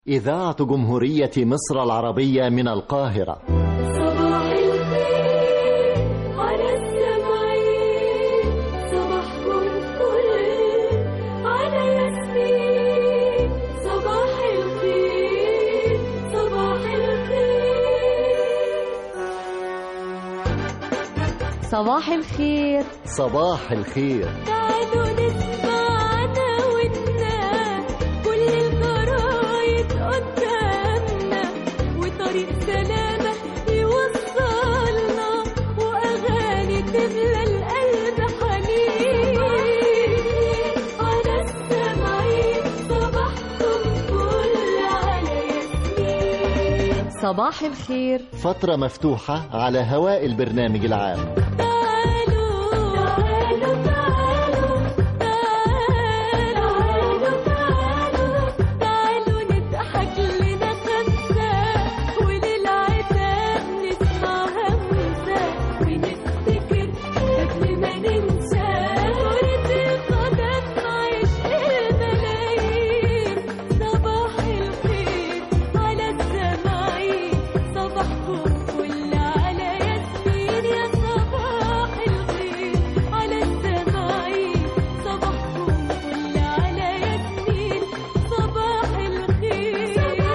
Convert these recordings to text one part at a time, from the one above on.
إذاعة جمهورية مصر العربية من القاهرة صباح الخير على السمعين صباحكم فل على ياسمين صباح الخير صباح الخير صباح الخير صباح الخير تعالوا نسمع دعوتنا كل الجرايد قدامنا وطريق سلامة يوصلنا وأغاني تملى القلب حنين على السمعين صباحكم فل على ياسمين صباح الخير فترة مفتوحة على هواء البرنامج العام تعالوا تعالوا تعالوا تعالوا تعالوا تعالوا نضحك لنا خمسة وللعتاب نسمع همسة ونفتكر قبل ما ننسى كرة القدم عشق الملايين صباح الخير على السماعين صباحكم فل على ياسمين يا صباح الخير على السماعين صباحكم فل على ياسمين صباح الخير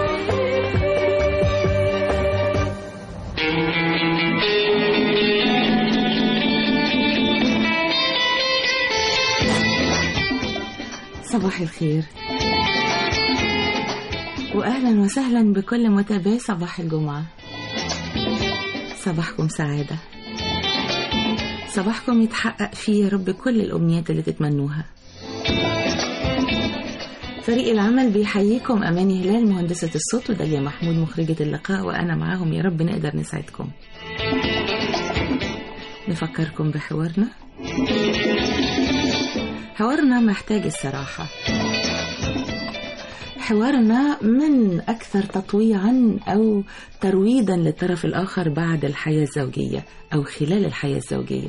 صباح الخير واهلا وسهلا بكل متابعي صباح الجمعه صباحكم سعاده صباحكم يتحقق فيه يا رب كل الامنيات اللي تتمنوها فريق العمل بيحييكم اماني هلال مهندسه الصوت وداليا محمود مخرجه اللقاء وانا معاهم يا رب نقدر نسعدكم نفكركم بحوارنا حوارنا محتاج الصراحة حوارنا من أكثر تطويعا أو ترويضا للطرف الآخر بعد الحياة الزوجية أو خلال الحياة الزوجية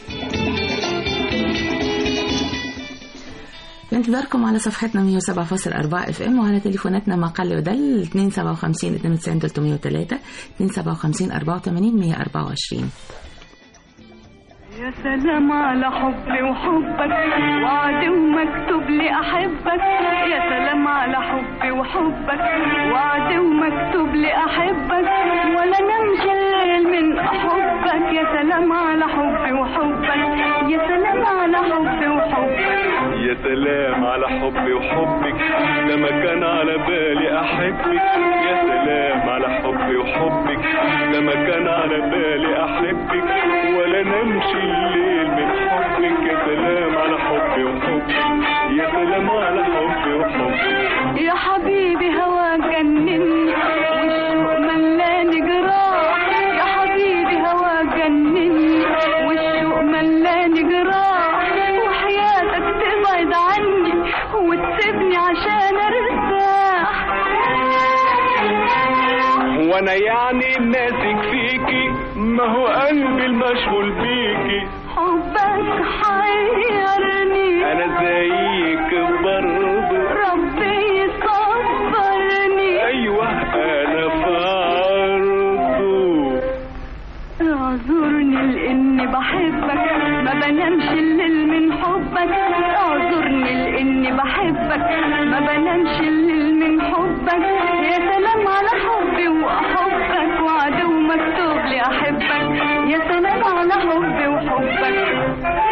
بانتظاركم على صفحتنا 107.4 اف ام وعلى تليفوناتنا ما قل ودل 257 92 303 257 84 124 يا سلام على حبي وحبك وعد ومكتوب لي احبك يا سلام على حبي وحبك وعد ومكتوب لي احبك ولا نمشي الليل من احبك يا سلام على حبي وحبك يا سلام على حبي وحبك يا سلام على حبي وحبك لما كان على بالي احبك يا سلام على حبي وحبك لما كان على بالي احبك ولا نمشي الليل من حبك يا سلام على حبي وحبك يا سلام على حبي وحبك يا حبيبي هواك جنني والشوق ملاني جراح يا حبيبي هواك جنني والشوق ملاني جراح وحياتك تبعد عني وتسيبني عشان ارتاح وانا يعني ماسك فيكي ما هو قلبي المشغول بيكي حبك حيرني انا زيك برضه ربي يصبرني ايوه انا في عرضه اعذرني لاني بحبك ما بنامش الليل من حبك اعذرني لاني بحبك ما بنامش الليل من حبك يا سلام على حبي واحبك وعد ومكتوب لي احبك يا سلام على حبي وحبك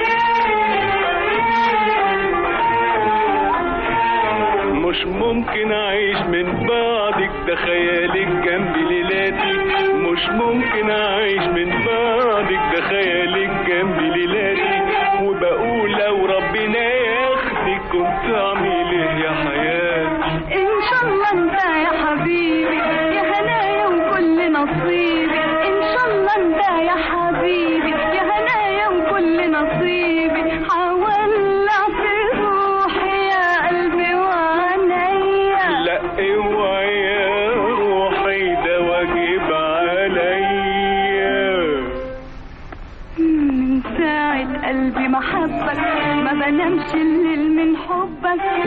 مش ممكن اعيش من بعدك ده خيالك جنبي ليلاتي مش ممكن اعيش من بعدك ده خيالك جنبي ليلاتي وبقول لو ربنا ياخدك كنت اعمل ايه يا حياتي ان شاء الله انت يا حبيبي يا هنايا وكل نصيبي ان شاء الله انت يا حبيبي يا هنايا وكل نصيبي حولع في روحي يا قلبي وعينيا لا اوعي يا روحي ده واجب عليا من ساعة قلبي محبك ما بنامش الليل من حبك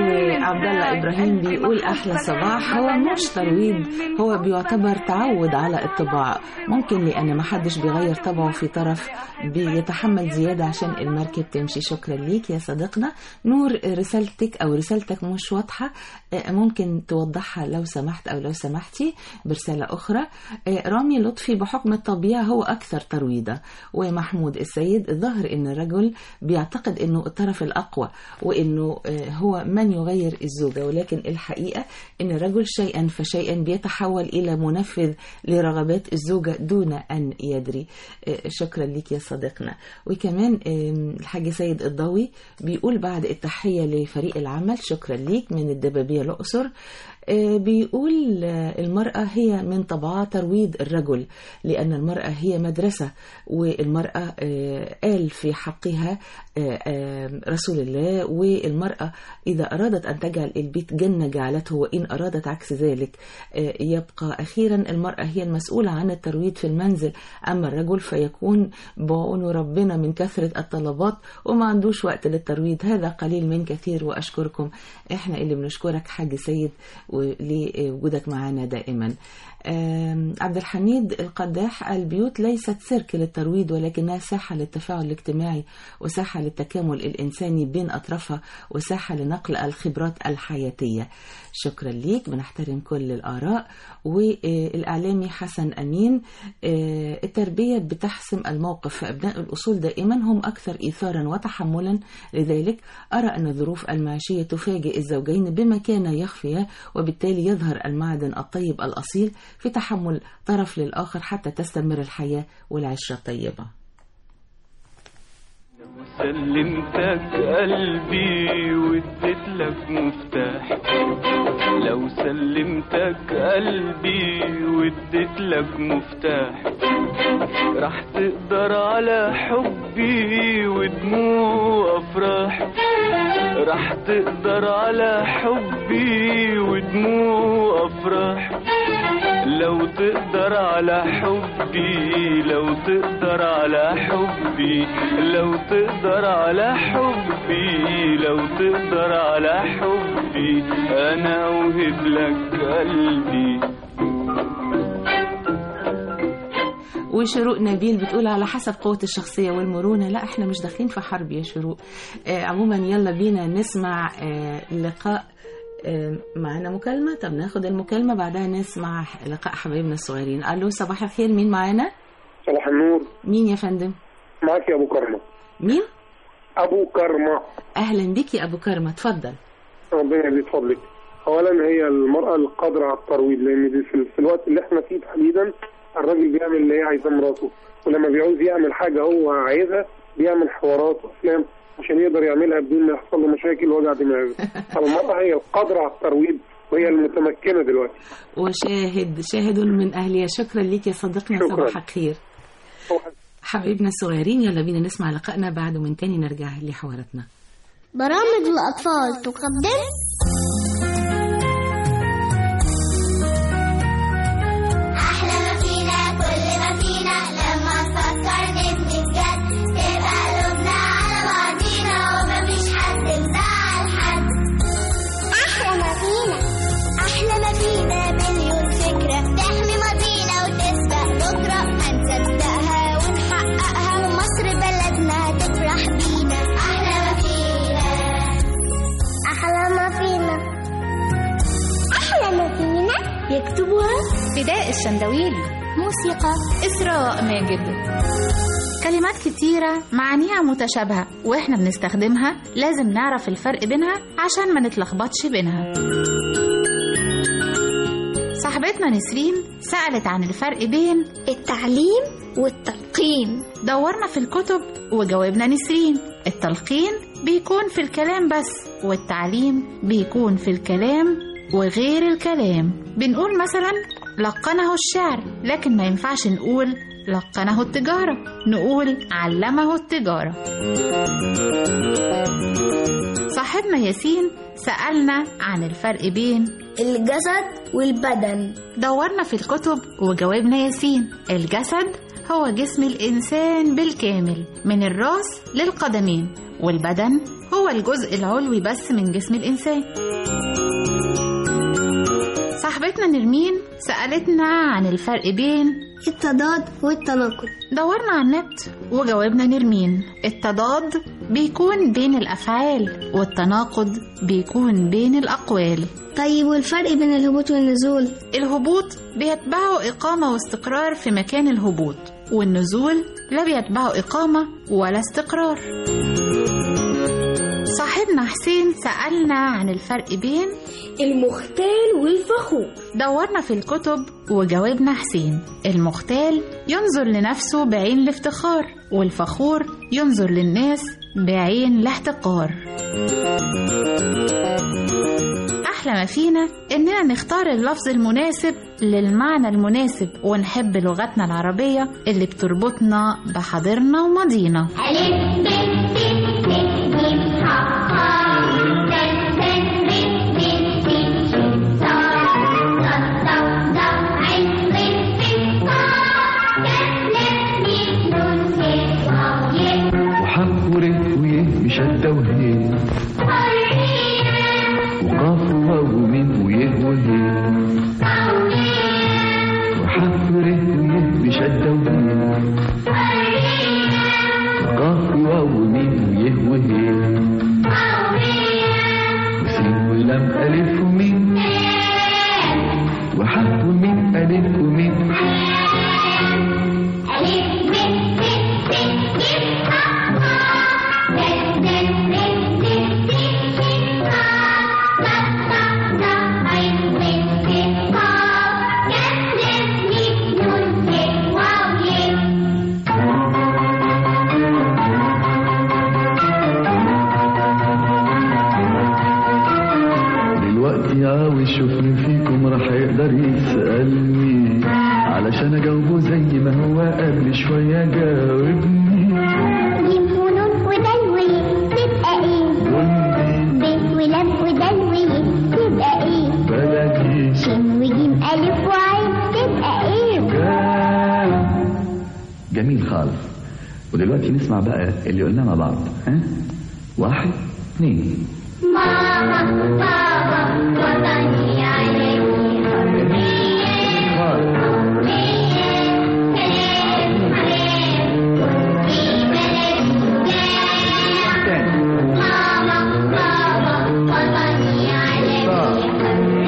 عبد الله ابراهيم بيقول احلى صباح هو مش ترويض هو بيعتبر تعود على الطباع ممكن لان ما حدش بيغير طبعه في طرف بيتحمل زياده عشان المركب تمشي شكرا ليك يا صديقنا نور رسالتك او رسالتك مش واضحه آه، ممكن توضحها لو سمحت او لو سمحتي برساله اخرى آه، رامي لطفي بحكم الطبيعه هو اكثر ترويضه ومحمود السيد الظاهر ان الرجل بيعتقد انه الطرف الاقوى وانه آه، هو من يغير الزوجه ولكن الحقيقه ان الرجل شيئا فشيئا بيتحول الى منفذ لرغبات الزوجه دون ان يدري آه، شكرا لك يا صديقنا وكمان آم، الحاج سيد الضوي بيقول بعد التحيه لفريق العمل شكرا ليك من الدبابيه الاقصر آه، بيقول آه، المرأة هي من طبعها ترويض الرجل لأن المرأة هي مدرسة والمرأة آه، قال في حقها آه، آه، رسول الله والمرأة إذا أرادت أن تجعل البيت جنة جعلته وإن أرادت عكس ذلك آه، يبقى أخيرا المرأة هي المسؤولة عن الترويض في المنزل أما الرجل فيكون بعون ربنا من كثرة الطلبات وما عندوش وقت للترويض هذا قليل من كثير وأشكركم إحنا اللي بنشكرك حاج سيد ولوجودك معنا دائما آم، عبد الحميد القداح البيوت ليست سيرك للترويض ولكنها ساحة للتفاعل الاجتماعي وساحة للتكامل الإنساني بين أطرافها وساحة لنقل الخبرات الحياتية شكرا ليك بنحترم كل الآراء والإعلامي حسن أمين آه، التربية بتحسم الموقف فأبناء الأصول دائما هم أكثر إيثارا وتحملا لذلك أرى أن الظروف المعيشية تفاجئ الزوجين بما كان يخفيا وبالتالي يظهر المعدن الطيب الأصيل في تحمل طرف للآخر حتى تستمر الحياة والعشرة الطيبة سلمتك قلبي واديت لك مفتاح لو سلمتك قلبي واديت لك مفتاح راح تقدر على حبي ودموع افراح راح تقدر على حبي ودموع افراح لو تقدر على حبي لو تقدر على حبي لو تقدر على حبي لو تقدر على حبي انا اوهب لك قلبي وشروق نبيل بتقول على حسب قوة الشخصية والمرونة لا احنا مش داخلين في حرب يا شروق آه عموما يلا بينا نسمع آه لقاء آه معانا مكالمة طب ناخد المكالمة بعدها نسمع لقاء حبايبنا الصغيرين الو صباح الخير مين معانا صباح النور مين يا فندم معاك يا ابو كرمه مين ابو كرمه اهلا بك يا ابو كرمة اتفضل ربنا يزيد فضلك اولا هي المراه القادره على الترويض لان دي في, في الوقت اللي احنا فيه تحديدا الراجل بيعمل اللي هي عايزاه مراته ولما بيعوز يعمل حاجه هو عايزها بيعمل حوارات وافلام عشان يقدر يعملها بدون ما يحصل له مشاكل ووجع دماغ فالمراه هي القادره على الترويض وهي المتمكنه دلوقتي وشاهد شاهد من اهلها شكرا لك يا صديقنا شكراً. صباحك خير حبايبنا الصغيرين يلا بينا نسمع لقائنا بعد ومن تاني نرجع لحواراتنا برامج الأطفال تقدم أحلى ما فينا كل ما فينا لما نفكر نبني بجد تبقى قلوبنا على بعضينا ومفيش حد مزعل حد أحلى ما فينا أحلى ما فينا مليون فكرة تحمي ماضينا وتسبق بكرة هنصدقها ونحققها ومصر بلدنا هتفرح بينا أحلى ما فينا أحلى ما فينا أحلى ما فينا يكتبها فداء الشندويلي موسيقى إسراء ماجد كلمات كتيرة معانيها متشابهة وإحنا بنستخدمها لازم نعرف الفرق بينها عشان ما نتلخبطش بينها صاحبتنا نسرين سألت عن الفرق بين التعليم والتلقين دورنا في الكتب وجاوبنا نسرين التلقين بيكون في الكلام بس والتعليم بيكون في الكلام وغير الكلام بنقول مثلا لقنه الشعر لكن ما ينفعش نقول لقنه التجارة نقول علمه التجارة صاحبنا ياسين سألنا عن الفرق بين الجسد والبدن دورنا في الكتب وجاوبنا ياسين الجسد هو جسم الإنسان بالكامل من الراس للقدمين والبدن هو الجزء العلوي بس من جسم الإنسان صاحبتنا نرمين سألتنا عن الفرق بين التضاد والتناقض دورنا على النت وجاوبنا نرمين التضاد بيكون بين الأفعال والتناقض بيكون بين الأقوال طيب والفرق بين الهبوط والنزول الهبوط بيتبعه إقامة واستقرار في مكان الهبوط والنزول لا بيتبعه إقامة ولا استقرار صاحبنا حسين سألنا عن الفرق بين المختال والفخور دورنا في الكتب وجاوبنا حسين المختال ينظر لنفسه بعين الافتخار والفخور ينظر للناس بعين الاحتقار أحلى ما فينا إننا نختار اللفظ المناسب للمعنى المناسب ونحب لغتنا العربية اللي بتربطنا بحاضرنا وماضينا ألف ب ت ت ج ح خ د ذ ر ب س ش ص ص ض ض ع ظ ف ق ك ل م ن س واو ي وحق ورق ويه مشدة وهي وقاف وواو وميم ويه وهي وحق ورق ويه مشدة وهي وقاف وواو وميم ويه وهي وسين ولام ألف وميم وحق وميم ألف وميم ألف ب ت ت ج ح خ د ذ ر ب س ش ص ص ض ض ع ظ ف ق ك ل م ن س واو ي دلوقتي عاوز شوف مين فيكم راح يقدر يسألني علشان اجاوبه زي ما هو قبل شوية جاوبني جيم ونون ودلوي تبقى ايه ب ولام ودلوي تبقى ايه بلاقيش شين وجيم ألف وعين تبقى ايه جا- جميل خالص ودلوقتي نسمع بقى اللي قلناه مع بعض ها واحد اثنين ماما بابا وطني عليك ماما بابا وطني عليك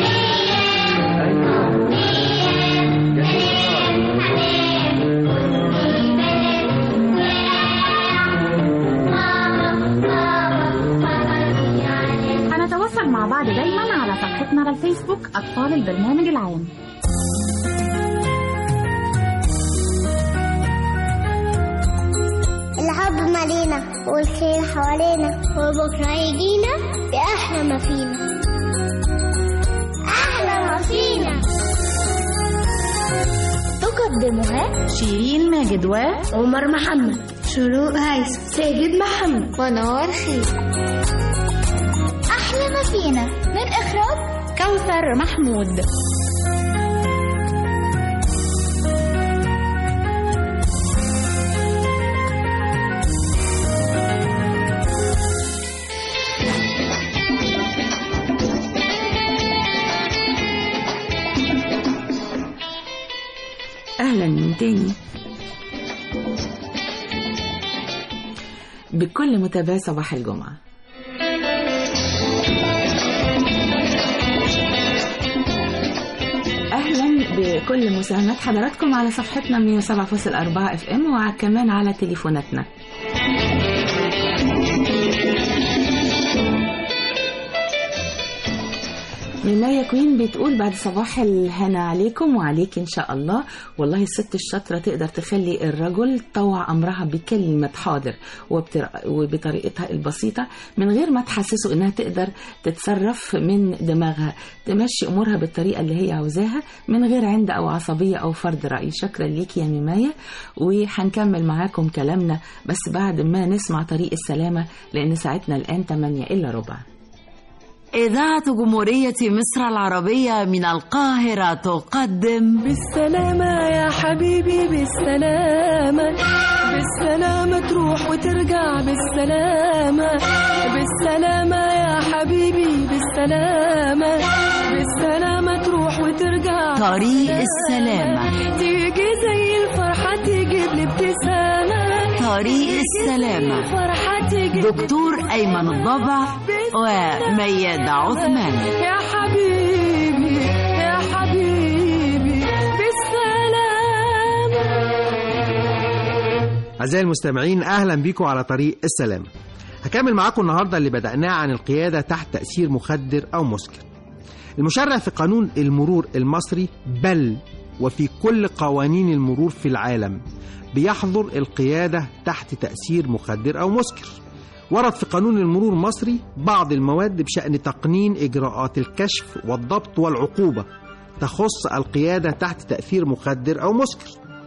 هنتواصل مع بعض دايما على صفحتنا على الفيسبوك أطفال البرنامج العام الحب مالينا والخير حوالينا وبكرة يجينا بأحلى ما فينا أحلى ما فينا تقدمها شيرين ماجد و عمر محمد شروق هيثم ساجد محمد ونور خير أحلى ما فينا من إخراج كوثر محمود أهلا من تاني بكل متابعي صباح الجمعة أهلا بكل مساهمات حضراتكم على صفحتنا 107.4 اف ام وكمان على تليفوناتنا ميمايا كوين بتقول بعد صباح الهنا عليكم وعليك ان شاء الله والله الست الشاطره تقدر تخلي الرجل طوع امرها بكلمه حاضر وبتر... وبطريقتها البسيطه من غير ما تحسسه انها تقدر تتصرف من دماغها تمشي امورها بالطريقه اللي هي عاوزاها من غير عند او عصبيه او فرض راي شكرا ليكي يا ميمايا وهنكمل معاكم كلامنا بس بعد ما نسمع طريق السلامه لان ساعتنا الان 8 الا ربع إذاعة جمهورية مصر العربية من القاهرة تقدم بالسلامة يا حبيبي بالسلامة بالسلامة تروح وترجع بالسلامة بالسلامة يا حبيبي بالسلامة بالسلامة تروح وترجع طريق السلامة تيجي زي الفرحة تجيب لي ابتسامة طريق السلامة الفرحة تجيب دكتور أيمن الضبع وميادة عثمان يا حبيبي يا حبيبي بالسلامة أعزائي المستمعين أهلا بكم على طريق السلام هكمل معاكم النهاردة اللي بدأناه عن القيادة تحت تأثير مخدر أو مسكر المشرع في قانون المرور المصري بل وفي كل قوانين المرور في العالم بيحظر القيادة تحت تأثير مخدر أو مسكر ورد في قانون المرور المصري بعض المواد بشأن تقنين إجراءات الكشف والضبط والعقوبة تخص القيادة تحت تأثير مخدر أو مسكر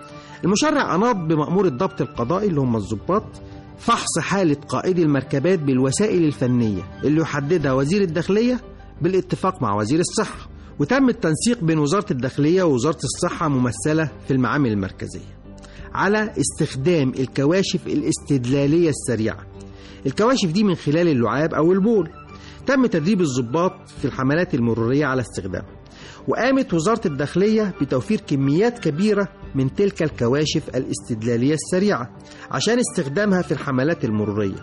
المشرع أناط بمأمور الضبط القضائي اللي هم الضباط فحص حالة قائدي المركبات بالوسائل الفنية اللي يحددها وزير الداخلية بالاتفاق مع وزير الصحة وتم التنسيق بين وزارة الداخلية ووزارة الصحة ممثلة في المعامل المركزية على استخدام الكواشف الاستدلالية السريعة الكواشف دي من خلال اللعاب أو البول تم تدريب الضباط في الحملات المرورية على استخدامها وقامت وزارة الداخلية بتوفير كميات كبيرة من تلك الكواشف الاستدلالية السريعة عشان استخدامها في الحملات المرورية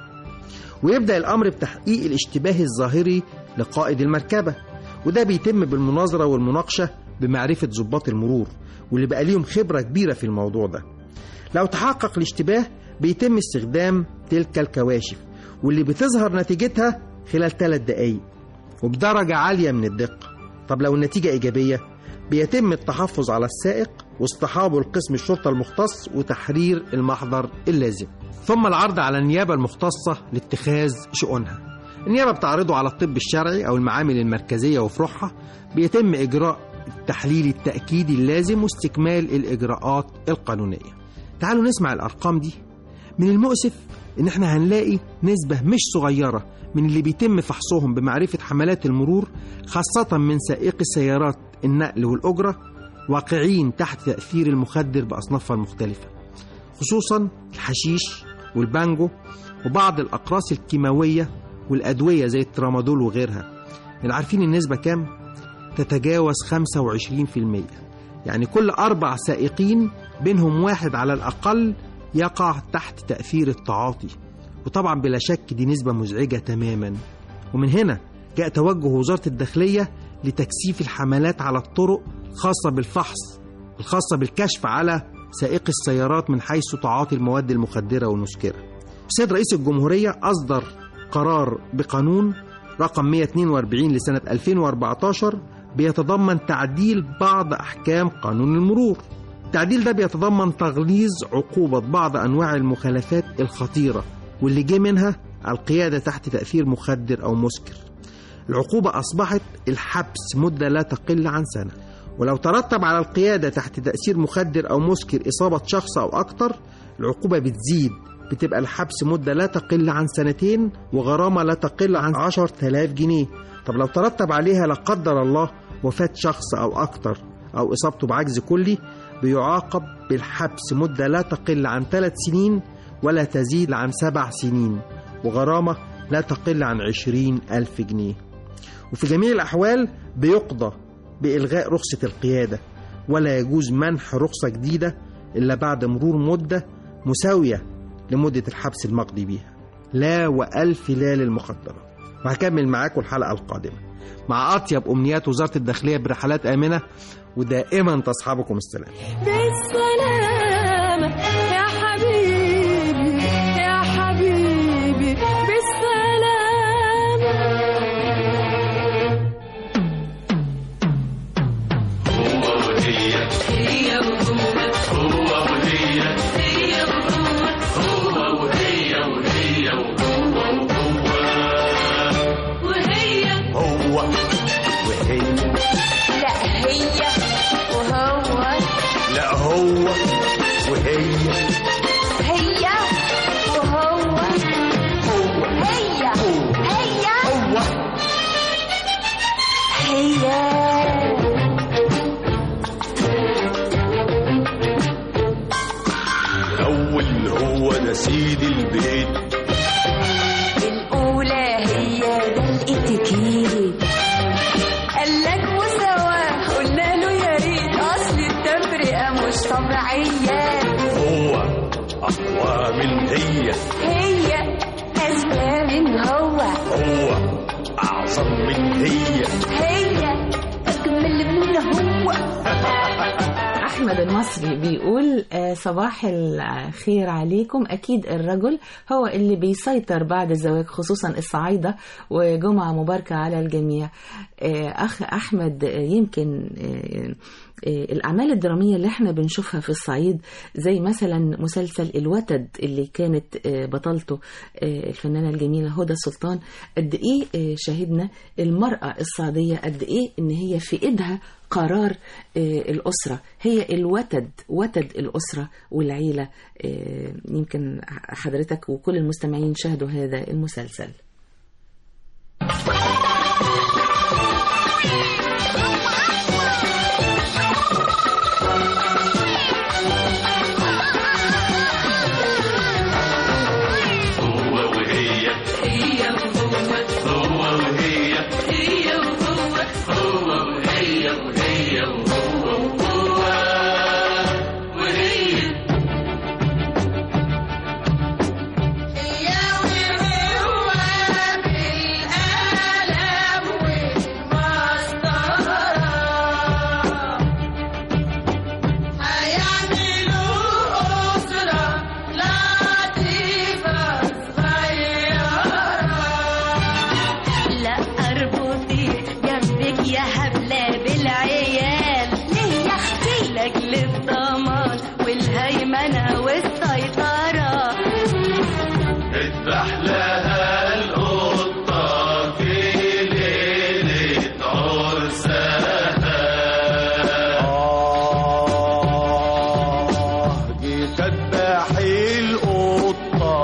ويبدأ الأمر بتحقيق الاشتباه الظاهري لقائد المركبة وده بيتم بالمناظرة والمناقشة بمعرفة ضباط المرور واللي بقى ليهم خبرة كبيرة في الموضوع ده لو تحقق الاشتباه بيتم استخدام تلك الكواشف واللي بتظهر نتيجتها خلال ثلاث دقايق وبدرجة عالية من الدقة طب لو النتيجة إيجابية بيتم التحفظ على السائق واصطحابه لقسم الشرطة المختص وتحرير المحضر اللازم ثم العرض على النيابة المختصة لاتخاذ شؤونها النيابة بتعرضه على الطب الشرعي أو المعامل المركزية وفروعها بيتم إجراء التحليل التأكيدي اللازم واستكمال الإجراءات القانونية تعالوا نسمع الأرقام دي من المؤسف إن إحنا هنلاقي نسبة مش صغيرة من اللي بيتم فحصهم بمعرفة حملات المرور خاصة من سائقي السيارات النقل والأجرة واقعين تحت تأثير المخدر بأصنافها المختلفة خصوصا الحشيش والبانجو وبعض الأقراص الكيماوية والأدوية زي الترامادول وغيرها اللي عارفين النسبة كام؟ تتجاوز 25% يعني كل أربع سائقين بينهم واحد على الأقل يقع تحت تأثير التعاطي وطبعا بلا شك دي نسبة مزعجة تماما ومن هنا جاء توجه وزارة الداخلية لتكثيف الحملات على الطرق الخاصة بالفحص الخاصة بالكشف على سائقي السيارات من حيث تعاطي المواد المخدرة والمسكرة السيد رئيس الجمهورية أصدر قرار بقانون رقم 142 لسنة 2014 بيتضمن تعديل بعض أحكام قانون المرور التعديل ده بيتضمن تغليظ عقوبة بعض أنواع المخالفات الخطيرة واللي جه منها القيادة تحت تأثير مخدر أو مسكر العقوبة أصبحت الحبس مدة لا تقل عن سنة ولو ترتب على القيادة تحت تأثير مخدر أو مسكر إصابة شخص أو أكتر العقوبة بتزيد بتبقى الحبس مدة لا تقل عن سنتين وغرامة لا تقل عن 10000 جنيه طب لو ترتب عليها لا قدر الله وفاة شخص أو أكتر أو إصابته بعجز كلي بيعاقب بالحبس مدة لا تقل عن ثلاث سنين ولا تزيد عن سبع سنين وغرامة لا تقل عن عشرين ألف جنيه وفي جميع الأحوال بيقضى بإلغاء رخصة القيادة ولا يجوز منح رخصة جديدة إلا بعد مرور مدة مساوية لمدة الحبس المقضي بيها لا وألف لا للمخدرات وهكمل معاكم الحلقة القادمة مع أطيب أمنيات وزارة الداخلية برحلات آمنة ودائما تصحبكم السلام بالسلامة يا حبيبي يا حبيبي بالسلامة هي وهو هو وهي هي وهو هو وهي وهي وهو وهي هو وهي لا هي وهو لا هو وهي هي وهو هو هي هي هو هي الأول هو ده سيد البيت الأولى هي ده الاتيكيت قالك عيال هو أقوى من هي هي أذكى من هو هو أعظم من هي هي أجمل من هو أحمد المصري بيقول آه، صباح الخير عليكم أكيد الرجل هو اللي بيسيطر بعد الزواج خصوصا الصعايدة وجمعة مباركة على الجميع آه، أخ أحمد آه، يمكن آه، آه، الأعمال الدرامية اللي احنا بنشوفها في الصعيد زي مثلا مسلسل الوتد اللي كانت آه، بطلته آه، الفنانة الجميلة هدى سلطان قد إيه آه، شاهدنا المرأة الصعيدية قد إيه إن هي في إيدها قرار آه، الأسرة هي الوتد وتد الأسرة والعيلة آه، يمكن حضرتك وكل المستمعين شاهدوا هذا المسلسل هو وهي هي وهو هو وهي هي وهو هو وهي وهي وهو وهو وهي لا اربطي جنبك يا هبلة بالعيال ليه يا اختي لاجل الضمان والهيمنة والسيطرة اذبح لها القطة في ليلة عرسها آه جيت اذبح القطة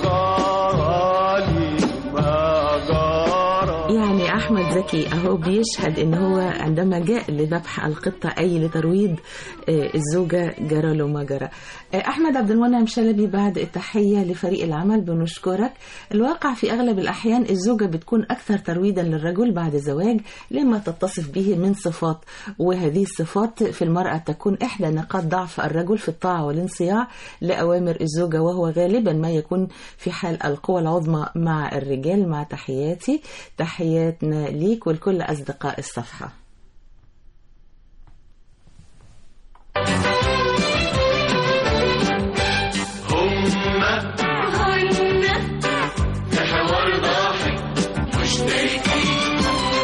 جرالي ما جرى يعني أحمد زكي أهو بيشهد إن هو عندما جاء لذبح القطة أي لترويض آه، الزوجة جرى له ما جرى آه، أحمد عبد المنعم شلبي بعد التحية لفريق العمل بنشكرك الواقع في أغلب الأحيان الزوجة بتكون أكثر ترويضا للرجل بعد الزواج لما تتصف به من صفات وهذه الصفات في المرأة تكون إحدى نقاط ضعف الرجل في الطاعة والانصياع لأوامر الزوجة وهو غالبا ما يكون في حال القوى العظمى مع الرجال مع تحياتي تحياتنا ليك ولكل أصدقاء الصفحة هما هن في حوار ضاحك مشتركين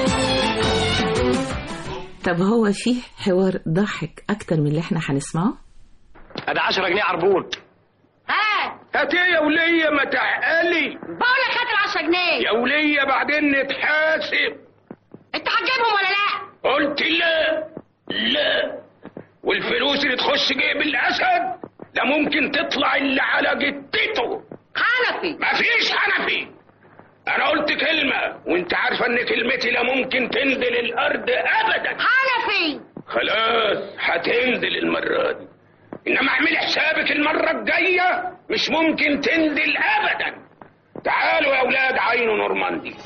طب هو فيه حوار ضحك أكتر من اللي احنا هنسمعه ادي 10 جنيه عربون هات هات ايه يا وليه ما تعقلي بقول لك هات ال 10 جنيه يا وليه بعدين نتحاسب انت هتجيبهم ولا لا؟ قلت لا لا والفلوس اللي تخش جيب الاسد ده ممكن تطلع اللي على جتته حنفي مفيش حنفي انا قلت كلمه وانت عارفه ان كلمتي لا ممكن تنزل الارض ابدا حنفي خلاص هتنزل المره دي انما اعملي حسابك المره الجايه مش ممكن تنزل ابدا تعالوا يا اولاد عين نورماندي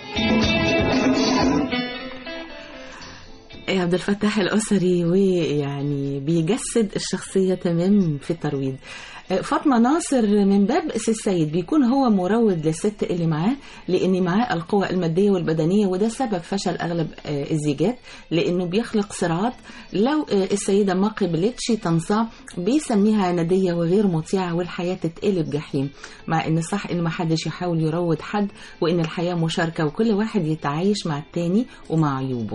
إيه عبد الفتاح الأسري ويعني بيجسد الشخصية تمام في الترويض آه، فاطمة ناصر من باب سي السيد بيكون هو مروض للست اللي معاه لأن معاه القوة المادية والبدنية وده سبب فشل أغلب آه، الزيجات لأنه بيخلق صراعات لو آه، السيدة ما قبلتش تنصاع بيسميها عنادية وغير مطيعة والحياة تتقلب جحيم مع إن صح إن ما حدش يحاول يروض حد وإن الحياة مشاركة وكل واحد يتعايش مع التاني ومع عيوبه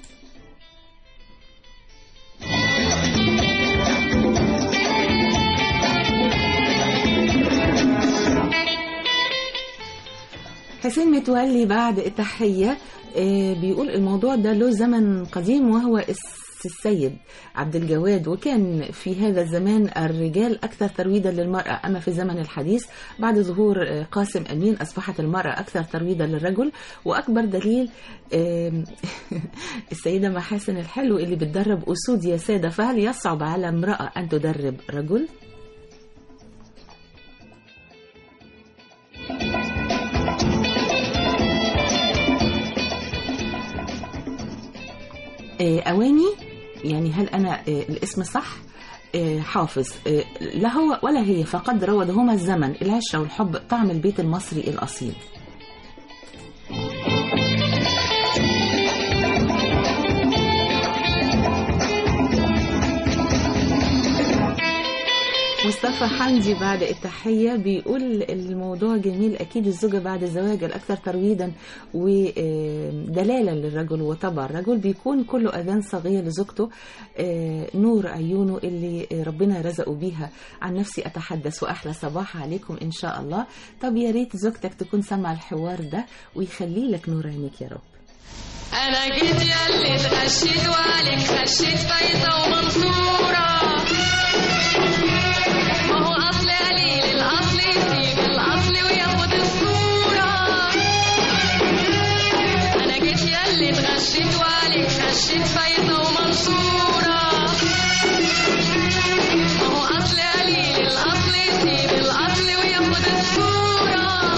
حسين متولي بعد التحية آه، بيقول الموضوع ده له زمن قديم وهو الس- السيد عبد الجواد وكان في هذا الزمان الرجال أكثر ترويضا للمرأة أما في الزمن الحديث بعد ظهور آه، قاسم أمين أصبحت المرأة أكثر ترويضا للرجل وأكبر دليل آم، السيدة محاسن الحلو اللي بتدرب أسود يا سادة فهل يصعب على امرأة أن تدرب رجل؟ آه، أواني يعني هل أنا آه، الاسم صح؟ آه، حافظ آه، لا هو ولا هي فقد روضهما الزمن العشرة والحب طعم البيت المصري الأصيل مصطفى حمدي بعد التحية بيقول الموضوع جميل أكيد الزوجة بعد الزواج الأكثر ترويدا ودلالة للرجل وطبع الرجل بيكون كله أذان صغير لزوجته آه، نور عيونه اللي ربنا رزقه بيها عن نفسي أتحدث وأحلى صباح عليكم إن شاء الله طب يا ريت زوجتك تكون سامعة الحوار ده ويخلي لك نور عينيك يا رب انا جيت ياللي اتغشيت وعليك خشيت فايزه ومنصوره ما هو اصل قليل الاصل يسيب الاصل وياخد الصوره انا جيت ياللي اتغشيت وعليك خشيت فايزه ومنصوره ما هو اصل قليل الاصل يسيب الاصل وياخد الصوره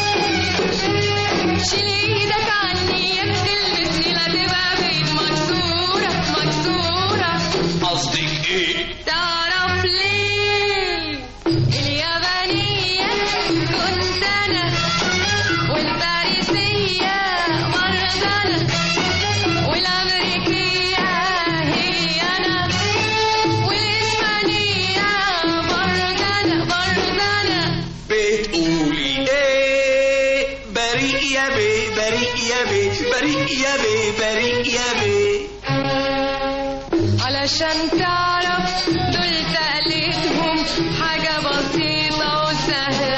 شيل ايدك عني يا بتلمسني لا تبقى بيت مكسورة مكسورة قصدك ايه تعرف ليه اليابانية كنت أنا والباريسية برضه أنا والأمريكية هي أنا والإسبانية برضه أنا برضه أنا بتقولي ايه بريء يا بيه بريء يا بيه بريء يا بيه بريء يا بيه علشان تعرف دول تقليدهم حاجة بسيطة وسهلة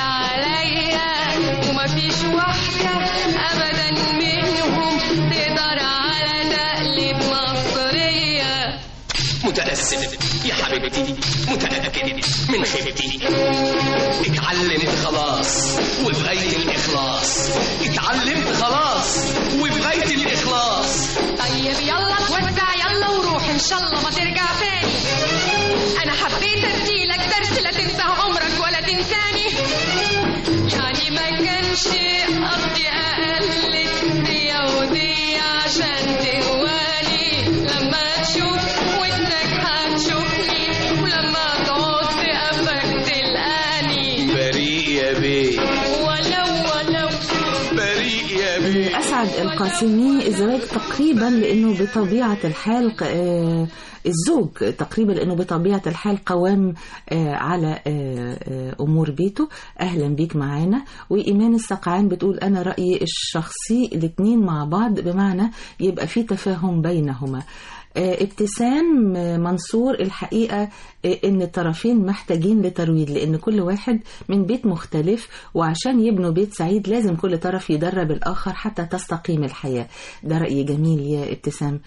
عليا ومفيش واحدة أبدا منهم تقدر على تقليد مصرية متأسف يا حبيبتي متأكد من خيبتي اتعلمت خلاص وبغاية الإخلاص اتعلمت خلاص وبغاية الإخلاص طيب يلا ودع يلا وروح ان شاء الله ما ترجع تاني انا حبيت اديلك درس لا تنسى عمرك ولا تنساني يعني ما كانش قصدي اقلد دي ودي عشان تهواني لما تشوف ودنك هتشوفني ولما تقعد في قفك تلقاني بريء يا بيه ولو ولو بريء يا بيه أسعد القاسمي الزواج تقريبا لأنه بطبيعة الحال آه، الزوج تقريبا لأنه بطبيعة الحال قوام آه، على آه، آه، أمور بيته أهلا بيك معانا وإيمان السقعان بتقول أنا رأيي الشخصي الاتنين مع بعض بمعنى يبقى في تفاهم بينهما آه، ابتسام آه، منصور الحقيقة آه، ان الطرفين محتاجين لترويض لان كل واحد من بيت مختلف وعشان يبنوا بيت سعيد لازم كل طرف يدرب الاخر حتى تستقيم الحياة ده رأي جميل يا ابتسام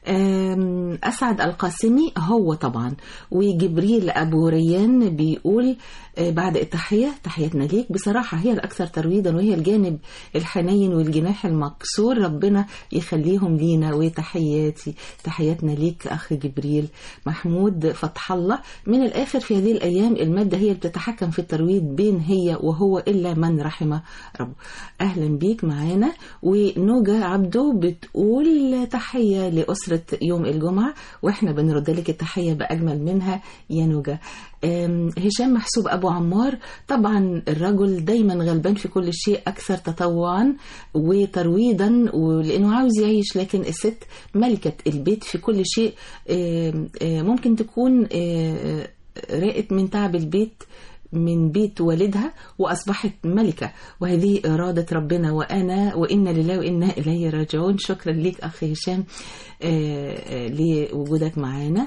آم، أسعد القاسمي هو طبعا وجبريل أبو ريان بيقول آه، بعد التحية تحياتنا ليك بصراحة هي الأكثر ترويضا وهي الجانب الحنين والجناح المكسور ربنا يخليهم لينا وتحياتي تحياتنا ليك أخ جبريل محمود فتح الله من الآخر في هذه الأيام المادة هي اللي بتتحكم في الترويض بين هي وهو إلا من رحم ربه أهلا بيك معانا ونوجة عبده بتقول تحية لأسرة يوم الجمعة وإحنا بنرد لك التحية بأجمل منها يا نوجة أم، هشام محسوب أبو عمار طبعا الرجل دايما غلبان في كل شيء أكثر تطوعا وترويضا ولأنه عاوز يعيش لكن الست ملكة البيت في كل شيء أم، أم، ممكن تكون أم، رقت من تعب البيت من بيت والدها وأصبحت ملكة وهذه إرادة ربنا وأنا وإنا لله وإنا إليه راجعون شكرا ليك أخي هشام آه، آه، لوجودك معانا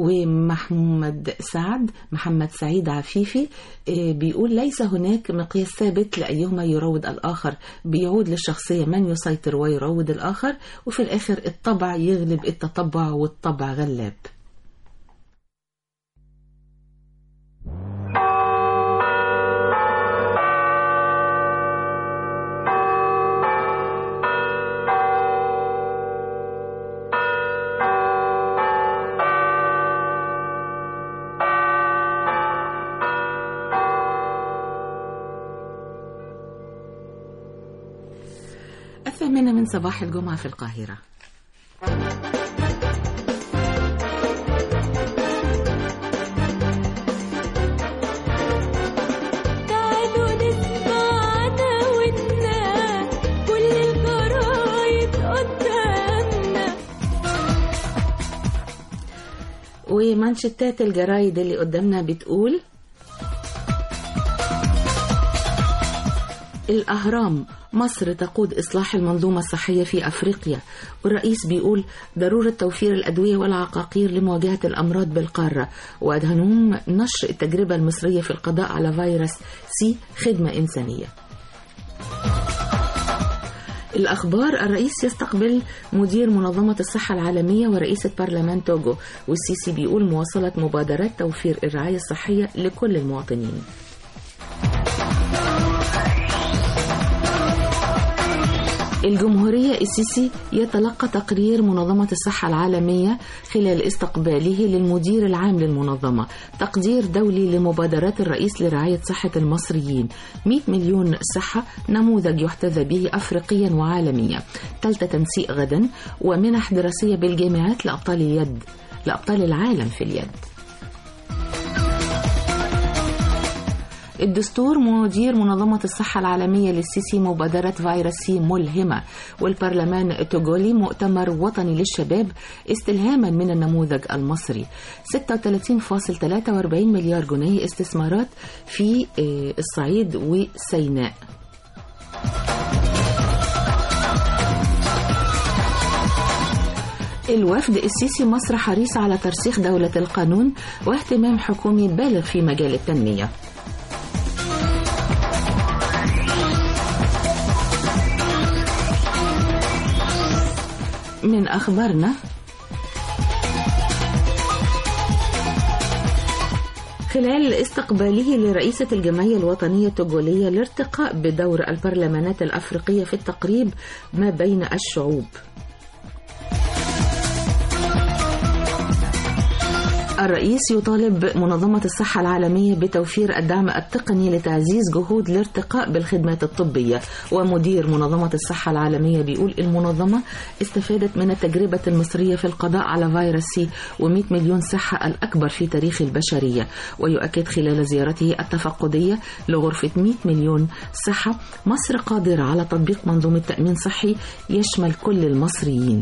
ومحمد سعد محمد سعيد عفيفي آه، بيقول ليس هناك مقياس ثابت لأيهما يروض الآخر بيعود للشخصية من يسيطر ويروض الآخر وفي الآخر الطبع يغلب التطبع والطبع غلاب الثامنة من صباح الجمعة في القاهرة ومانشتات الجرايد اللي قدامنا بتقول الأهرام مصر تقود إصلاح المنظومة الصحية في أفريقيا والرئيس بيقول ضرورة توفير الأدوية والعقاقير لمواجهة الأمراض بالقارة وأدهنوم نشر التجربة المصرية في القضاء على فيروس سي خدمة إنسانية الأخبار الرئيس يستقبل مدير منظمة الصحة العالمية ورئيسة برلمان توجو والسيسي بيقول مواصلة مبادرات توفير الرعاية الصحية لكل المواطنين الجمهورية السيسي يتلقى تقرير منظمة الصحة العالمية خلال استقباله للمدير العام للمنظمة تقدير دولي لمبادرات الرئيس لرعاية صحة المصريين 100 مليون صحة نموذج يحتذى به أفريقيا وعالميا ثالثة تنسيق غدا ومنح دراسية بالجامعات لأبطال اليد لأبطال العالم في اليد الدستور مدير منظمة الصحة العالمية للسيسي مبادرة فيروس سي ملهمة والبرلمان التوغولي مؤتمر وطني للشباب استلهاما من النموذج المصري 36.43 مليار جنيه استثمارات في آه، الصعيد وسيناء الوفد السيسي مصر حريص على ترسيخ دولة القانون واهتمام حكومي بالغ في مجال التنمية من أخبارنا خلال استقباله لرئيسة الجمعية الوطنية التوغولية الارتقاء بدور البرلمانات الأفريقية في التقريب ما بين الشعوب الرئيس يطالب منظمة الصحة العالمية بتوفير الدعم التقني لتعزيز جهود الارتقاء بالخدمات الطبية ومدير منظمة الصحة العالمية بيقول المنظمة استفادت من التجربة المصرية في القضاء على فيروس سي و100 مليون صحة الأكبر في تاريخ البشرية ويؤكد خلال زيارته التفقدية لغرفة 100 مليون صحة مصر قادرة على تطبيق منظومة تأمين صحي يشمل كل المصريين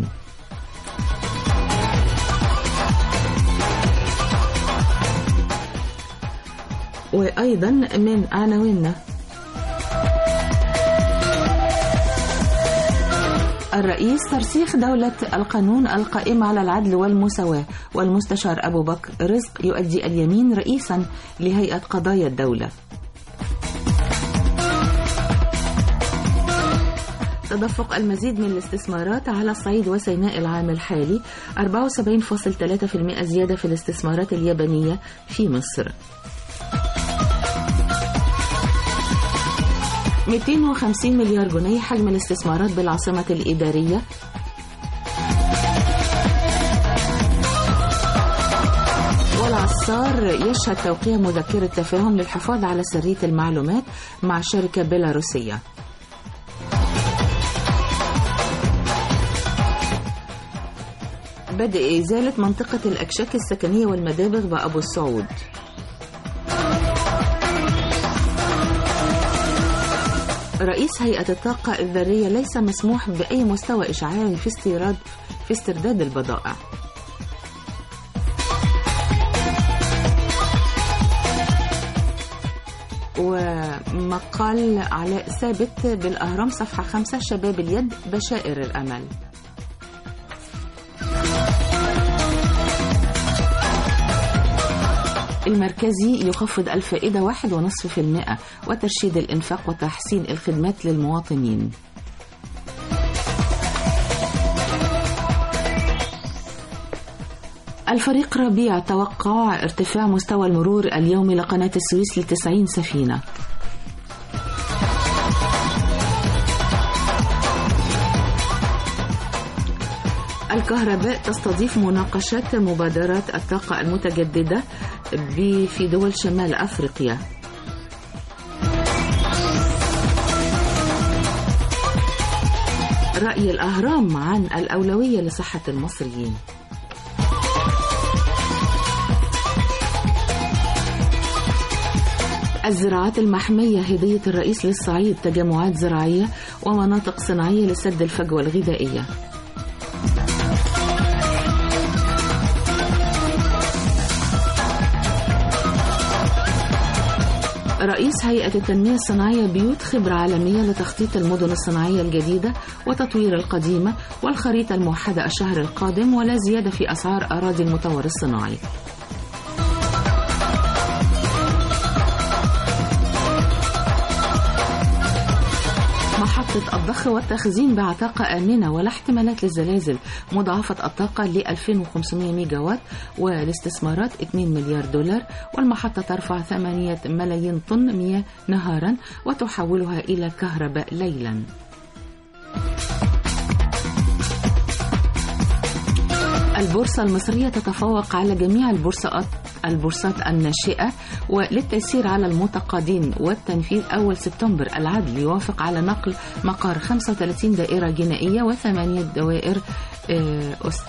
وأيضا من عناويننا الرئيس ترسيخ دولة القانون القائمة على العدل والمساواة والمستشار أبو بكر رزق يؤدي اليمين رئيسا لهيئة قضايا الدولة تدفق المزيد من الاستثمارات على الصعيد وسيناء العام الحالي 74.3% زيادة في الاستثمارات اليابانية في مصر 250 مليار جنيه حجم الاستثمارات بالعاصمة الإدارية والعصار يشهد توقيع مذكرة تفاهم للحفاظ على سرية المعلومات مع شركة بيلاروسية بدء إزالة منطقة الأكشاك السكنية والمدابغ بأبو السعود رئيس هيئة الطاقة الذرية ليس مسموح بأي مستوى إشعاعي في استيراد في استرداد البضائع. ومقال علاء ثابت بالأهرام صفحة خمسة شباب اليد بشائر الأمل. المركزي يخفض الفائدة واحد ونصف في المئة وترشيد الإنفاق وتحسين الخدمات للمواطنين الفريق ربيع توقع ارتفاع مستوى المرور اليومي لقناة السويس لتسعين سفينة الكهرباء تستضيف مناقشات مبادرات الطاقة المتجددة في دول شمال أفريقيا رأي الأهرام عن الأولوية لصحة المصريين الزراعات المحمية هدية الرئيس للصعيد تجمعات زراعية ومناطق صناعية لسد الفجوة الغذائية رئيس هيئة التنمية الصناعية بيوت خبرة عالمية لتخطيط المدن الصناعية الجديدة وتطوير القديمة والخريطة الموحدة الشهر القادم ولا زيادة في أسعار أراضي المطور الصناعي محطة الضخ والتخزين بعتاقة آمنة ولا احتمالات للزلازل مضاعفة الطاقة ل 2500 ميجا وات والاستثمارات 2 مليار دولار والمحطة ترفع 8 ملايين طن مياه نهارا وتحولها إلى كهرباء ليلا البورصة المصرية تتفوق على جميع البورصات البورصات الناشئة وللتيسير على المتقاضين والتنفيذ أول سبتمبر العدل يوافق على نقل مقار 35 دائرة جنائية وثمانية دوائر آه، أس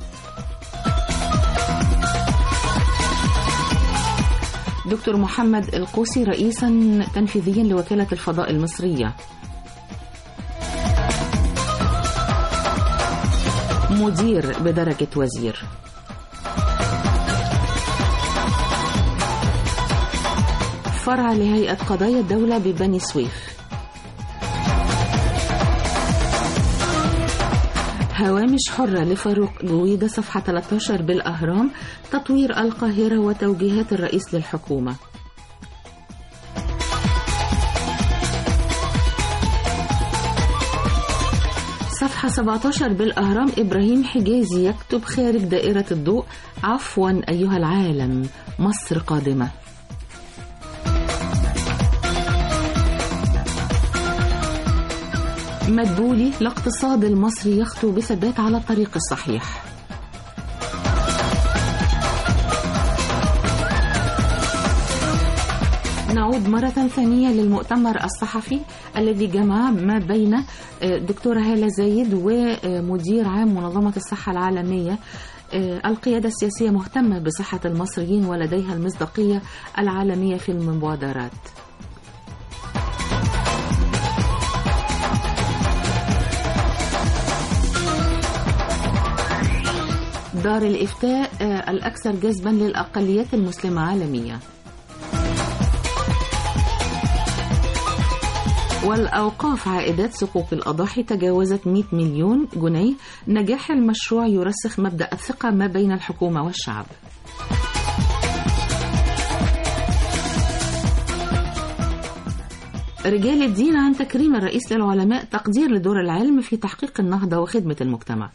دكتور محمد القوسي رئيسا تنفيذيا لوكالة الفضاء المصرية مدير بدرجة وزير فرع لهيئة قضايا الدولة ببني سويف هوامش حرة لفاروق جويدة صفحة 13 بالأهرام تطوير القاهرة وتوجيهات الرئيس للحكومة صفحة 17 بالأهرام إبراهيم حجازي يكتب خارج دائرة الضوء عفوا أيها العالم مصر قادمة مدبولي الاقتصاد المصري يخطو بثبات على الطريق الصحيح نعود مرة ثانية للمؤتمر الصحفي الذي جمع ما بين دكتورة هالة زايد ومدير عام منظمة الصحة العالمية القيادة السياسية مهتمة بصحة المصريين ولديها المصداقية العالمية في المبادرات دار الإفتاء الأكثر جذبا للأقليات المسلمة عالميا والأوقاف عائدات صكوك الأضاحي تجاوزت 100 مليون جنيه نجاح المشروع يرسخ مبدأ الثقة ما بين الحكومة والشعب رجال الدين عن تكريم الرئيس للعلماء تقدير لدور العلم في تحقيق النهضة وخدمة المجتمع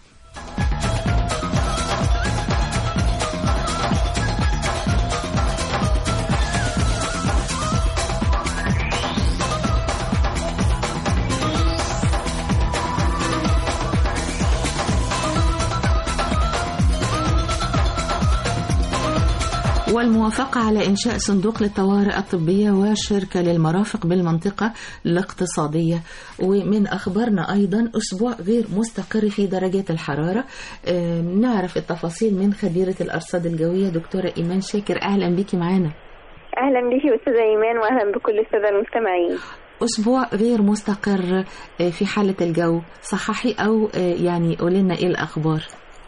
والموافقة على إنشاء صندوق للطوارئ الطبية وشركة للمرافق بالمنطقة الاقتصادية ومن أخبارنا أيضا أسبوع غير مستقر في درجات الحرارة آه، نعرف التفاصيل من خبيرة الأرصاد الجوية دكتورة إيمان شاكر أهلا بيكي معانا اهلا بيكي استاذه ايمان واهلا بكل الساده المستمعين أسبوع غير مستقر آه، في حالة الجو صححي أو آه، يعني قولي لنا إيه الأخبار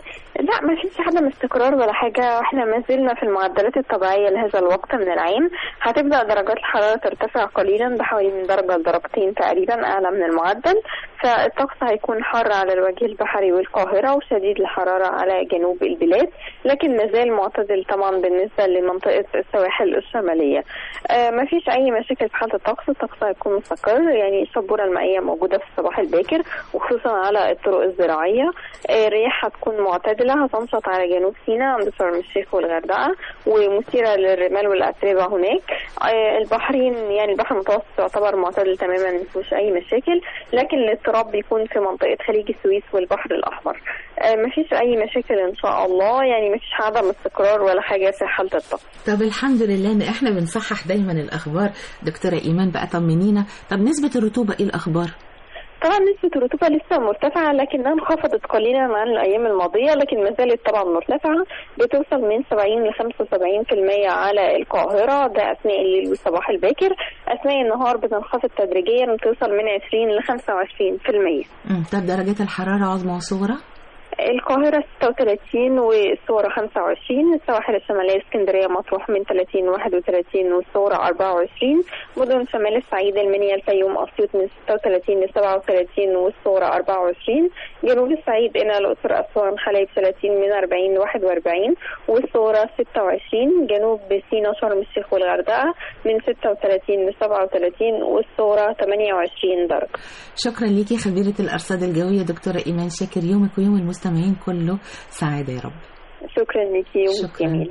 لا ما فيش عدم استقرار ولا حاجة احنا ما زلنا في المعدلات الطبيعية لهذا الوقت من العام هتبدأ درجات الحرارة ترتفع قليلا بحوالي من درجة لدرجتين تقريبا أعلى من المعدل فالطقس هيكون حار على الوجه البحري والقاهرة وشديد الحرارة على جنوب البلاد لكن ما زال معتدل طبعا بالنسبة لمنطقة السواحل الشمالية آه ما فيش أي مشاكل في حالة الطقس الطقس هيكون مستقر يعني الشبورة المائية موجودة في الصباح الباكر وخصوصا على الطرق الزراعية آه الرياح هتكون معتدلة هتنشط على جنوب سيناء عند شرم الشيخ والغردقة ومثيرة للرمال والأتربة هناك آه البحرين يعني البحر المتوسط يعتبر معتدل تماما ما فيهوش أي مشاكل لكن الاضطراب بيكون في منطقة خليج السويس والبحر الأحمر آه مفيش أي مشاكل إن شاء الله يعني مفيش عدم استقرار ولا حاجة في حالة الطقس طب الحمد لله ان احنا بنصحح دايما الاخبار دكتوره ايمان بقى طمنينا طب نسبه الرطوبه ايه الاخبار طبعا نسبة الرطوبة لسه مرتفعة لكنها انخفضت قليلا عن الأيام الماضية لكن ما زالت طبعا مرتفعة بتوصل من 70 ل 75% على القاهرة ده أثناء الليل والصباح الباكر أثناء النهار بتنخفض تدريجيا بتوصل من 20 ل 25% مم، طب درجات الحراره عظمى وصغرى القاهرة 36 والصورة 25 السواحل الشمالية اسكندرية مطروح من 30 31 والصورة 24 مدن شمال الصعيد المنيا الفيوم أسيوط من 36 ل 37 والصورة 24 جنوب الصعيد إلى الأقصر أسوان حلايب 30 من 40 ل 41 والصورة 26 جنوب سيناء شرم الشيخ والغردقة من 36 ل 37 والصورة 28 درجة شكرا ليكي خبيرة الأرصاد الجوية دكتورة إيمان شاكر يومك ويوم المستمعين كله سعادة يا رب شكرا لك يوم جميل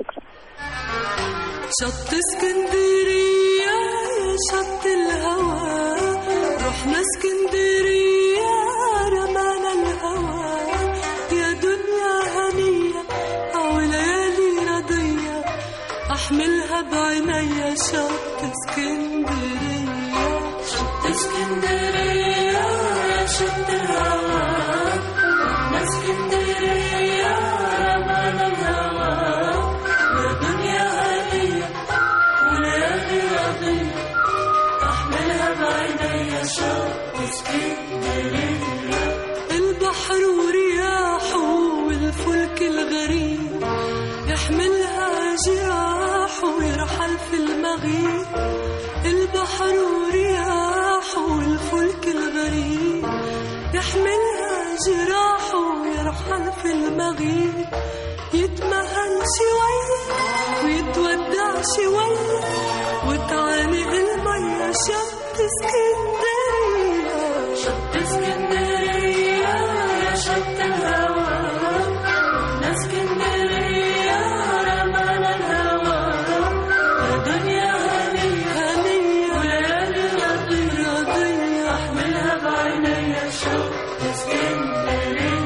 شط اسكندرية يا شط الهوى رحنا اسكندرية رمانا الهوى يا دنيا هنية أو ليالي رضية أحملها بعينيا شط اسكندرية شط اسكندرية يا شط الهوى رحنا اسكندرية رمانا الهوى يا دنيا هنية وليالي رضية أحملها بعينيا شوق اسكندرية البحر ورياحه والفلك الغريب يحملها جراح ويرحل في المغيب البحر ورياحه والفلك الغريب يحملها جراح ويرحل في المغيب يتمهل شوية ويتودع شوية وتعانق المية شط اسكندرية شط اسكندرية يا شط الهوى رحنا اسكندرية رمانا الهوى يا دنيا هنية هنية وليالي رضية رضية احملها بعينيا شط اسكندرية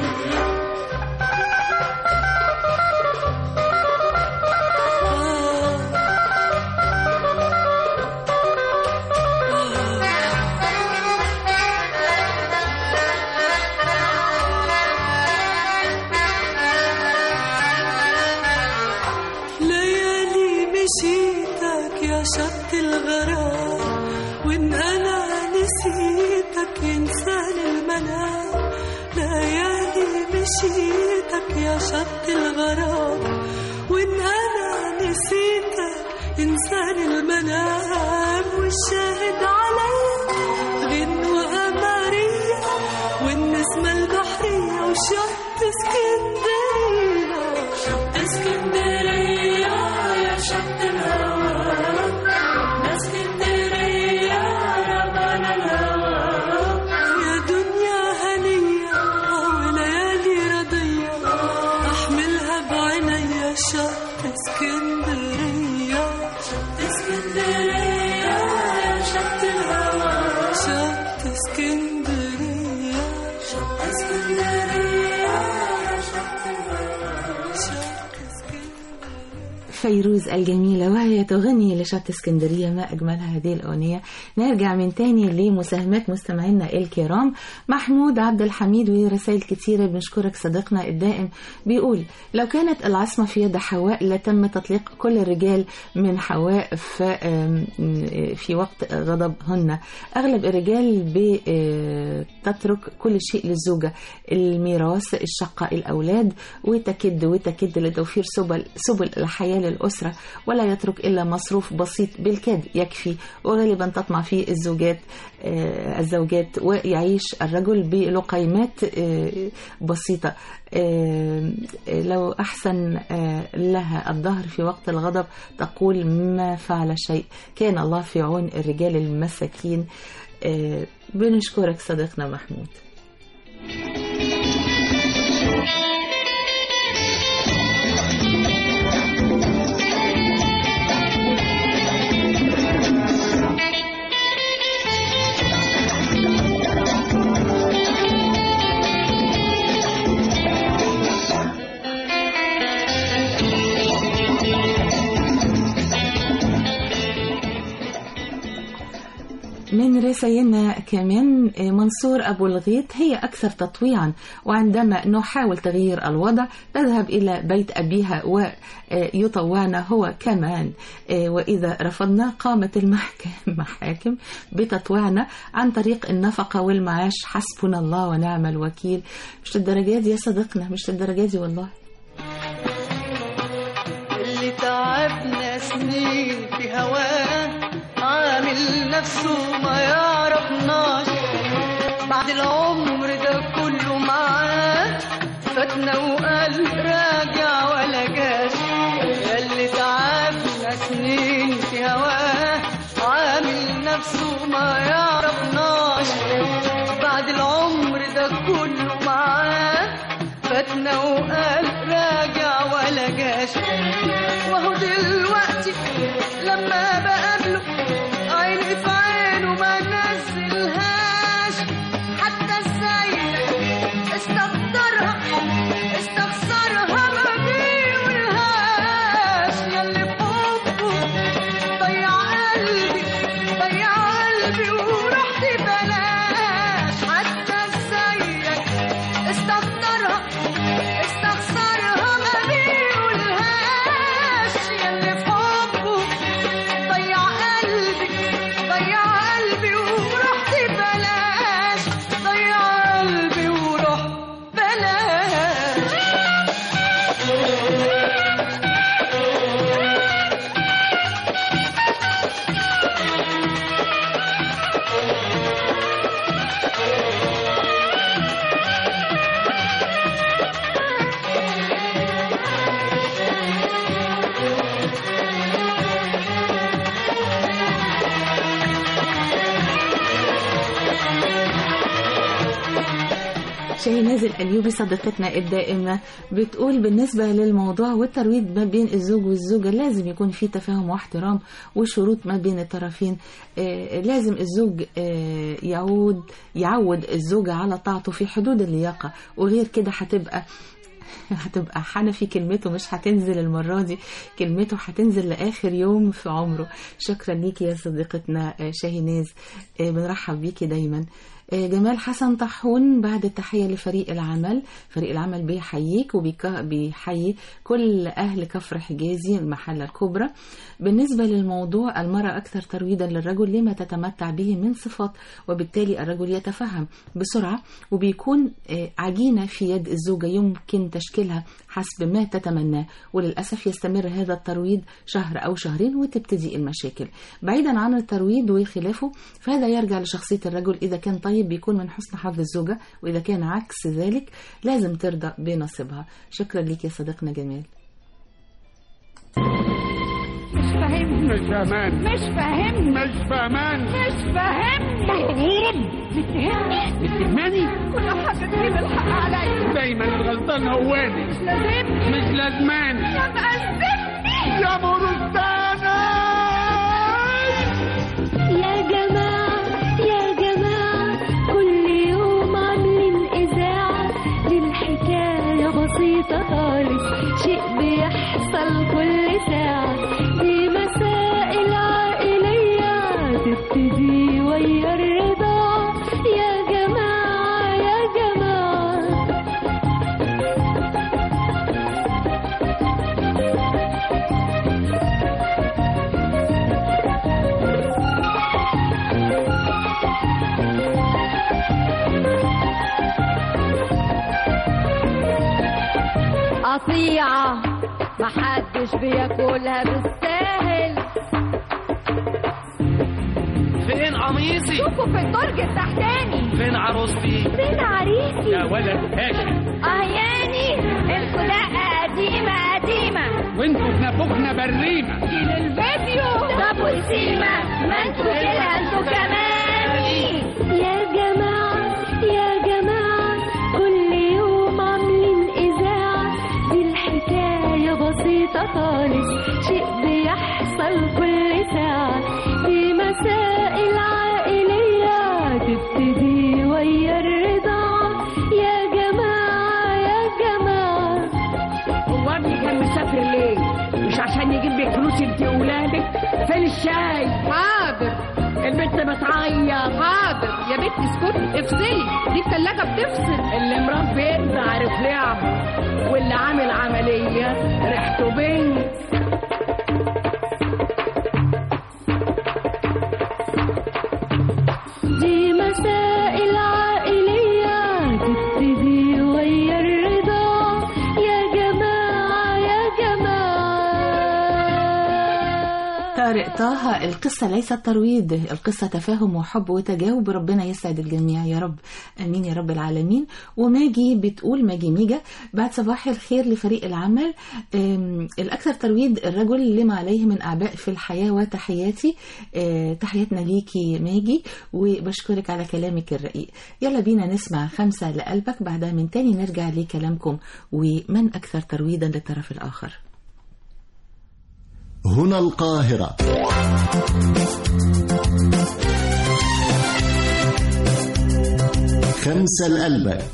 ليالي مشيتك يا شط الغرام وان انا نسيتك ينسان المنام ليالي مشيتك يا شط الغرام وان انا نسيتك ينسان المنام والشاهد عليا غنوة قمرية والنسمة البحرية وشط اسكندرية شط اسكندرية يا شط الهوى رحنا اسكندرية رمانا الهوى يا دنيا هنية وليالي رضية أحملها بعينيا شط اسكندرية شط اسكندرية يا شط الهوى شط اسكندرية شط اسكندرية يا شط الهوى شط فيروز الجميلة وهي تغني لشط اسكندرية ما أجملها هذه الأغنية نرجع من تاني لمساهمات مستمعينا الكرام محمود عبد الحميد ورسائل كتيرة بنشكرك صديقنا الدائم بيقول لو كانت العصمة في يد حواء لتم تطليق كل الرجال من حواء ف- آم، في وقت غضبهن أغلب الرجال بتترك كل شيء للزوجة الميراث الشقة الأولاد وتكد وتكد لتوفير سبل سبل الحياة للأسرة ولا يترك إلا مصروف بسيط بالكاد يكفي وغالبا تطمع فيه الزوجات آه، الزوجات ويعيش الرجل بلقيمات آه، بسيطة آه، لو أحسن آه، لها الظهر في وقت الغضب تقول ما فعل شيء كان الله في عون الرجال المساكين آه، بنشكرك صديقنا محمود من رسائلنا كمان آه، منصور أبو الغيط هي أكثر تطويعا وعندما نحاول تغيير الوضع تذهب إلى بيت أبيها ويطوعنا هو كمان آه، وإذا رفضنا قامت المحكمة محاكم بتطويعنا عن طريق النفقة والمعاش حسبنا الله ونعم الوكيل مش الدرجات دي يا صديقنا مش الدرجات دي والله اللي تعبنا سنين في هواه عامل نفسه ما يعرفناش بعد العمر ده كله معاه فاتنا وقال راجع ولا جاش اللي تعبنا سنين في هواه عامل نفسه ما يعرفناش بعد العمر ده كله معاه فاتنا وقال راجع ولا جاش وهو دلوقتي لما بقابله عيني في عينه ما نزلهاش حتى ازاي استقدرها استخسرها ما بيقولهاش ياللي بحبه ضيع قلبي ضيع قلبي ورحت بلاش حتى ازيك استخسرها استخسرها ما بيقولهاش ياللي في حبه ضيع قلبي ضيع قلبي ورحت بلاش ضيع قلبي ورحت بلاش شاهناز الأيوبي صديقتنا الدائمة بتقول بالنسبة للموضوع والترويض ما بين الزوج والزوجة لازم يكون في تفاهم واحترام وشروط ما بين الطرفين آه، لازم الزوج آه، يعود يعود الزوجة على طاعته في حدود اللياقة وغير كده هتبقى هتبقى حنفي كلمته مش هتنزل المرة دي كلمته هتنزل لآخر يوم في عمره شكرا ليكي يا صديقتنا آه، شاهيناز آه، بنرحب بيكي دايما آه، جمال حسن طاحون بعد التحية لفريق العمل فريق العمل بيحييك وبيحيي كل أهل كفر حجازي المحلة الكبرى بالنسبة للموضوع المرأة أكثر ترويضا للرجل لما تتمتع به من صفات وبالتالي الرجل يتفهم بسرعة وبيكون آه، عجينة في يد الزوجة يمكن تشكيلها حسب ما تتمناه وللأسف يستمر هذا الترويض شهر أو شهرين وتبتدي المشاكل بعيدا عن الترويض وخلافه فهذا يرجع لشخصية الرجل إذا كان طيب بيكون من حسن حظ الزوجة وإذا كان عكس ذلك لازم ترضى بنصيبها شكرا ليك يا صديقنا جمال مش فاهم مش فاهمان مش فاهم مش فاهمان مش فاهم مغرور بتهمني بتهماني كل حاجة تجيب الحق عليا دايما الغلطان هو أنا. مش لازمني مش لازماني يا مقزمني يا مرستاني يا جماعة يا جماعة كل يوم عاملين إذاعة دي الحكاية بسيطة خالص شيء بيحصل كل ساعة دي مسائل عائلية تبتدي ويا الرضا يا جماعة يا جماعة قطيعة محدش بياكلها بالساهل فين قميصي شوفوا في الدرج التحتاني فين عروستي فين عريسي يا ولد هاشم اهياني الخلاقة قديمة قديمة وانتوا في نافوخنا بريمة جيل الفيديو طب والسيما ما انتوا كده انتوا كمان يا جماعة يا جماعة كل يوم عاملين إذاعة دي الحكاية بسيطة خالص شيء بيحصل كل ساعة دي مسائل عائلية تبتدي ويا الرضا يا جماعة يا جماعة هو ابني كان مسافر ليه؟ مش عشان يجيب لك فلوس انت وولادك؟ فين الشاي؟ حاضر البت بتعيط حاضر يا بنت اسكتي افصلي دي التلاجة بتفصل اللي مربي عارف لعبه واللي عامل عملية ريحته بنت دي مسائل عائلية تبتدي ويا الرضا يا جماعة يا جماعة طارق طه القصة ليست ترويض القصة تفاهم وحب وتجاوب ربنا يسعد الجميع يا رب امين يا رب العالمين وماجي بتقول ماجي ميجا بعد صباح الخير لفريق العمل أم، الاكثر ترويض الرجل لما عليه من اعباء في الحياة وتحياتي أه، تحياتنا ليكي ماجي وبشكرك على كلامك الرقيق يلا بينا نسمع خمسة لقلبك بعدها من تاني نرجع لكلامكم ومن اكثر ترويضا للطرف الاخر هنا القاهرة خمسة لقلبك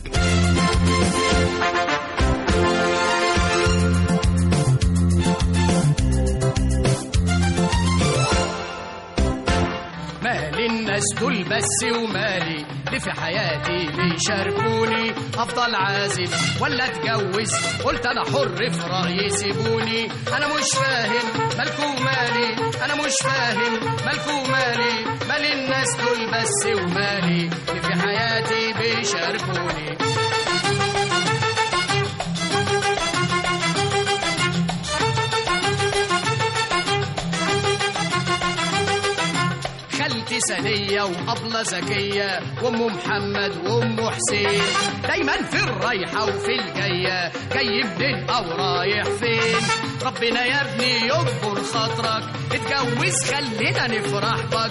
مال الناس دول بس ومالي اللي في حياتي بيشاركوني افضل عازب ولا اتجوز قلت انا حر في رايي سيبوني انا مش فاهم مالكو مالي انا مش فاهم مالكو مالي مال الناس دول بس ومالي اللي في حياتي بيشاركوني خالتي سنية وأبلة زكية وأم محمد وأم حسين دايما في الرايحة وفي الجاية جاي منين أو رايح فين ربنا يا ابني يكبر خاطرك اتجوز خلينا نفرح بك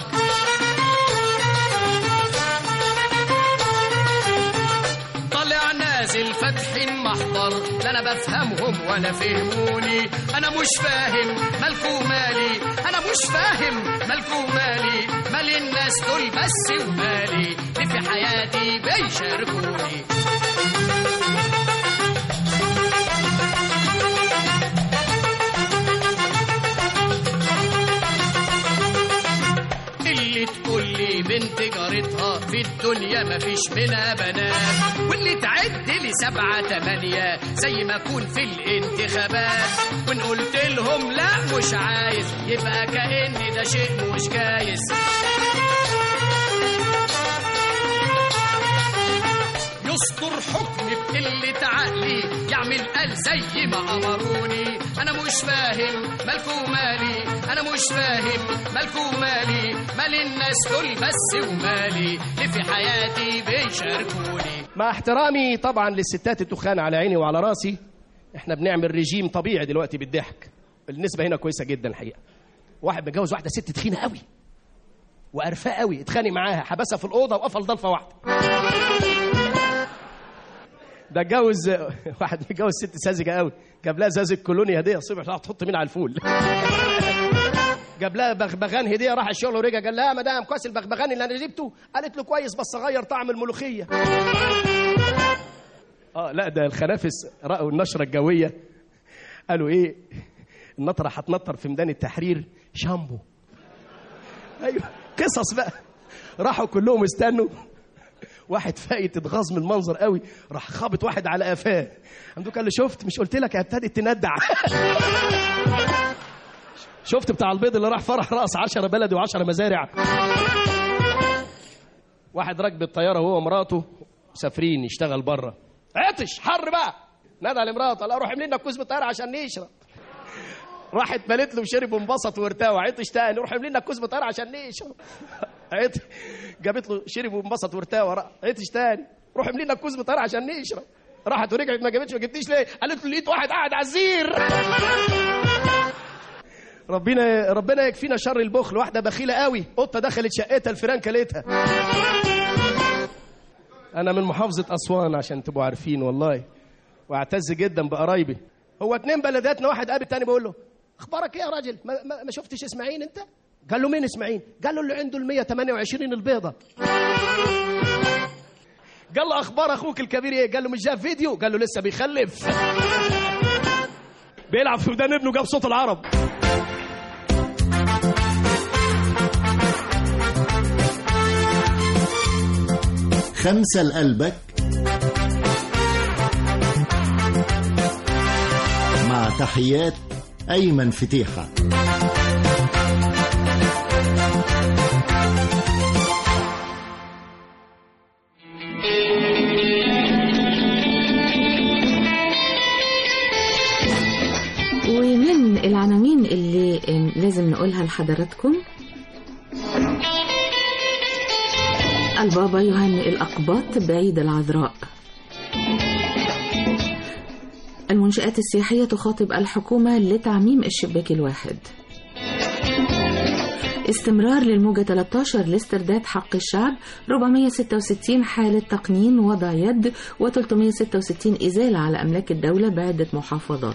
طالع نازل فاتحين محضر لا انا بفهمهم ولا فهموني انا مش فاهم مالكو مالي انا مش فاهم مالكو مالي مال الناس دول بس ومالي اللي في حياتي بيشاركوني اللي تقول لي بنت جارتها في الدنيا مفيش منها بنات واللي تعد لي سبعة تمانية زي ما أكون في الانتخابات وإن قلت لهم لا مش عايز يبقى كأن ده شيء مش جايز يصدر حكم بقلة عقلي يعمل قال زي ما أمروني أنا مش فاهم مالكو مالي أنا مش فاهم مالكو مالي مال الناس دول بس ومالي اللي في حياتي بيشاركوني مع احترامي طبعا للستات التخان على عيني وعلى راسي احنا بنعمل رجيم طبيعي دلوقتي بالضحك النسبه هنا كويسه جدا الحقيقه واحد متجوز واحده ست تخينه قوي وقرفاه قوي اتخانق معاها حبسها في الاوضه وقفل ضلفه واحده ده اتجوز واحد متجوز ست ساذجه قوي جاب لها زازة كولوني هديه الصبح راح تحط مين على الفول جاب لها بغبغان هديه راح الشغل ورجع قال لها يا مدام كويس البغبغان اللي انا جبته قالت له كويس بس غير طعم الملوخيه اه لا ده الخنافس رأوا النشره الجويه قالوا ايه النطره هتنطر في ميدان التحرير شامبو ايوه قصص بقى راحوا كلهم استنوا واحد فايت اتغاظ من المنظر قوي راح خابط واحد على قفاه عنده قال له شفت مش قلت لك ابتدت تندع شفت بتاع البيض اللي راح فرح راس عشرة بلدي وعشرة مزارع واحد راكب الطياره هو ومراته مسافرين يشتغل بره عطش حر بقى نادى على مراته قال روح اعمل لنا كوز بالطياره عشان نشرب راحت ملت له وشرب وانبسط وارتوى عطش تاني روح اعمل لنا كوز بالطياره عشان نشرب عطش جابت له شرب وانبسط وارتوى را- عطش تاني روح اعمل لنا كوز بالطياره عشان نشرب راحت ورجعت ما جابتش ما جبتيش ليه قالت له لقيت واحد قاعد على الزير ربنا ربنا يكفينا شر البخل واحده بخيله قوي قطه دخلت شقتها الفيران كلتها انا من محافظه اسوان عشان تبقوا عارفين والله واعتز جدا بقرايبي هو اتنين بلداتنا واحد قابل تاني بقول له اخبارك ايه يا راجل ما, ما, ما شفتش اسماعيل انت قال له مين اسماعيل قال له اللي عنده ال 128 البيضه قال له اخبار اخوك الكبير ايه قال له مش جاب فيديو قال له لسه بيخلف بيلعب في ودان ابنه جاب صوت العرب خمسة لقلبك مع تحيات أيمن فتيحة ومن العناوين اللي آم، لازم نقولها لحضراتكم البابا يهنئ الأقباط بعيد العذراء المنشآت السياحية تخاطب الحكومة لتعميم الشباك الواحد استمرار للموجة 13 لاسترداد حق الشعب 466 حالة تقنين وضع يد و366 إزالة على أملاك الدولة بعدة محافظات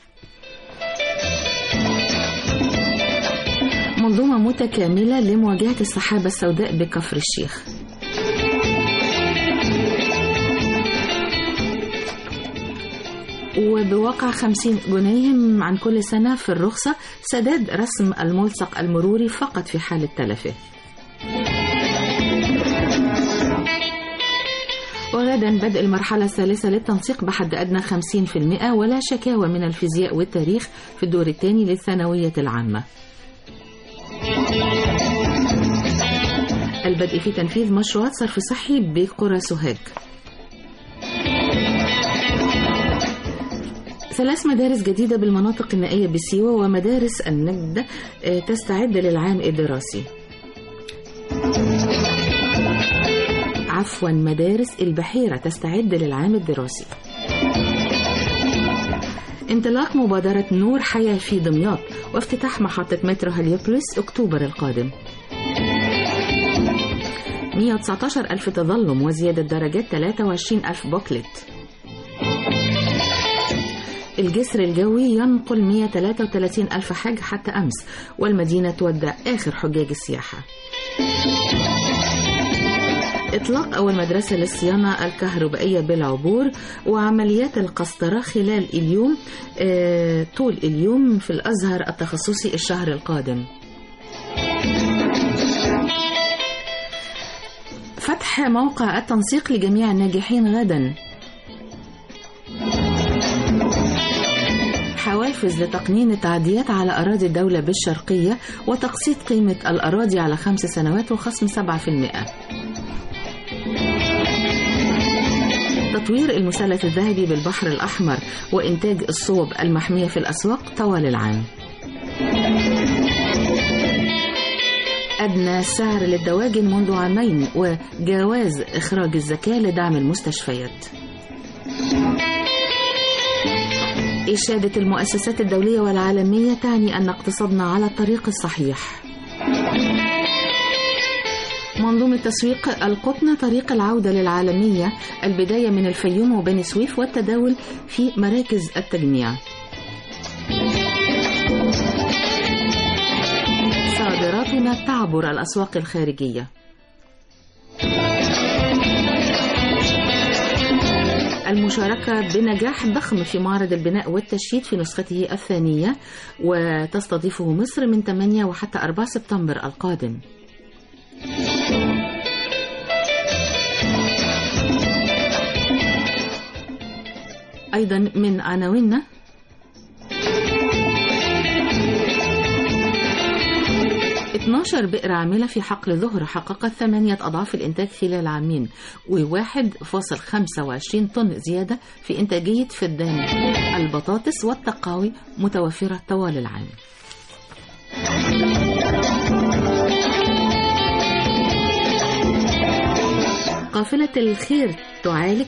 منظومة متكاملة لمواجهة السحابة السوداء بكفر الشيخ وبواقع 50 جنيه عن كل سنة في الرخصة سداد رسم الملصق المروري فقط في حالة تلفه وغدا بدء المرحلة الثالثة للتنسيق بحد أدنى 50% ولا شكاوى من الفيزياء والتاريخ في الدور الثاني للثانوية العامة البدء في تنفيذ مشروعات صرف صحي بقرى سوهاج ثلاث مدارس جديدة بالمناطق النائية بسيوة ومدارس النجدة آه، تستعد للعام الدراسي عفوا مدارس البحيرة تستعد للعام الدراسي انطلاق مبادرة نور حياة في دمياط وافتتاح محطة مترو هليوبوليس أكتوبر القادم 119 ألف تظلم وزيادة درجات 23 ألف بوكلت الجسر الجوي ينقل 133 ألف حاج حتى أمس والمدينة تودع آخر حجاج السياحة إطلاق أول مدرسة للصيانة الكهربائية بالعبور وعمليات القسطرة خلال اليوم آه، طول اليوم في الأزهر التخصصي الشهر القادم فتح موقع التنسيق لجميع الناجحين غدا حوافز لتقنين التعديات على أراضي الدولة بالشرقية وتقسيط قيمة الأراضي على خمس سنوات وخصم 7% تطوير المثلث الذهبي بالبحر الأحمر وإنتاج الصوب المحمية في الأسواق طوال العام أدنى سعر للدواجن منذ عامين وجواز إخراج الزكاة لدعم المستشفيات إشادة المؤسسات الدولية والعالمية تعني أن اقتصادنا على الطريق الصحيح منظومة تسويق القطن طريق العودة للعالمية البداية من الفيوم وبني سويف والتداول في مراكز التجميع صادراتنا تعبر الأسواق الخارجية المشاركة بنجاح ضخم في معرض البناء والتشييد في نسخته الثانية وتستضيفه مصر من 8 وحتى 4 سبتمبر القادم أيضا من عناويننا اتناشر بئر عاملة في حقل ظهر حققت ثمانية أضعاف الإنتاج خلال عامين وواحد فاصل خمسة وعشرين طن زيادة في إنتاجية فدان البطاطس والتقاوي متوفرة طوال العام قافلة الخير تعالج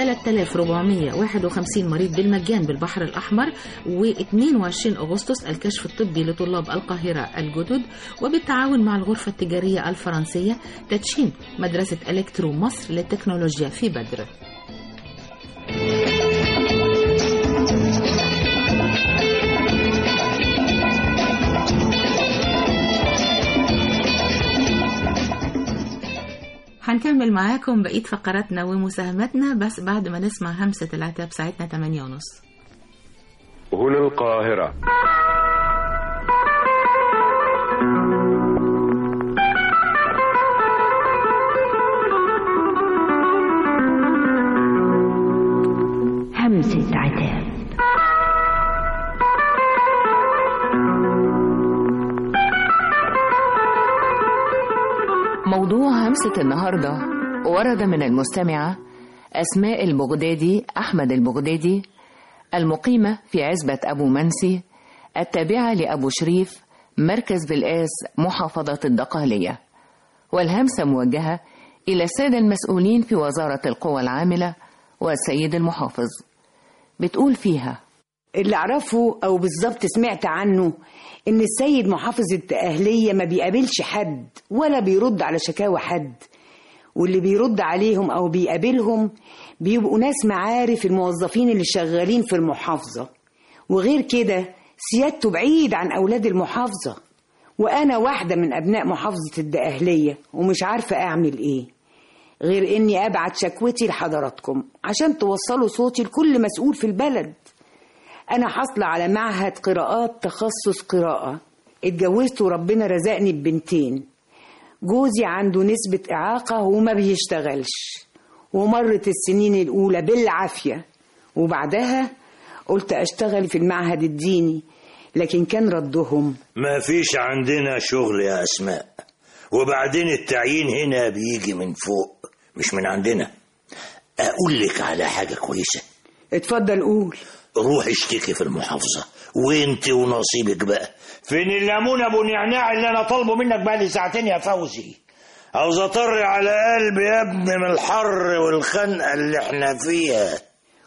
3451 مريض بالمجان بالبحر الأحمر و22 أغسطس الكشف الطبي لطلاب القاهرة الجدد وبالتعاون مع الغرفة التجارية الفرنسية تدشين مدرسة إلكترو مصر للتكنولوجيا في بدر هنكمل معاكم بقية فقراتنا ومساهماتنا بس بعد ما نسمع همسة العتاب ساعتنا 8 ونص هنا القاهرة موضوع همسة النهاردة ورد من المستمعة أسماء البغدادي أحمد البغدادي المقيمة في عزبة أبو منسي التابعة لأبو شريف مركز بالآس محافظة الدقهلية والهمسة موجهة إلى السادة المسؤولين في وزارة القوى العاملة والسيد المحافظ بتقول فيها اللي اعرفه او بالظبط سمعت عنه ان السيد محافظ الأهلية ما بيقابلش حد ولا بيرد على شكاوى حد واللي بيرد عليهم او بيقابلهم بيبقوا ناس معارف الموظفين اللي شغالين في المحافظة وغير كده سيادته بعيد عن اولاد المحافظة وانا واحدة من ابناء محافظة الدقهلية ومش عارفة اعمل ايه غير اني ابعت شكوتي لحضراتكم عشان توصلوا صوتي لكل مسؤول في البلد انا حاصله على معهد قراءات تخصص قراءه اتجوزت وربنا رزقني ببنتين جوزي عنده نسبة إعاقة وما بيشتغلش ومرت السنين الأولى بالعافية وبعدها قلت أشتغل في المعهد الديني لكن كان ردهم ما فيش عندنا شغل يا أسماء وبعدين التعيين هنا بيجي من فوق مش من عندنا أقول لك على حاجة كويسة اتفضل قول روح اشتكي في المحافظة وانت ونصيبك بقى فين الليمون ابو نعناع اللي انا طالبه منك بقى لي ساعتين يا فوزي عاوز اطر على قلبي يا ابني من الحر والخنقة اللي احنا فيها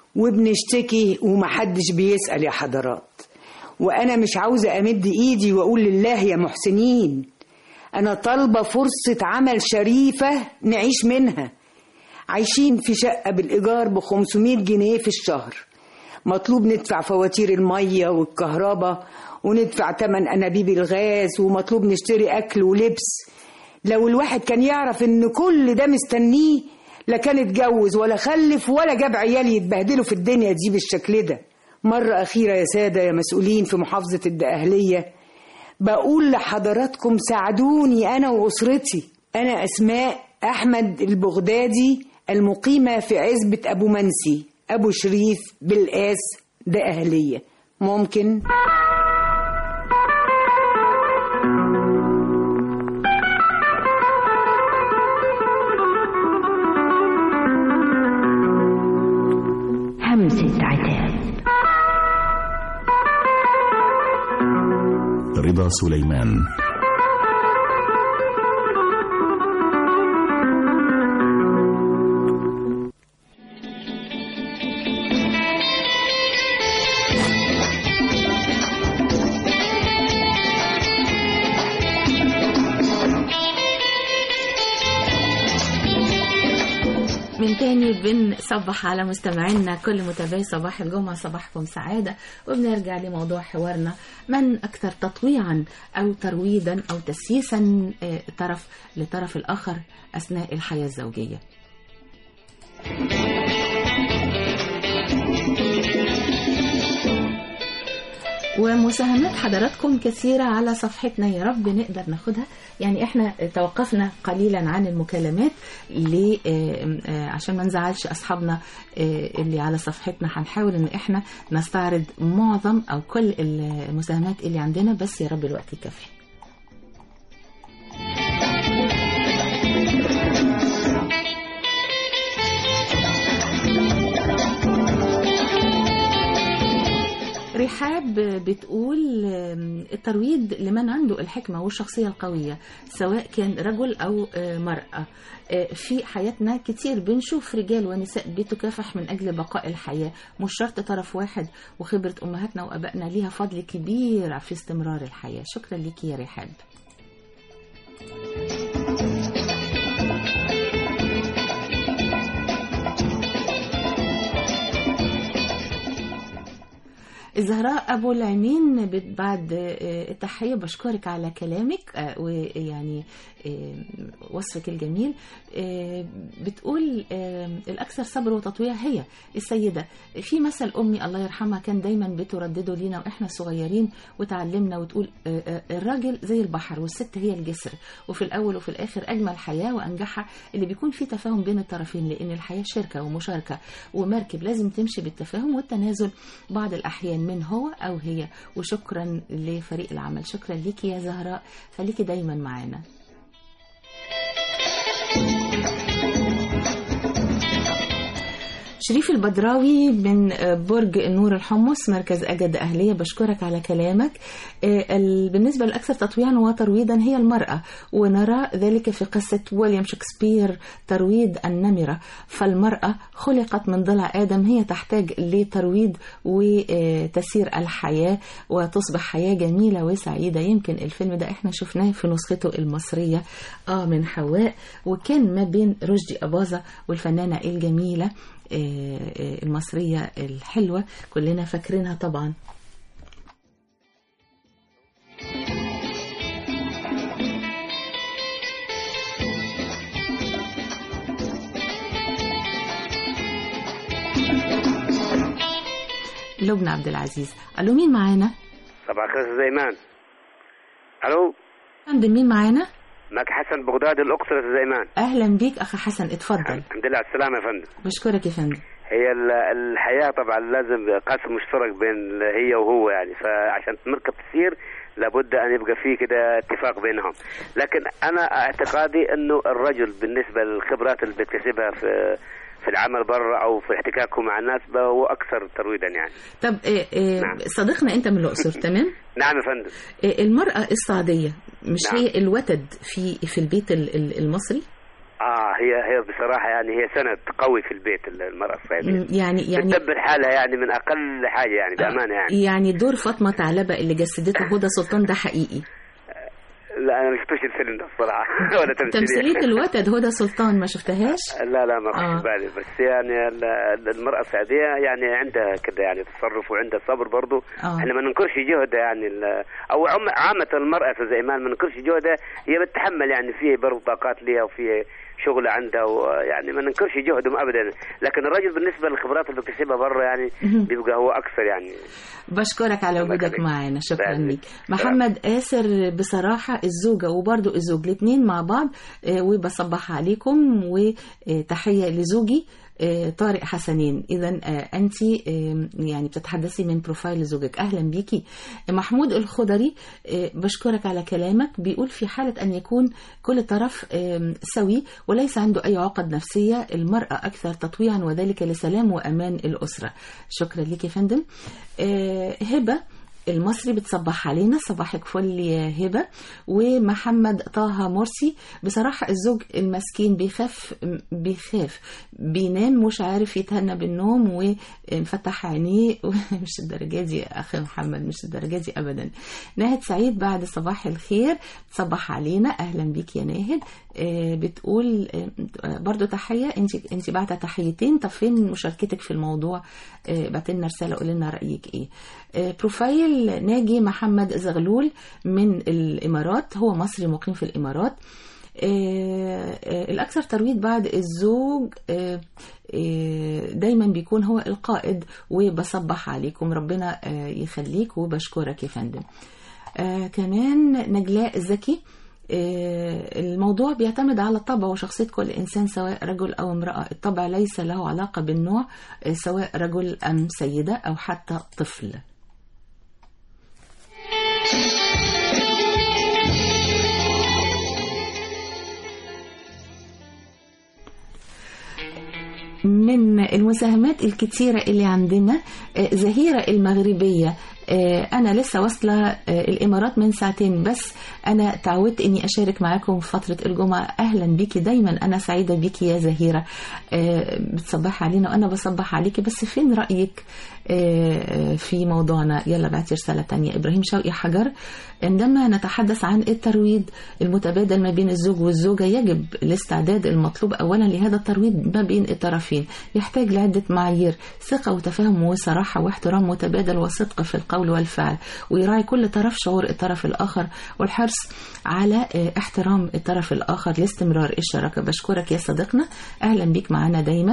وبنشتكي ومحدش بيسأل يا حضرات وأنا مش عاوزة أمد إيدي وأقول لله يا محسنين أنا طالبة فرصة عمل شريفة نعيش منها عايشين في شقة بالإيجار ب 500 جنيه في الشهر مطلوب ندفع فواتير المية والكهرباء وندفع تمن أنابيب الغاز ومطلوب نشتري أكل ولبس لو الواحد كان يعرف إن كل ده مستنيه لا كان اتجوز ولا خلف ولا جاب عيال يتبهدلوا في الدنيا دي بالشكل ده مرة أخيرة يا سادة يا مسؤولين في محافظة الدقهلية بقول لحضراتكم ساعدوني أنا وأسرتي أنا أسماء أحمد البغدادي المقيمة في عزبة أبو منسي أبو شريف بالقاس ده أهلية ممكن همسة عتاب رضا سليمان من تاني بنصبح على مستمعينا كل متابعي صباح الجمعة صباحكم سعادة وبنرجع لموضوع حوارنا من أكثر تطويعا أو ترويدا أو تسييسا آه، طرف لطرف الآخر أثناء الحياة الزوجية ومساهمات حضراتكم كثيرة على صفحتنا يا رب نقدر ناخدها يعني احنا توقفنا قليلا عن المكالمات ل آه، آه، عشان ما نزعلش اصحابنا آه، اللي على صفحتنا هنحاول ان احنا نستعرض معظم او كل المساهمات اللي عندنا بس يا رب الوقت يكفي رحاب بتقول آم، الترويض لمن عنده الحكمة والشخصية القوية سواء كان رجل أو آه، مرأة آه، في حياتنا كتير بنشوف رجال ونساء بتكافح من أجل بقاء الحياة مش شرط طرف واحد وخبرة أمهاتنا وأبائنا ليها فضل كبير في استمرار الحياة شكرا لك يا رحاب زهراء أبو العينين بت- بعد آه، التحية بشكرك على كلامك آه، ويعني آه، وصفك الجميل آه، بتقول آه، الأكثر صبر وتطويع هي السيدة في مثل أمي الله يرحمها كان دايما بتردده لينا وإحنا صغيرين وتعلمنا وتقول آه، آه، الراجل زي البحر والست هي الجسر وفي الأول وفي الآخر أجمل حياة وأنجحها اللي بيكون في تفاهم بين الطرفين لأن الحياة شركة ومشاركة ومركب لازم تمشي بالتفاهم والتنازل بعض الأحيان من هو أو هي وشكرا لفريق العمل شكرا ليكي يا زهراء خليكي دايما معانا شريف البدراوي من آه، برج نور الحمص مركز أجد أهلية بشكرك على كلامك آه، ال- بالنسبة للأكثر تطويعا وترويضا هي المرأة ونرى ذلك في قصة ويليام شكسبير ترويض النمرة فالمرأة خلقت من ضلع آدم هي تحتاج لترويض وتسير الحياة وتصبح حياة جميلة وسعيدة يمكن الفيلم ده احنا شفناه في نسخته المصرية آه من حواء وكان ما بين رشدي أباظة والفنانة الجميلة آه، آه، المصرية الحلوة كلنا فاكرينها طبعا لبنى عبد العزيز الو مين معانا صباح الخير يا زيمان الو فندم مين معانا معك حسن بغداد الاقصر يا زيمان اهلا بيك اخ حسن اتفضل الحمد لله على السلامه يا فندم بشكرك يا فندم هي ال- الحياه طبعا لازم قسم مشترك بين هي وهو يعني فعشان المركب تسير لابد ان يبقى فيه كده اتفاق بينهم لكن انا اعتقادي انه الرجل بالنسبه للخبرات اللي بيكتسبها في في العمل برا او في احتكاكه مع الناس بقى هو اكثر ترويضا يعني طب آه، آه، صديقنا انت من الاقصر تمام نعم يا فندم آه، المرأة السعودية مش نعم. هي الوتد في في البيت ال- ال- المصري اه هي هي بصراحه يعني هي سند قوي في البيت المراه الصعيديه م، يعني يعني بتدبر حالها يعني من اقل حاجه يعني بامانه يعني يعني دور فاطمة ثعلبة اللي جسدته هدى سلطان ده حقيقي لا انا ما شفتوش الفيلم ده الصراحه ولا تمثيليه تمثيلية الوتد هدى سلطان ما شفتهاش لا لا ما آه. خدش بالي بس يعني ال- المرأة السعودية يعني عندها كده يعني تصرف وعندها صبر برضو آه. احنا ما ننكرش جهدها يعني ال- او عم- عامة المرأة في زيمان ما ننكرش جهدها هي بتتحمل يعني في برضو طاقات ليها وفي شغل عندها ويعني ما ننكرش جهدهم ابدا لكن الرجل بالنسبة للخبرات اللي بيكتسبها برا يعني مهم. بيبقى هو اكثر يعني بشكرك على وجودك يخليك. معانا شكرا سلام. لك محمد آسر بصراحة الزوجة وبرضو الزوج الاثنين مع بعض آه، وبصبح عليكم وتحية لزوجي آه، طارق حسنين اذا انت يعني بتتحدثي من بروفايل زوجك اهلا بيكي محمود الخضري آه، بشكرك على كلامك بيقول في حاله ان يكون كل طرف آم، سوي وليس عنده اي عقد نفسيه المراه اكثر تطويعا وذلك لسلام وامان الاسره شكرا لك يا فندم آه، هبه المصري بتصبح علينا صباحك فل يا هبة ومحمد طه مرسي بصراحة الزوج المسكين بيخاف بيخاف بينام مش عارف يتهنى بالنوم ومفتح عينيه مش الدرجة دي يا أخي محمد مش الدرجة دي أبدا ناهد سعيد بعد صباح الخير تصبح علينا أهلا بيك يا ناهد آه، بتقول آه، برضو تحية انت انت بعت تحيتين طب فين مشاركتك في الموضوع آه، بعت لنا رسالة قول لنا رأيك ايه آه، بروفايل ناجي محمد زغلول من الإمارات هو مصري مقيم في الإمارات آه، آه، الأكثر ترويض بعد الزوج آه، آه، دايما بيكون هو القائد وبصبح عليكم ربنا آه، يخليك وبشكرك يا فندم آه، كمان نجلاء زكي آه، الموضوع بيعتمد على الطبع وشخصية كل إنسان سواء رجل أو امرأة الطبع ليس له علاقة بالنوع آه، سواء رجل أم سيدة أو حتى طفل من المساهمات الكتيرة اللي عندنا آه، زهيرة المغربية آه، أنا لسه واصلة آه، الإمارات من ساعتين بس أنا تعودت إني أشارك معاكم في فترة الجمعة أهلا بيكي دايما أنا سعيدة بيكي يا زهيرة آه، بتصبح علينا وأنا بصبح عليكي بس فين رأيك آه، في موضوعنا يلا بعتي رسالة تانية إبراهيم شوقي حجر عندما نتحدث عن الترويض المتبادل ما بين الزوج والزوجة يجب الاستعداد المطلوب أولا لهذا الترويض ما بين الطرفين يحتاج لعدة معايير ثقة وتفاهم وصراحة واحترام متبادل وصدق في القول والفعل ويراعي كل طرف شعور الطرف الآخر والحرص على آه، احترام الطرف الآخر لاستمرار الشراكة بشكرك يا صديقنا أهلا بيك معنا دايما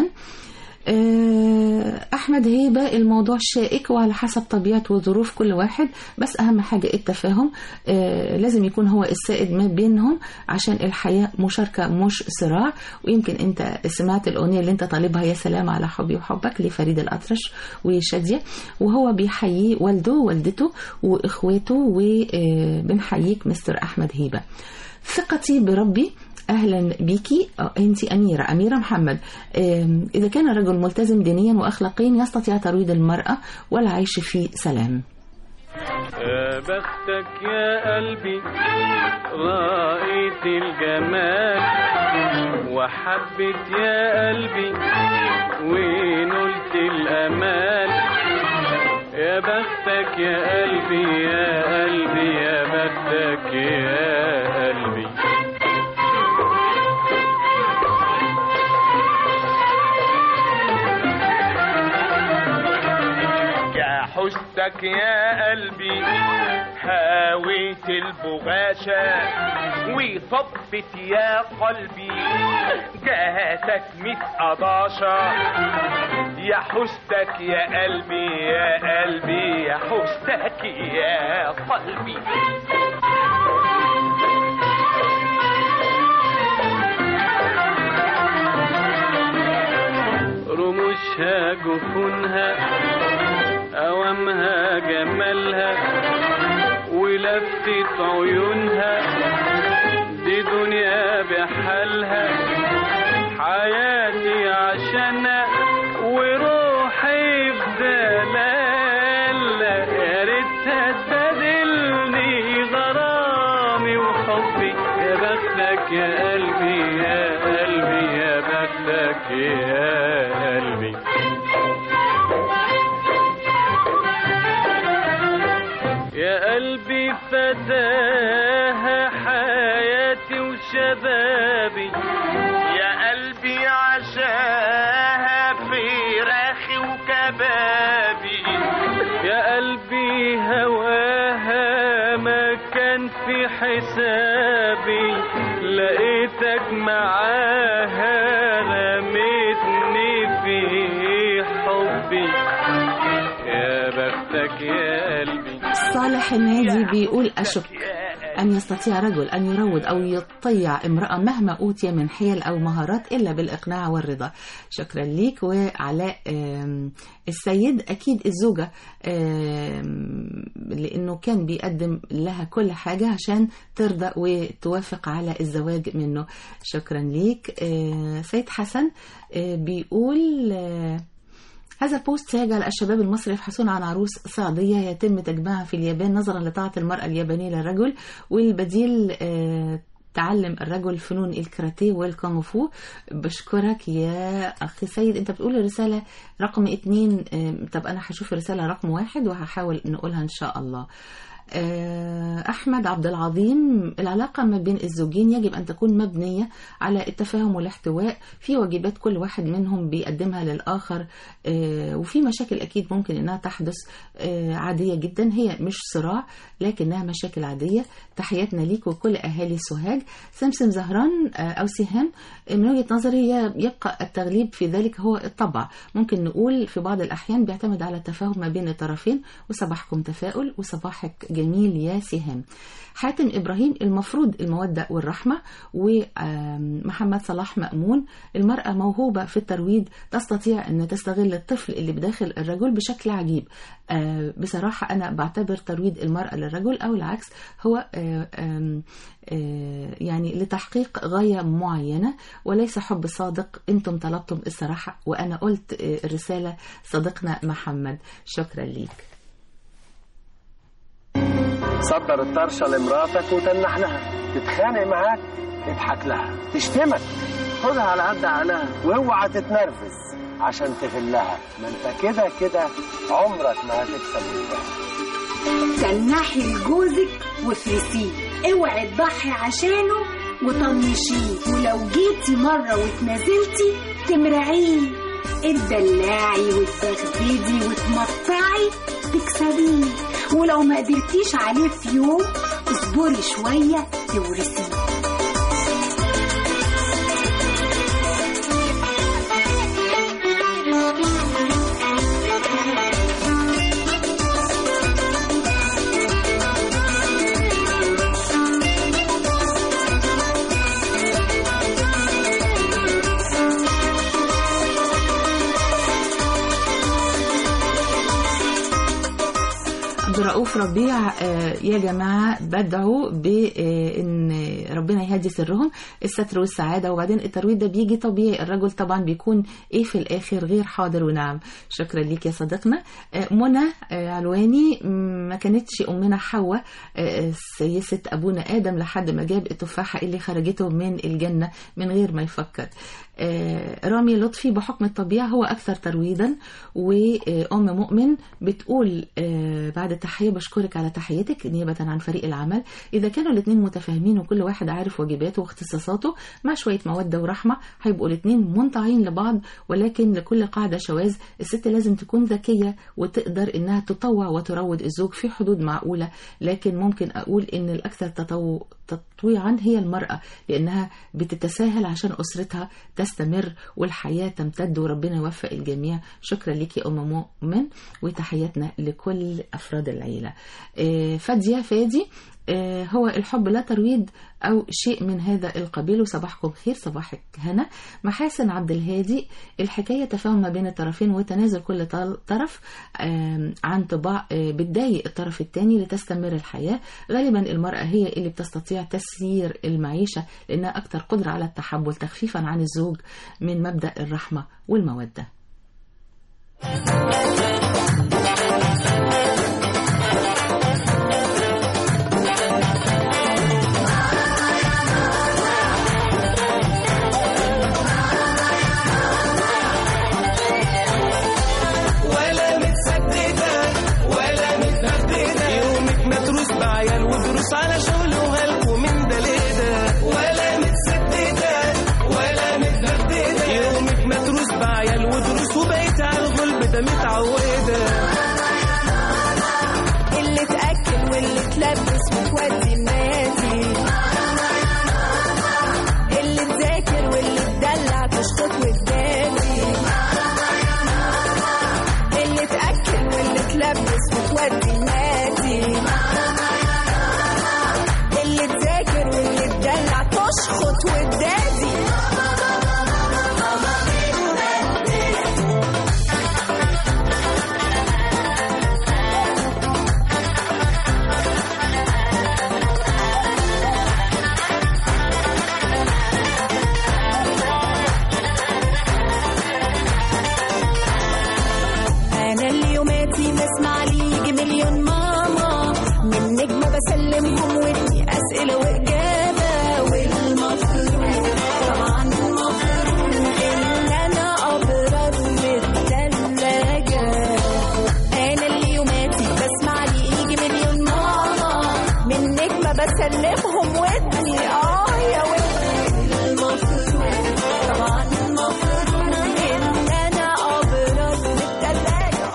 آه، أحمد هيبة الموضوع شائك وعلى حسب طبيعة وظروف كل واحد بس أهم حاجة التفاهم آه، لازم يكون هو السائد ما بينهم عشان الحياة مشاركة مش صراع ويمكن أنت سمعت الأغنية اللي أنت طالبها يا سلام على حبي وحبك لفريد الأطرش وشادية وهو بيحيي والده ووالدته وإخواته وبنحييك مستر أحمد هيبة ثقتي بربي اهلا بيكي آه، انت اميره اميره محمد آم، اذا كان الرجل ملتزم دينيا واخلاقيا يستطيع ترويض المراه والعيش في سلام يا بختك يا قلبي رأيت الجمال وحبت يا قلبي ونلت الأمال يا بختك يا قلبي يا قلبي يا بختك يا قلبي يا حسك يا قلبي هاويت البغاشة وصبت يا قلبي جهتك ميت قضاشة يا حسك يا قلبي يا قلبي يا حسك يا قلبي رموشها جفونها أوامها جمالها ولفت عيونها دي دنيا بحالها حياتي عشانها وروحي بدلالها يا ريتها تبادلني غرامي وحبي يا بختك يا قلبي يا قلبي يا بختك يا قلبي يا قلبي فداها حياتي وشبابي يا قلبي عشاها فراخي وكبابي يا قلبي هواها ما كان في حسابي لقيتك معاها رميتني في حبي يا بختك يا قلبي صالح النادي بيقول أشك أن يستطيع رجل أن يروض أو يطيع امرأة مهما أوتي من حيل أو مهارات إلا بالإقناع والرضا شكرا ليك وعلاء آم، السيد أكيد الزوجة آم، لأنه كان بيقدم لها كل حاجة عشان ترضى وتوافق على الزواج منه شكرا ليك آه، سيد حسن آه، بيقول آه، هذا البوست سيجعل الشباب المصري يبحثون عن عروس صعيدية يتم تجميعها في اليابان نظرا لطاعة المرأة اليابانية للرجل والبديل آه، تعلم الرجل فنون الكاراتيه والكونغ فو بشكرك يا أخي سيد أنت بتقول الرسالة رقم اتنين آه، طب أنا هشوف الرسالة رقم واحد وهحاول نقولها إن شاء الله آه، أحمد عبد العظيم العلاقة ما بين الزوجين يجب أن تكون مبنية على التفاهم والاحتواء في واجبات كل واحد منهم بيقدمها للآخر آه، وفي مشاكل أكيد ممكن إنها تحدث آه، عادية جدا هي مش صراع لكنها مشاكل عادية تحياتنا ليك وكل أهالي سوهاج سمسم زهران آه، أو سهام آه، من وجهة نظري هي- يبقى التغليب في ذلك هو الطبع ممكن نقول في بعض الأحيان بيعتمد على التفاهم ما بين الطرفين وصباحكم تفاؤل وصباحك جميل يا سهام حاتم إبراهيم المفروض المودة والرحمة ومحمد صلاح مأمون المرأة موهوبة في الترويض تستطيع أن تستغل الطفل اللي بداخل الرجل بشكل عجيب آه، بصراحة أنا بعتبر ترويض المرأة للرجل أو العكس هو آه، آم، آه، يعني لتحقيق غاية معينة وليس حب صادق أنتم طلبتم الصراحة وأنا قلت آه، الرسالة صديقنا محمد شكرا ليك صدر الطرشة لمراتك وتنح لها تتخانق معاك اضحك لها تشتمك خدها على قد عقلها واوعى تتنرفز عشان تغلها ما انت كده كده عمرك ما هتكسب وجهها تنحي لجوزك وافرسيه اوعي تضحي عشانه وطنشيه ولو جيتي مرة واتنازلتي تمرعيه اتدلعي وتبغددي وتمطعي تكسبيه ولو ما قدرتيش عليه في يوم اصبري شوية تورثيه عبد الرؤوف ربيع آه، يا جماعة بدعو بأن ربنا يهدي سرهم الستر والسعاده وبعدين الترويض ده بيجي طبيعي الرجل طبعا بيكون ايه في الاخر غير حاضر ونعم شكرا ليك يا صديقنا آه، منى آه، علواني م- ما كانتش امنا حواء آه، سيسه ابونا ادم لحد ما جاب التفاحه اللي خرجته من الجنه من غير ما يفكر آه، رامي لطفي بحكم الطبيعة هو أكثر ترويضا وأم مؤمن بتقول آه، بعد التحية بشكرك على تحيتك نيابة عن فريق العمل إذا كانوا الاثنين متفاهمين وكل واحد عارف واجباته واختصاصاته مع شوية مودة ورحمة هيبقوا الاثنين منطعين لبعض ولكن لكل قاعدة شواذ الست لازم تكون ذكية وتقدر إنها تطوع وتروض الزوج في حدود معقولة لكن ممكن أقول إن الأكثر تطو... تطويعا هي المرأة لأنها بتتساهل عشان أسرتها تستمر والحياة تمتد وربنا يوفق الجميع شكرا لك يا أم مؤمن وتحياتنا لكل أفراد العيلة آه، فادية فادي آه، هو الحب لا ترويض أو شيء من هذا القبيل وصباحكم خير صباحك هنا محاسن عبد الهادي الحكاية تفاهم ما بين الطرفين وتنازل كل طل- طرف آم، عن طباع آه، بتضايق الطرف الثاني لتستمر الحياة غالبا المرأة هي اللي بتستطيع تسيير المعيشة لأنها أكثر قدرة على التحمل تخفيفا عن الزوج من مبدأ الرحمة والمودة ولا متسددة ولا متبددة يومك متروس بعيال ودروس على شغل وهلك ومن ده لده ولا متسددة ولا متبددة يومك متروس بعيال ودروس وبقيت على الغلب ده متعودة اللي تأكل واللي تلبس وتودي النادي اللي تذاكر واللي تدلع تشخط وتدادي اللي تأكل واللي تلبس وتودي النادي اللي تذاكر واللي تدلع تشخط وتدادي انا اليوماتي بسمع لي يجي مليون ماما من نجمة بسلمهم ودي اسئلة واجابة والمفروض طبعا المفروض ان انا ابرد من الثلاجة انا اليوماتي بسمع لي يجي مليون ماما من نجمة بسلمهم ودي اه يا ودي المفروض طبعا المفروض ان انا ابرد من الثلاجة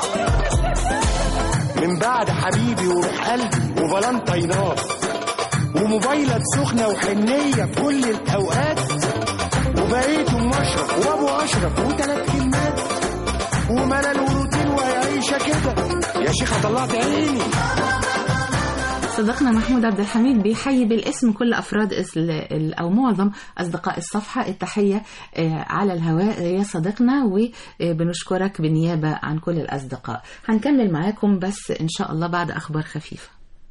من بعد حبيبي وروح قلبي وفالنتينات وموبايلك سخنة وحنية في كل الأوقات وبقيت أم أشرف وأبو أشرف وثلاث كلمات وملل وروتين وعيشة كده يا شيخة طلعت عيني صديقنا محمود عبد الحميد بيحيي بالاسم كل افراد ال- ال- او معظم اصدقاء الصفحه التحيه آه، على الهواء يا صديقنا وبنشكرك بالنيابه عن كل الاصدقاء هنكمل معاكم بس ان شاء الله بعد اخبار خفيفه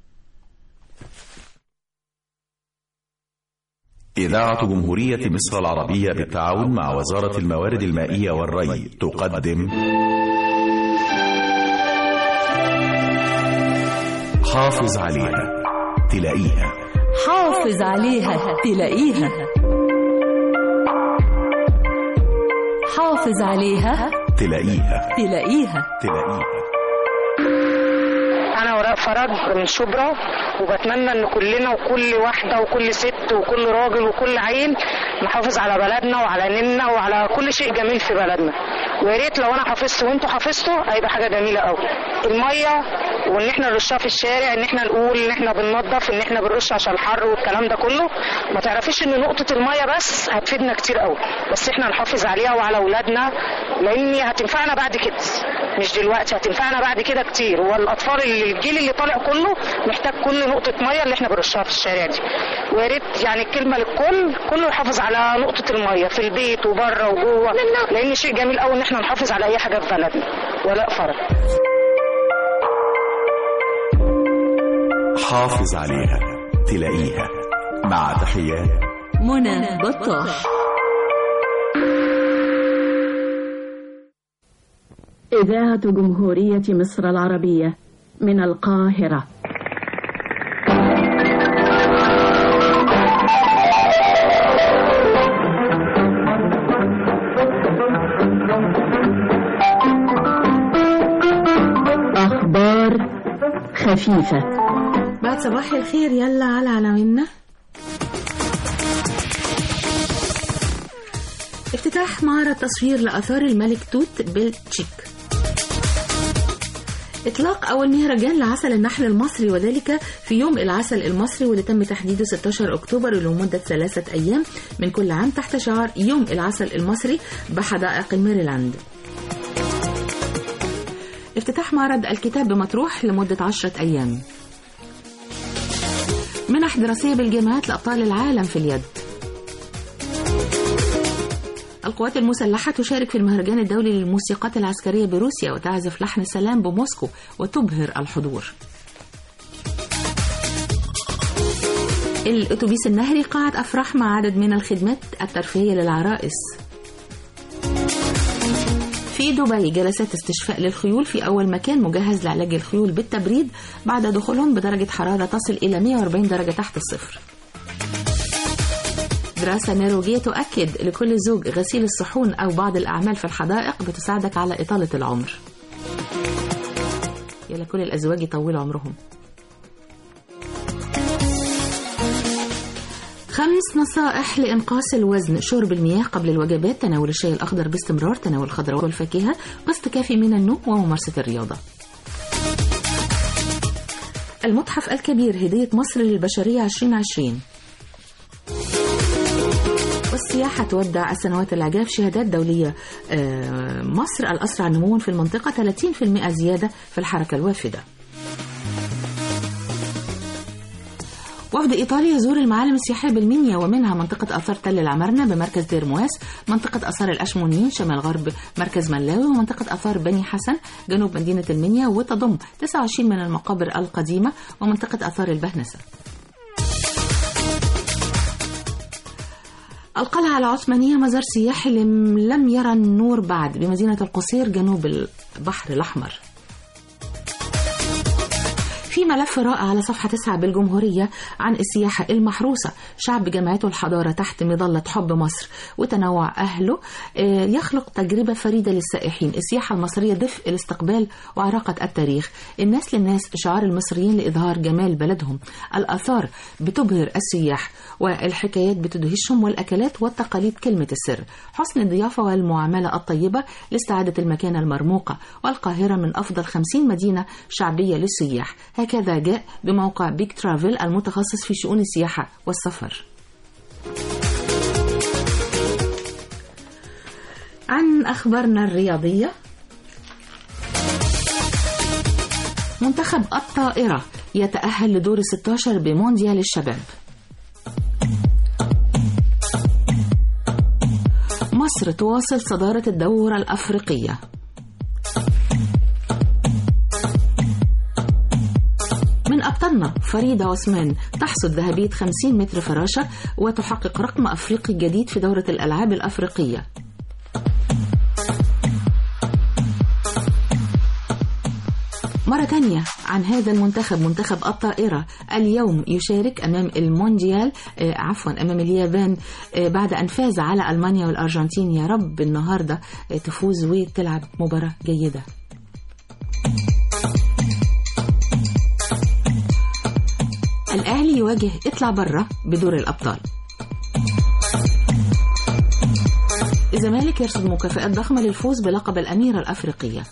إذاعة جمهورية مصر العربية بالتعاون مع وزارة الموارد المائية والري تقدم حافظ عليها تلاقيها حافظ عليها تلاقيها حافظ عليها تلاقيها تلاقيها تلاقيها انا وراء فرج من شبرا وبتمنى ان كلنا وكل واحده وكل ست وكل راجل وكل عيل نحافظ على بلدنا وعلى نيلنا وعلى كل شيء جميل في بلدنا ويا ريت لو انا حافظت وانتوا حافظتوا هيبقى حاجه جميله قوي الميه وان احنا نرشها في الشارع ان احنا نقول ان احنا بننظف ان احنا بنرش عشان الحر والكلام ده كله ما تعرفيش ان نقطه الميه بس هتفيدنا كتير قوي بس احنا نحافظ عليها وعلى اولادنا لان هتنفعنا بعد كده مش دلوقتي هتنفعنا بعد كده كتير والاطفال اللي الجيل اللي طالع كله محتاج كل نقطه ميه اللي احنا بنرشها في الشارع دي ويا ريت يعني الكلمه للكل كله يحافظ على نقطه الميه في البيت وبره وجوه لان شيء جميل قوي ان احنا نحافظ على اي حاجه في بلدنا ولا فرق حافظ عليها تلاقيها مع تحيات منى بطاح إذاعة جمهورية مصر العربية من القاهرة أخبار خفيفة بعد صباح الخير يلا على عناويننا افتتاح معرض تصوير لآثار الملك توت بالتشيك إطلاق أول مهرجان لعسل النحل المصري وذلك في يوم العسل المصري واللي تم تحديده 16 أكتوبر لمدة ثلاثة أيام من كل عام تحت شعار يوم العسل المصري بحدائق ميريلاند افتتاح معرض الكتاب بمطروح لمدة عشرة أيام منح دراسية بالجامعات لأبطال العالم في اليد القوات المسلحة تشارك في المهرجان الدولي للموسيقات العسكرية بروسيا وتعزف لحن سلام بموسكو وتبهر الحضور الأتوبيس النهري قاعد أفراح مع عدد من الخدمات الترفيهية للعرائس في دبي جلسات استشفاء للخيول في أول مكان مجهز لعلاج الخيول بالتبريد بعد دخولهم بدرجة حرارة تصل إلى 140 درجة تحت الصفر دراسة نرويجية تؤكد لكل زوج غسيل الصحون أو بعض الأعمال في الحدائق بتساعدك على إطالة العمر يلا كل الأزواج يطولوا عمرهم خمس نصائح لإنقاص الوزن شرب المياه قبل الوجبات تناول الشاي الأخضر باستمرار تناول الخضروات والفاكهة قسط كافي من النوم وممارسة الرياضة المتحف الكبير هدية مصر للبشرية 2020 والسياحة تودع السنوات العجاف شهادات دولية آه، مصر الأسرع نموا في المنطقة 30% زيادة في الحركة الوافدة وفد إيطاليا يزور المعالم السياحية بالمنيا ومنها منطقة آثار تل العمرنة بمركز دير مواس منطقة آثار الأشمونيين شمال غرب مركز ملاوي ومنطقة آثار بني حسن جنوب مدينة المنيا وتضم 29 من المقابر القديمة ومنطقة آثار البهنسة القلعة العثمانية مزار سياحي لم لم يرى النور بعد بمدينة القصير جنوب البحر الأحمر في ملف رائع على صفحة 9 بالجمهورية عن السياحة المحروسة شعب جمعيته الحضارة تحت مظلة حب مصر وتنوع أهله آه، يخلق تجربة فريدة للسائحين السياحة المصرية دفء الاستقبال وعراقة التاريخ الناس للناس شعار المصريين لإظهار جمال بلدهم الآثار بتبهر السياح والحكايات بتدهشهم والأكلات والتقاليد كلمة السر حسن الضيافة والمعاملة الطيبة لاستعادة المكانة المرموقة والقاهرة من أفضل 50 مدينة شعبية للسياح هكذا جاء بموقع بيك ترافل المتخصص في شؤون السياحة والسفر عن أخبارنا الرياضية منتخب الطائرة يتأهل لدور 16 بمونديال الشباب مصر تواصل صدارة الدورة الأفريقية من أبطالنا فريدة عثمان تحصد ذهبية 50 متر فراشة وتحقق رقم أفريقي جديد في دورة الألعاب الأفريقية مرة تانية عن هذا المنتخب منتخب الطائرة اليوم يشارك أمام المونديال آه، عفوا أمام اليابان آه، بعد أن فاز على ألمانيا والأرجنتين يا رب النهاردة آه، تفوز وتلعب مباراة جيدة الأهلي يواجه اطلع برا بدور الأبطال الزمالك يرصد مكافآت ضخمة للفوز بلقب الأميرة الأفريقية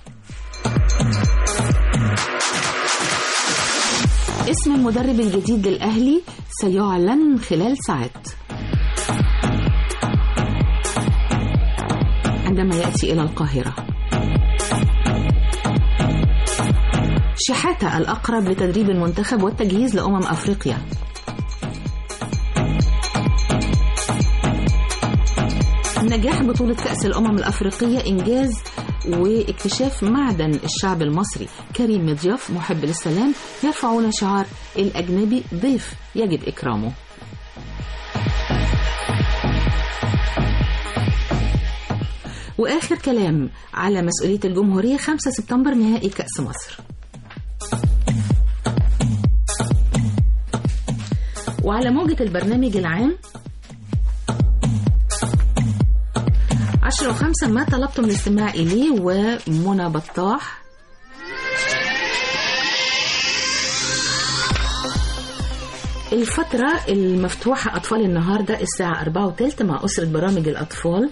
اسم المدرب الجديد للأهلي سيعلن خلال ساعات عندما يأتي إلى القاهرة شحاتة الأقرب لتدريب المنتخب والتجهيز لأمم أفريقيا نجاح بطولة كأس الأمم الأفريقية إنجاز واكتشاف معدن الشعب المصري كريم مضياف محب للسلام يرفعون شعار الأجنبي ضيف يجب إكرامه وآخر كلام على مسؤولية الجمهورية 5 سبتمبر نهائي كأس مصر وعلى موجة البرنامج العام عشرة وخمسة ما طلبتم الاستماع إليه ومنى بطاح الفترة المفتوحة أطفال النهاردة الساعة أربعة وتلت مع أسرة برامج الأطفال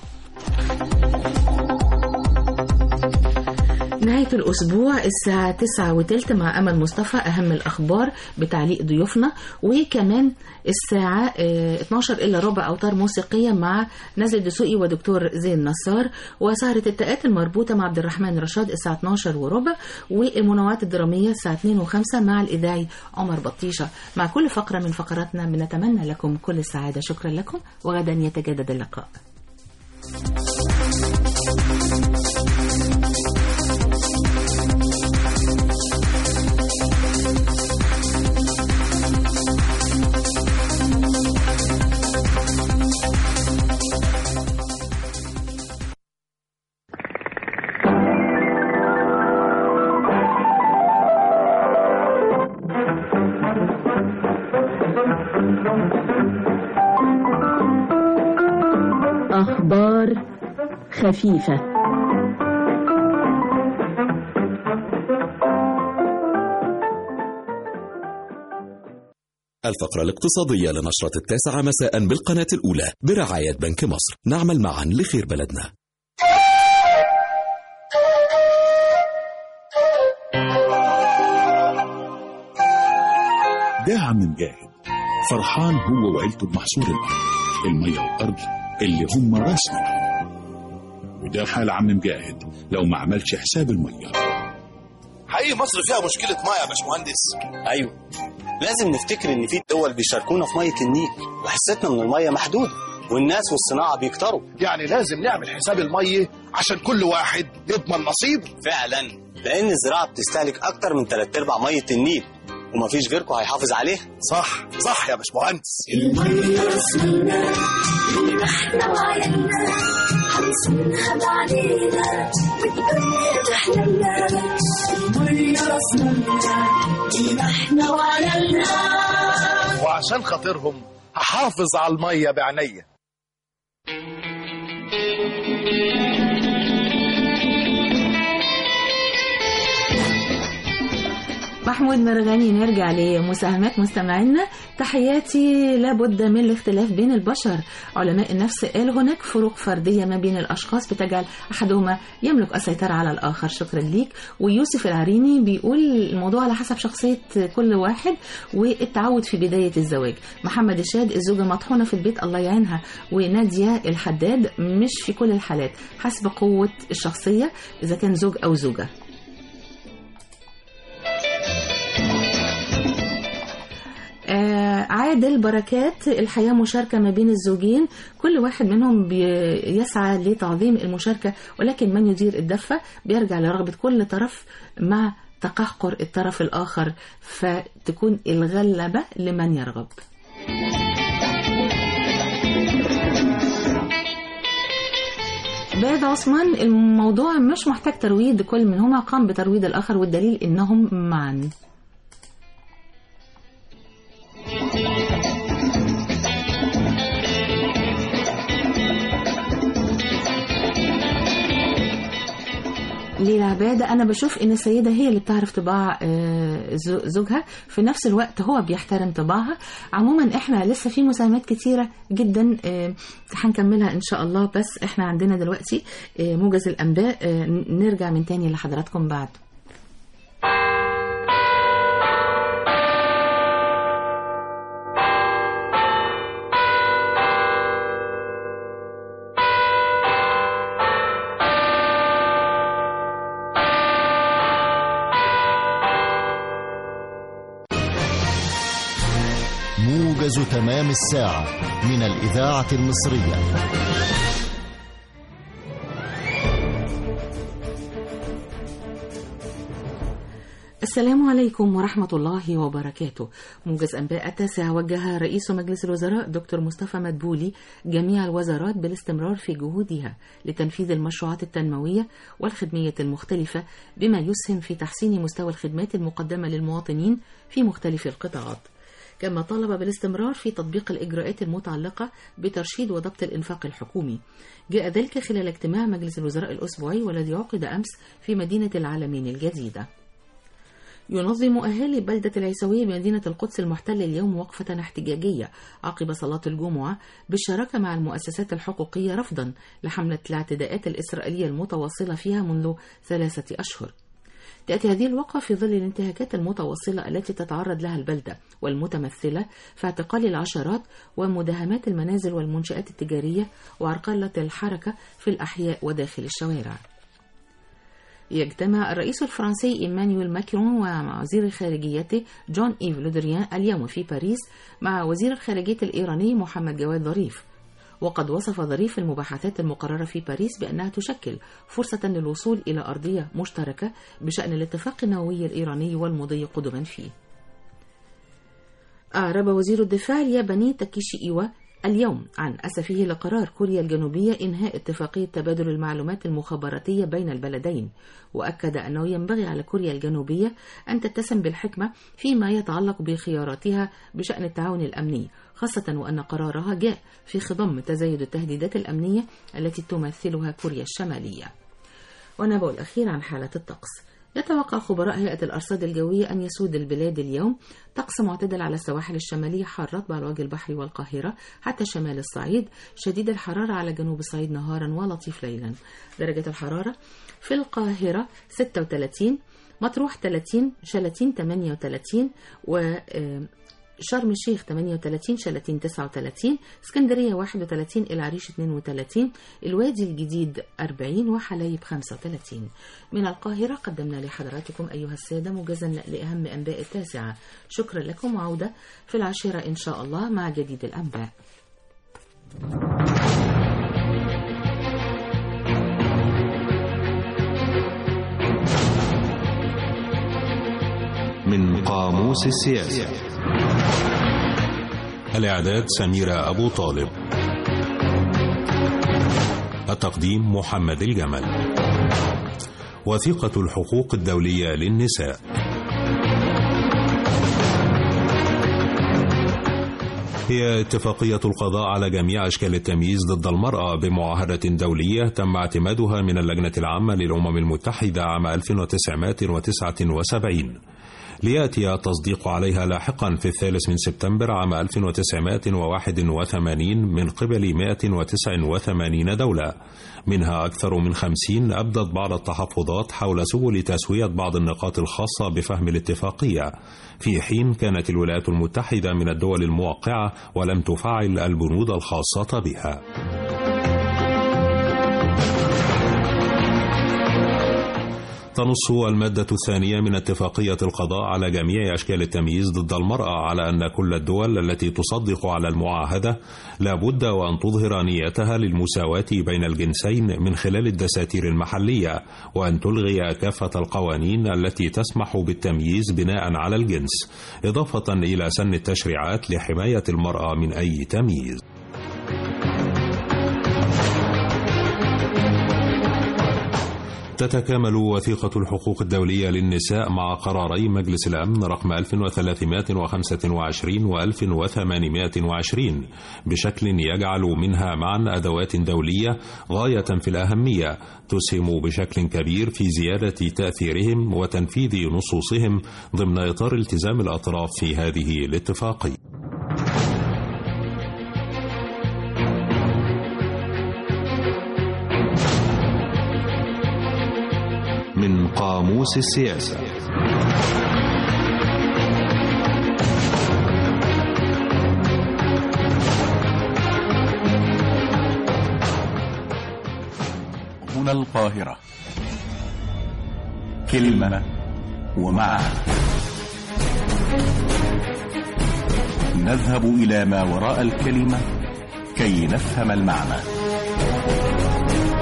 نهاية الأسبوع الساعة تسعة وتلت مع أمل مصطفى أهم الأخبار بتعليق ضيوفنا وكمان الساعة اه 12 إلا ربع أوتار موسيقية مع نزل دسوقي ودكتور زين نصار وسهرة التاءات المربوطة مع عبد الرحمن رشاد الساعة 12 وربع والمنوعات الدرامية الساعة 2 و5 مع الإذاعي عمر بطيشة مع كل فقرة من فقراتنا بنتمنى لكم كل السعادة شكرا لكم وغدا يتجدد اللقاء أخبار خفيفة الفقرة الاقتصادية لنشرة التاسعة مساء بالقناة الأولى برعاية بنك مصر نعمل معا لخير بلدنا ده عم مجاهد فرحان هو وعيلته بمحصول الأرض المية والأرض اللي هم راس مالهم وده حال عم مجاهد لو ما عملش حساب المية حقيقي مصر فيها مشكلة مية يا باشمهندس أيوه لازم نفتكر إن في دول بيشاركونا في مية النيل وحصتنا من المية محدودة والناس والصناعة بيكتروا يعني لازم نعمل حساب المية عشان كل واحد يضمن نصيبه فعلا لأن الزراعة بتستهلك أكتر من تلات أرباع مية النيل ومفيش غيركم هيحافظ عليها صح صح يا باشمهندس المية رسمنا اللي احنا وعينا هنصونها بعدينا والدنيا تحللنا المية رسمنا اللي احنا وعينا وعشان خاطرهم هحافظ على المية بعينيا محمود مرغني نرجع لمساهمات مستمعينا تحياتي لابد من الاختلاف بين البشر علماء النفس قال هناك فروق فردية ما بين الأشخاص بتجعل أحدهما يملك السيطرة على الآخر شكرا ليك ويوسف العريني بيقول الموضوع على حسب شخصية كل واحد والتعود في بداية الزواج محمد الشاد الزوجة مطحونة في البيت الله يعينها ونادية الحداد مش في كل الحالات حسب قوة الشخصية إذا كان زوج أو زوجة عادل بركات الحياة مشاركة ما بين الزوجين كل واحد منهم يسعى لتعظيم المشاركة ولكن من يدير الدفة بيرجع لرغبة كل طرف مع تقهقر الطرف الآخر فتكون الغلبة لمن يرغب باد عثمان الموضوع مش محتاج ترويض كل منهما قام بترويض الآخر والدليل إنهم معا للعبادة أنا بشوف إن السيدة هي اللي بتعرف طباع زوجها في نفس الوقت هو بيحترم طباعها عموما إحنا لسه في مساهمات كتيرة جدا هنكملها إن شاء الله بس إحنا عندنا دلوقتي موجز الأنباء نرجع من تاني لحضراتكم بعد موجز تمام الساعة من الإذاعة المصرية السلام عليكم ورحمة الله وبركاته موجز أنباء التاسع وجه رئيس مجلس الوزراء دكتور مصطفى مدبولي جميع الوزارات بالاستمرار في جهودها لتنفيذ المشروعات التنموية والخدمية المختلفة بما يسهم في تحسين مستوى الخدمات المقدمة للمواطنين في مختلف القطاعات كما طالب بالاستمرار في تطبيق الإجراءات المتعلقة بترشيد وضبط الإنفاق الحكومي جاء ذلك خلال اجتماع مجلس الوزراء الأسبوعي والذي عقد أمس في مدينة العالمين الجديدة ينظم أهالي بلدة العيسوية بمدينة القدس المحتلة اليوم وقفة احتجاجية عقب صلاة الجمعة بالشراكة مع المؤسسات الحقوقية رفضا لحملة الاعتداءات الإسرائيلية المتواصلة فيها منذ ثلاثة أشهر تأتي هذه الوقفة في ظل الانتهاكات المتواصلة التي تتعرض لها البلدة والمتمثلة في اعتقال العشرات ومداهمات المنازل والمنشآت التجارية وعرقلة الحركة في الأحياء وداخل الشوارع يجتمع الرئيس الفرنسي إيمانويل ماكرون ومع وزير خارجيته جون إيف لودريان اليوم في باريس مع وزير الخارجية الإيراني محمد جواد ظريف وقد وصف ظريف المباحثات المقررة في باريس بأنها تشكل فرصة للوصول إلى أرضية مشتركة بشأن الاتفاق النووي الإيراني والمضي قدما فيه أعرب وزير الدفاع الياباني تاكيشي إيوا اليوم عن أسفه لقرار كوريا الجنوبية إنهاء اتفاقية تبادل المعلومات المخابراتية بين البلدين وأكد أنه ينبغي على كوريا الجنوبية أن تتسم بالحكمة فيما يتعلق بخياراتها بشأن التعاون الأمني خاصة وأن قرارها جاء في خضم تزايد التهديدات الأمنية التي تمثلها كوريا الشمالية ونبأ الأخير عن حالة الطقس يتوقع خبراء هيئة الأرصاد الجوية أن يسود البلاد اليوم طقس معتدل على السواحل الشمالية حار رطب على وجه البحر والقاهرة حتى شمال الصعيد شديد الحرارة على جنوب الصعيد نهارا ولطيف ليلا درجة الحرارة في القاهرة 36 مطروح 30 شلاتين 38 و شرم الشيخ 38 شلاتين 39 اسكندرية 31 العريش 32 الوادي الجديد 40 وحلايب 35 من القاهرة قدمنا لحضراتكم أيها السادة موجزا لأهم أنباء التاسعة شكرا لكم وعودة في العاشرة إن شاء الله مع جديد الأنباء من قاموس السياسة الإعداد سميرة أبو طالب التقديم محمد الجمل وثيقة الحقوق الدولية للنساء هي اتفاقية القضاء على جميع أشكال التمييز ضد المرأة بمعاهدة دولية تم اعتمادها من اللجنة العامة للأمم المتحدة عام 1979 ليأتي التصديق عليها لاحقا في الثالث من سبتمبر عام 1981 من قبل 189 دولة منها أكثر من 50 أبدت بعض التحفظات حول سبل تسوية بعض النقاط الخاصة بفهم الاتفاقية في حين كانت الولايات المتحدة من الدول الموقعة ولم تفعل البنود الخاصة بها تنص المادة الثانية من اتفاقية القضاء على جميع أشكال التمييز ضد المرأة على أن كل الدول التي تصدق على المعاهدة لا بد وأن تظهر نيتها للمساواة بين الجنسين من خلال الدساتير المحلية وأن تلغي كافة القوانين التي تسمح بالتمييز بناء على الجنس إضافة إلى سن التشريعات لحماية المرأة من أي تمييز تتكامل وثيقة الحقوق الدولية للنساء مع قراري مجلس الأمن رقم 1325 و 1820 بشكل يجعل منها معا أدوات دولية غاية في الأهمية تسهم بشكل كبير في زيادة تأثيرهم وتنفيذ نصوصهم ضمن إطار التزام الأطراف في هذه الاتفاقية. من قاموس السياسة هنا القاهرة كلمة ومعنى نذهب إلى ما وراء الكلمة كي نفهم المعنى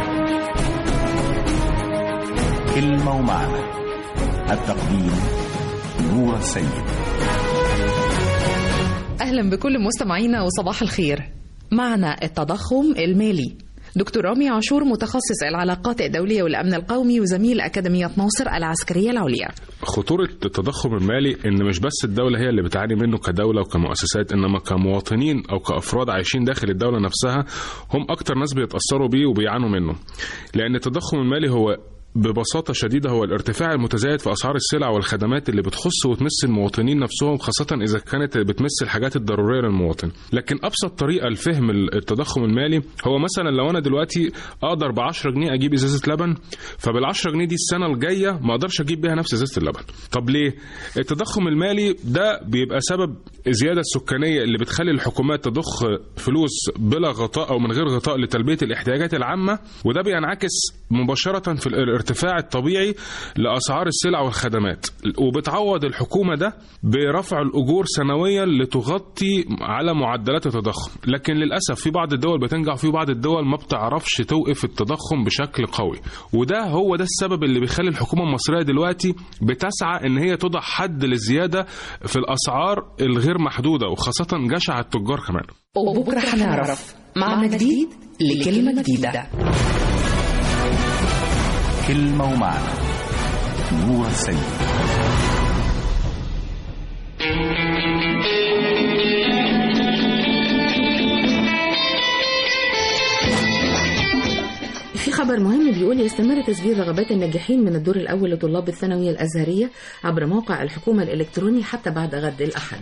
كلمة ومعنى التقديم نور السيد أهلا بكل مستمعينا وصباح الخير معنا التضخم المالي دكتور رامي عاشور متخصص العلاقات الدولية والأمن القومي وزميل أكاديمية ناصر العسكرية العليا خطورة التضخم المالي إن مش بس الدولة هي اللي بتعاني منه كدولة وكمؤسسات إنما كمواطنين أو كأفراد عايشين داخل الدولة نفسها هم أكتر ناس بيتأثروا بيه وبيعانوا منه لأن التضخم المالي هو ببساطة شديدة هو الارتفاع المتزايد في أسعار السلع والخدمات اللي بتخص وتمس المواطنين نفسهم خاصة إذا كانت بتمس الحاجات الضرورية للمواطن لكن أبسط طريقة لفهم التضخم المالي هو مثلا لو أنا دلوقتي أقدر ب 10 جنيه أجيب إزازة لبن فبال 10 جنيه دي السنة الجاية ما أقدرش أجيب بيها نفس إزازة اللبن طب ليه؟ التضخم المالي ده بيبقى سبب الزيادة السكانية اللي بتخلي الحكومات تضخ فلوس بلا غطاء أو من غير غطاء لتلبية الاحتياجات العامة وده بينعكس مباشرة في الارتفاع الطبيعي لأسعار السلع والخدمات وبتعوض الحكومة ده برفع الأجور سنويا لتغطي على معدلات التضخم لكن للأسف في بعض الدول بتنجح وفي بعض الدول ما بتعرفش توقف التضخم بشكل قوي وده هو ده السبب اللي بيخلي الحكومة المصرية دلوقتي بتسعى ان هي تضع حد للزيادة في الأسعار الغير محدودة وخاصة جشع التجار كمان وبكرة هنعرف معنى جديد لكلمة جديدة كلمة ومعنى نور السيد في خبر مهم بيقول يستمر تسجيل رغبات الناجحين من الدور الأول لطلاب الثانوية الأزهرية عبر موقع الحكومة الإلكتروني حتى بعد غد الأحد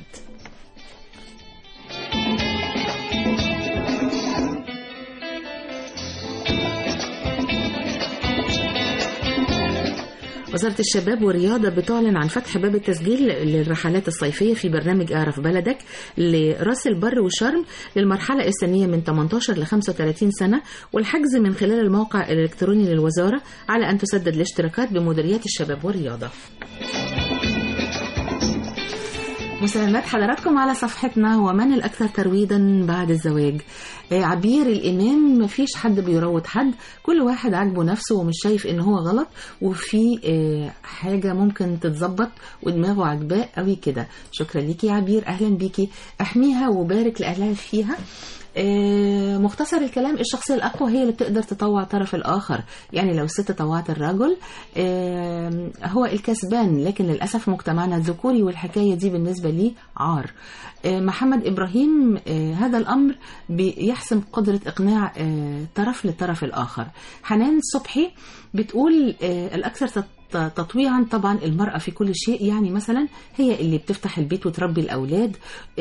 وزارة الشباب والرياضة بتعلن عن فتح باب التسجيل للرحلات الصيفية في برنامج اعرف بلدك لراس البر وشرم للمرحلة السنية من 18 ل 35 سنة والحجز من خلال الموقع الإلكتروني للوزارة على أن تسدد الاشتراكات بمديريات الشباب والرياضة. مساهمات حضراتكم على صفحتنا ومن الأكثر ترويضا بعد الزواج آه، عبير الإمام مفيش حد بيروض حد كل واحد عاجبه نفسه ومش شايف إن هو غلط وفي آه، حاجة ممكن تتظبط ودماغه عاجباه قوي كده شكرا ليكي يا عبير أهلا بيكي احميها وبارك لأهلها فيها آه، مختصر الكلام الشخصية الأقوى هي اللي بتقدر تطوع الطرف الآخر يعني لو الست طوعت الرجل آه، هو الكسبان لكن للأسف مجتمعنا الذكوري والحكاية دي بالنسبة لي عار آه، محمد إبراهيم آه، هذا الأمر بيحسم قدرة إقناع آه، طرف للطرف الآخر حنان صبحي بتقول آه، الأكثر تط- تطويعا طبعا المرأة في كل شيء يعني مثلا هي اللي بتفتح البيت وتربي الأولاد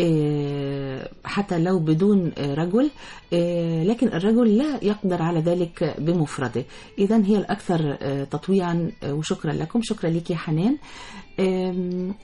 آه، حتى لو بدون آه، رجل آه، لكن الرجل لا يقدر على ذلك بمفرده إذا هي الأكثر آه، تطويعا آه، وشكرا لكم شكرا لك يا حنان آم،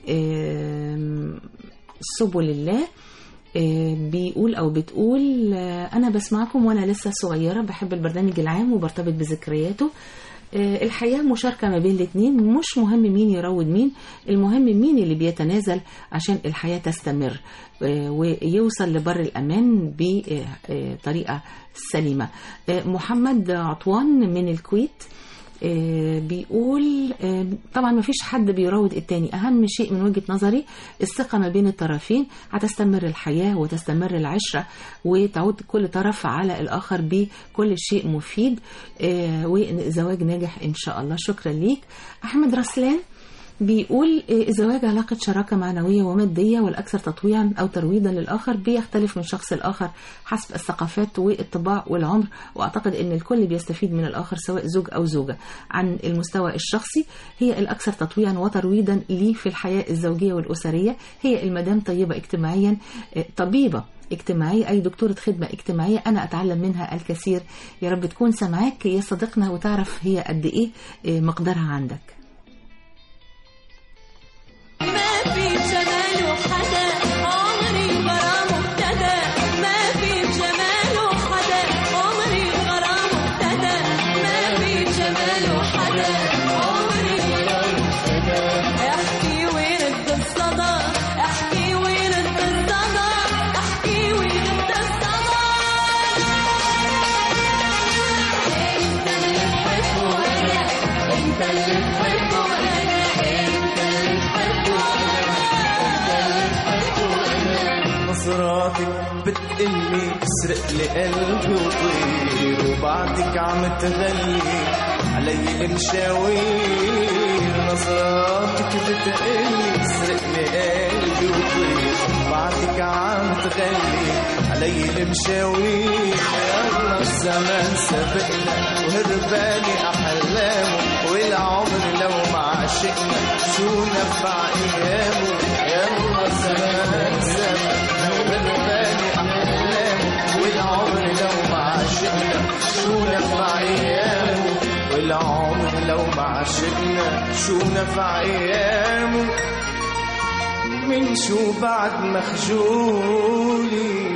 آم، سبل الله آه، بيقول او بتقول آه، انا بسمعكم وانا لسه صغيره بحب البرنامج العام وبرتبط بذكرياته آه، الحياة مشاركة ما بين الاتنين مش مهم مين يروض مين المهم مين اللي بيتنازل عشان الحياة تستمر آه، ويوصل لبر الأمان بطريقة سليمة آه، محمد عطوان من الكويت آه، بيقول آه، طبعا ما فيش حد بيراود التاني اهم شيء من وجهة نظري الثقة ما بين الطرفين هتستمر الحياة وتستمر العشرة وتعود كل طرف على الاخر بكل شيء مفيد آه، وزواج ناجح ان شاء الله شكرا ليك احمد رسلان بيقول آه، الزواج علاقة شراكة معنوية ومادية والأكثر تطويعا أو ترويضا للآخر بيختلف من شخص لآخر حسب الثقافات والطباع والعمر وأعتقد أن الكل بيستفيد من الآخر سواء زوج أو زوجة عن المستوى الشخصي هي الأكثر تطويعا وترويضا لي في الحياة الزوجية والأسرية هي المدام طيبة اجتماعيا آه، طبيبة اجتماعية أي دكتورة خدمة اجتماعية أنا أتعلم منها الكثير يا رب تكون سمعاك يا صديقنا وتعرف هي قد إيه آه، مقدارها عندك ما في جماله حدا عمري غرامه ابتدى ما في جماله حدا عمري غرامه ابتدى ما في جماله حدا عمري غرامه ابتدى احكي ويرد الصدى احكي ويرد الصدى احكي ويرد الصدى انت اللي تحب وياك انت اللي تحب بتقلي اسرق لي قلبي وطير وبعدك عم تغلي علي المشاوير نظراتك بتقلي اسرق لي قلبي وطير بعدك عم تغلي علي المشاوير يلا الزمان سبقنا وهرباني احلامه والعمر لو ما عشقنا شو نفع ايامه يلا الزمان سبقنا وهرباني احلامه والعمر لو ما عشقنا شو نفع ايامه والعمر لو ما عشقنا شو نفع ايامه من شو بعد مخجولي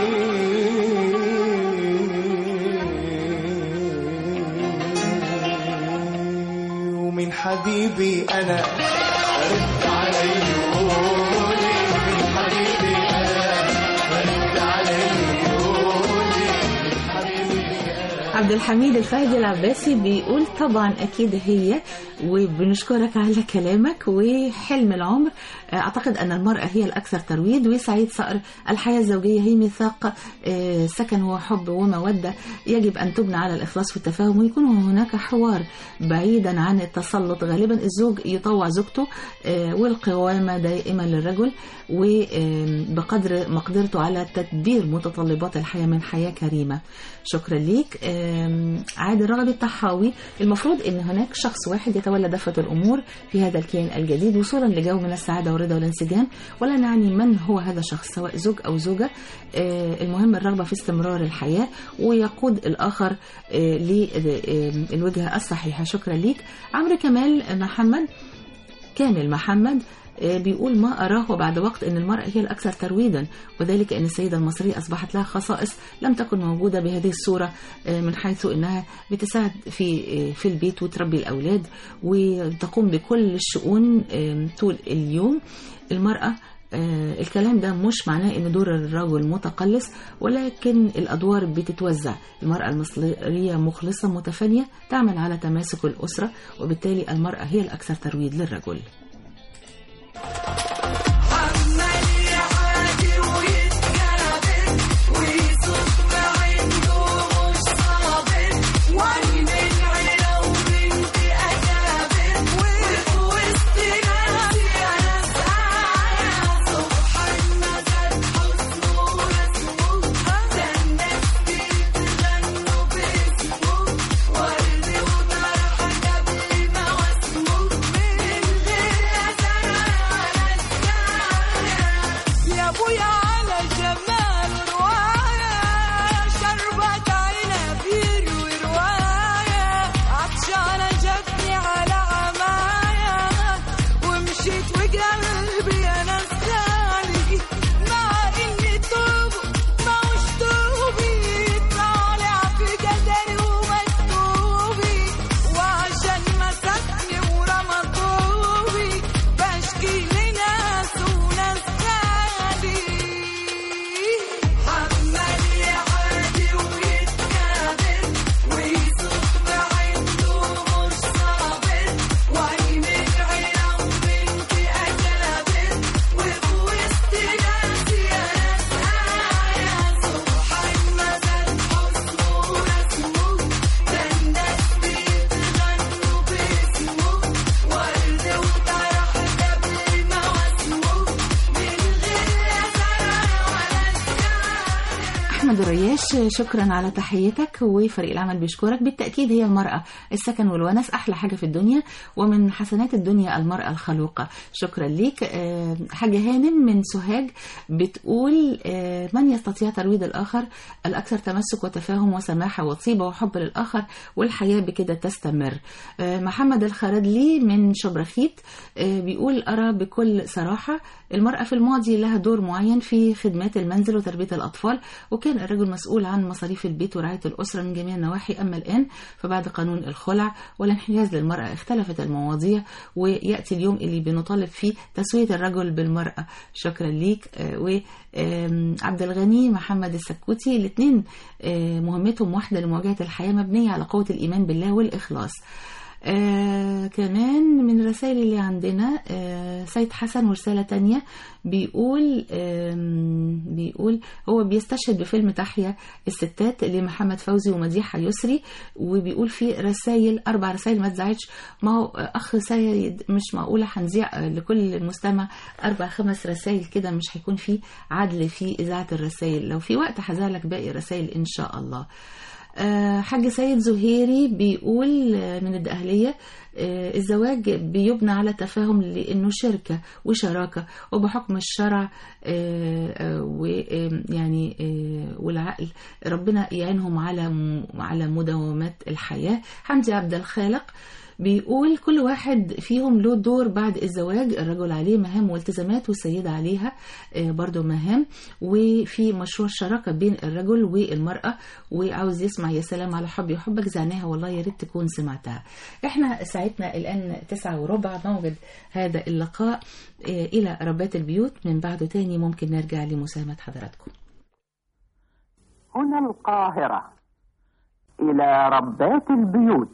ومن حبيبي انا رد علي قولي من حبيبي انا رد علي قولي من حبيبي انا عبد الحميد الفهدي العباسي بيقول طبعا اكيد هي وبنشكرك على كلامك وحلم العمر اعتقد ان المراه هي الاكثر ترويض وسعيد صقر الحياه الزوجيه هي ميثاق آه، سكن وحب وموده يجب ان تبنى على الاخلاص والتفاهم ويكون هناك حوار بعيدا عن التسلط غالبا الزوج يطوع زوجته آه، والقوامه دائما للرجل وبقدر مقدرته على تدبير متطلبات الحياه من حياه كريمه شكرا ليك آم، عادل رغبي الطحاوي المفروض ان هناك شخص واحد يتولى دفة الامور في هذا الكيان الجديد وصولا لجو من السعاده والرضا والانسجام ولا نعني من هو هذا الشخص سواء زوج او زوجه آه، المهم الرغبه في استمرار الحياه ويقود الاخر آه، للوجهه الصحيحه شكرا ليك عمرو كمال محمد كامل محمد آه، بيقول ما أراه بعد وقت أن المرأة هي الأكثر ترويضا وذلك أن السيدة المصرية أصبحت لها خصائص لم تكن موجودة بهذه الصورة آه، من حيث أنها بتساعد في آه، في البيت وتربي الأولاد وتقوم بكل الشؤون آه، طول اليوم المرأة آه، الكلام ده مش معناه ان دور الرجل متقلص ولكن الادوار بتتوزع المراه المصريه مخلصه متفانيه تعمل على تماسك الاسره وبالتالي المراه هي الاكثر ترويض للرجل عمال يعادي ويتكابر ويصب عنده مش صابر وعين العيلة وبنت أكابر وفي وسط ناس يا ناس أعلى سبحان ما زاد حسنه ورسمه ده الناس بتغنوا باسمه ورد وطرح قبل مواسمه من غير زرع يا ابويا على جمال رواية شربت عنب يروي رواية عطشانة جتني على عماية ومشيت وقلبي انا سالي مع اني توب ما وش توبي طالع في قدري ومكتوبي وعشان مسكني ورمى طوبي بشكي لناس وناس غالي عمال يعادي ويتكابر ويصب عنده مش صابر وعين العيلة وبنت أكابر وفي وسط ناس يا ناس آية سبحان ما زاد حسنه ورسمه ده الناس بيتغنوا باسمه ورد وطرح قبل مواسمه من غير زرع ولا احمد الرياش شكرا على تحيتك وفريق العمل بيشكرك بالتاكيد هي المراه السكن والونس احلى حاجه في الدنيا ومن حسنات الدنيا المراه الخلوقه شكرا ليك آه، حاجه هانم من سوهاج بتقول آه، من يستطيع ترويض الاخر الاكثر تمسك وتفاهم وسماحه وطيبه وحب للاخر والحياه بكده تستمر آه، محمد الخردلي من شبرخيت آه، بيقول ارى بكل صراحه المراه في الماضي لها دور معين في خدمات المنزل وتربيه الاطفال وكان الرجل مسؤول عن مصاريف البيت ورعاية الأسرة من جميع النواحي أما الآن فبعد قانون الخلع والانحياز للمرأة اختلفت المواضيع ويأتي اليوم اللي بنطالب فيه تسوية الرجل بالمرأة شكرا ليك آه، و آم، عبد الغني محمد السكوتي الاثنين مهمتهم واحدة لمواجهة الحياة مبنية على قوة الإيمان بالله والإخلاص آه كمان من الرسائل اللي عندنا آه سيد حسن ورسالة تانية بيقول آم، بيقول هو بيستشهد بفيلم تحيا الستات لمحمد فوزي ومديحة يسري وبيقول في رسائل أربع رسائل ما تزعجش ما هو آه، أخ سيد مش معقولة هنذيع آه، لكل مستمع أربع خمس رسائل كده مش هيكون في عدل في إذاعة الرسائل لو في وقت هذاع لك باقي الرسائل إن شاء الله آه، حاج سيد زهيري بيقول آه، من الدقهلية آه، الزواج بيبنى على تفاهم لأنه شركة وشراكة وبحكم الشرع ويعني والعقل ربنا يعينهم على م- على مداومات الحياة حمدي عبد الخالق بيقول كل واحد فيهم له دور بعد الزواج الرجل عليه مهام والتزامات والسيدة عليها آه، برضو مهام وفي مشروع شراكة بين الرجل والمرأة وعاوز يسمع يا سلام على حبي وحبك زعناها والله يا ريت تكون سمعتها احنا ساعتنا الآن تسعة وربع موجد هذا اللقاء آه، إلى ربات البيوت من بعده تاني ممكن نرجع لمساهمة حضراتكم هنا القاهرة إلى ربات البيوت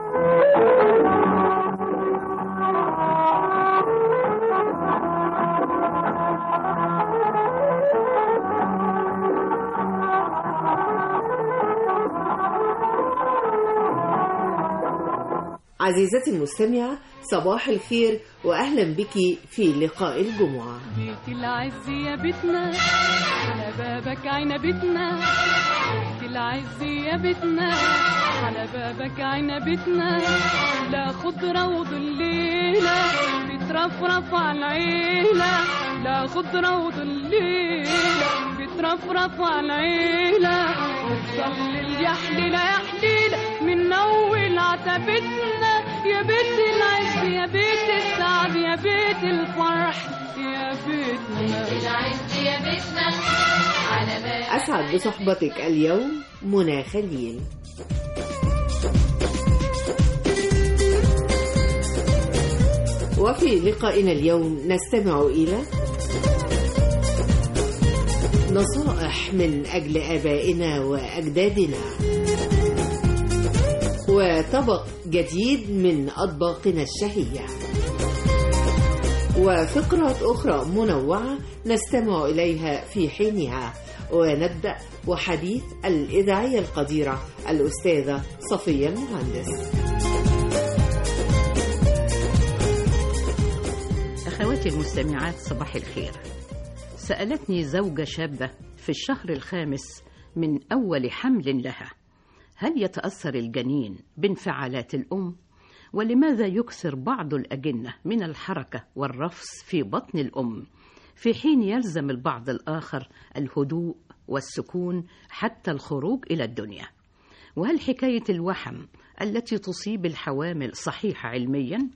عزيزتي المستمعة صباح الخير وأهلا بك في لقاء الجمعة بيت العز يا بيتنا على بابك عنبتنا بيت العز يا بيتنا على بابك عنبتنا لا خضرة وظليلة بترفرف على العيلة لا خضرة وظليلة بترفرف على العيلة وتصلي يا حليلة يا حليلة من أول عتبتنا يا بيت العز يا بيت السعد يا بيت الفرح يا بيتنا العز يا بيتنا على بابك أسعد بصحبتك اليوم منى خليل وفي لقائنا اليوم نستمع إلى نصائح من أجل آبائنا وأجدادنا وطبق جديد من أطباقنا الشهية وفقرات أخرى منوعة نستمع إليها في حينها ونبدأ وحديث الإذاعية القديرة الأستاذة صفية المهندس أخواتي المستمعات صباح الخير سألتني زوجة شابة في الشهر الخامس من أول حمل لها هل يتأثر الجنين بانفعالات الأم؟ ولماذا يكثر بعض الأجنة من الحركة والرفس في بطن الأم في حين يلزم البعض الآخر الهدوء والسكون حتى الخروج إلى الدنيا؟ وهل حكاية الوحم التي تصيب الحوامل صحيحة علميا؟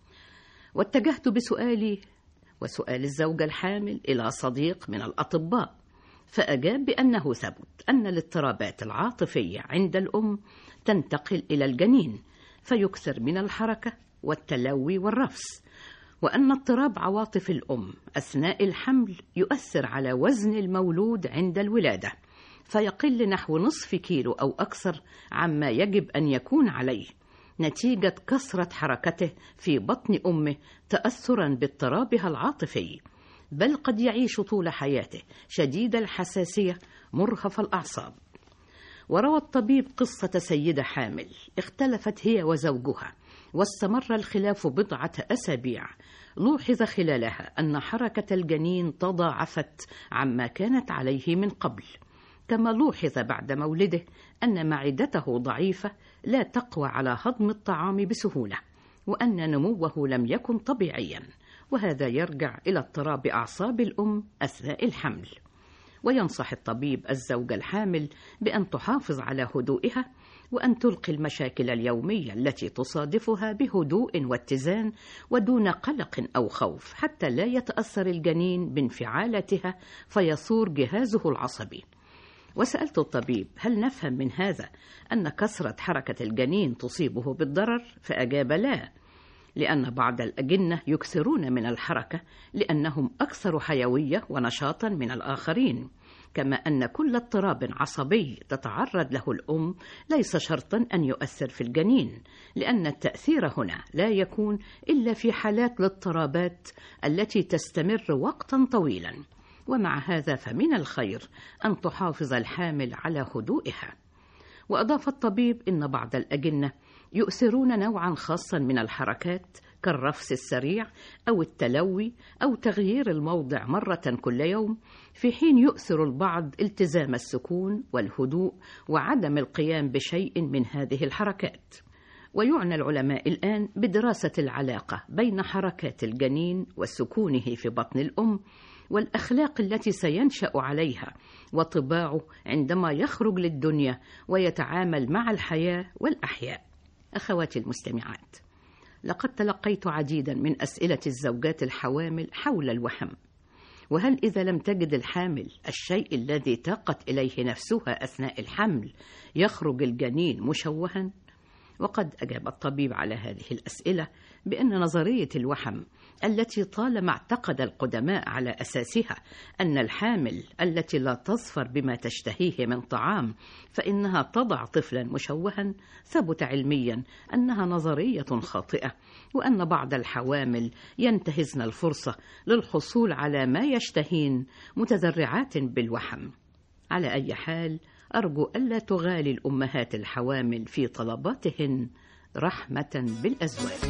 واتجهت بسؤالي وسؤال الزوجة الحامل إلى صديق من الأطباء فأجاب بأنه ثبت أن الاضطرابات العاطفية عند الأم تنتقل إلى الجنين فيكثر من الحركة والتلوي والرفس وأن اضطراب عواطف الأم أثناء الحمل يؤثر على وزن المولود عند الولادة فيقل نحو نصف كيلو أو أكثر عما يجب أن يكون عليه نتيجة كثرة حركته في بطن أمه تأثرا باضطرابها العاطفي بل قد يعيش طول حياته شديد الحساسية مرهف الأعصاب وروى الطبيب قصة سيدة حامل اختلفت هي وزوجها واستمر الخلاف بضعة أسابيع لوحظ خلالها أن حركة الجنين تضاعفت عما كانت عليه من قبل كما لوحظ بعد مولده أن معدته ضعيفة لا تقوى على هضم الطعام بسهولة وأن نموه لم يكن طبيعيا وهذا يرجع إلى اضطراب أعصاب الأم أثناء الحمل وينصح الطبيب الزوجة الحامل بأن تحافظ على هدوئها وأن تلقي المشاكل اليومية التي تصادفها بهدوء واتزان ودون قلق أو خوف حتى لا يتأثر الجنين بانفعالاتها فيثور جهازه العصبي وسألت الطبيب هل نفهم من هذا أن كثرة حركة الجنين تصيبه بالضرر فأجاب لا لأن بعض الأجنة يكثرون من الحركة لأنهم أكثر حيوية ونشاطا من الآخرين كما أن كل اضطراب عصبي تتعرض له الأم ليس شرطا أن يؤثر في الجنين لأن التأثير هنا لا يكون إلا في حالات الاضطرابات التي تستمر وقتا طويلا ومع هذا فمن الخير أن تحافظ الحامل على هدوئها وأضاف الطبيب إن بعض الأجنة يؤثرون نوعا خاصا من الحركات كالرفس السريع أو التلوي أو تغيير الموضع مرة كل يوم في حين يؤثر البعض التزام السكون والهدوء وعدم القيام بشيء من هذه الحركات ويعنى العلماء الآن بدراسة العلاقة بين حركات الجنين وسكونه في بطن الأم والأخلاق التي سينشأ عليها وطباعه عندما يخرج للدنيا ويتعامل مع الحياة والأحياء أخواتي المستمعات لقد تلقيت عديدا من أسئلة الزوجات الحوامل حول الوهم وهل إذا لم تجد الحامل الشيء الذي تاقت إليه نفسها أثناء الحمل يخرج الجنين مشوها؟ وقد أجاب الطبيب على هذه الأسئلة بأن نظرية الوحم التي طالما اعتقد القدماء على أساسها أن الحامل التي لا تظفر بما تشتهيه من طعام فإنها تضع طفلا مشوها ثبت علميا أنها نظرية خاطئة وأن بعض الحوامل ينتهزن الفرصة للحصول على ما يشتهين متذرعات بالوحم على أي حال أرجو ألا تغالي الأمهات الحوامل في طلباتهن رحمة بالأزواج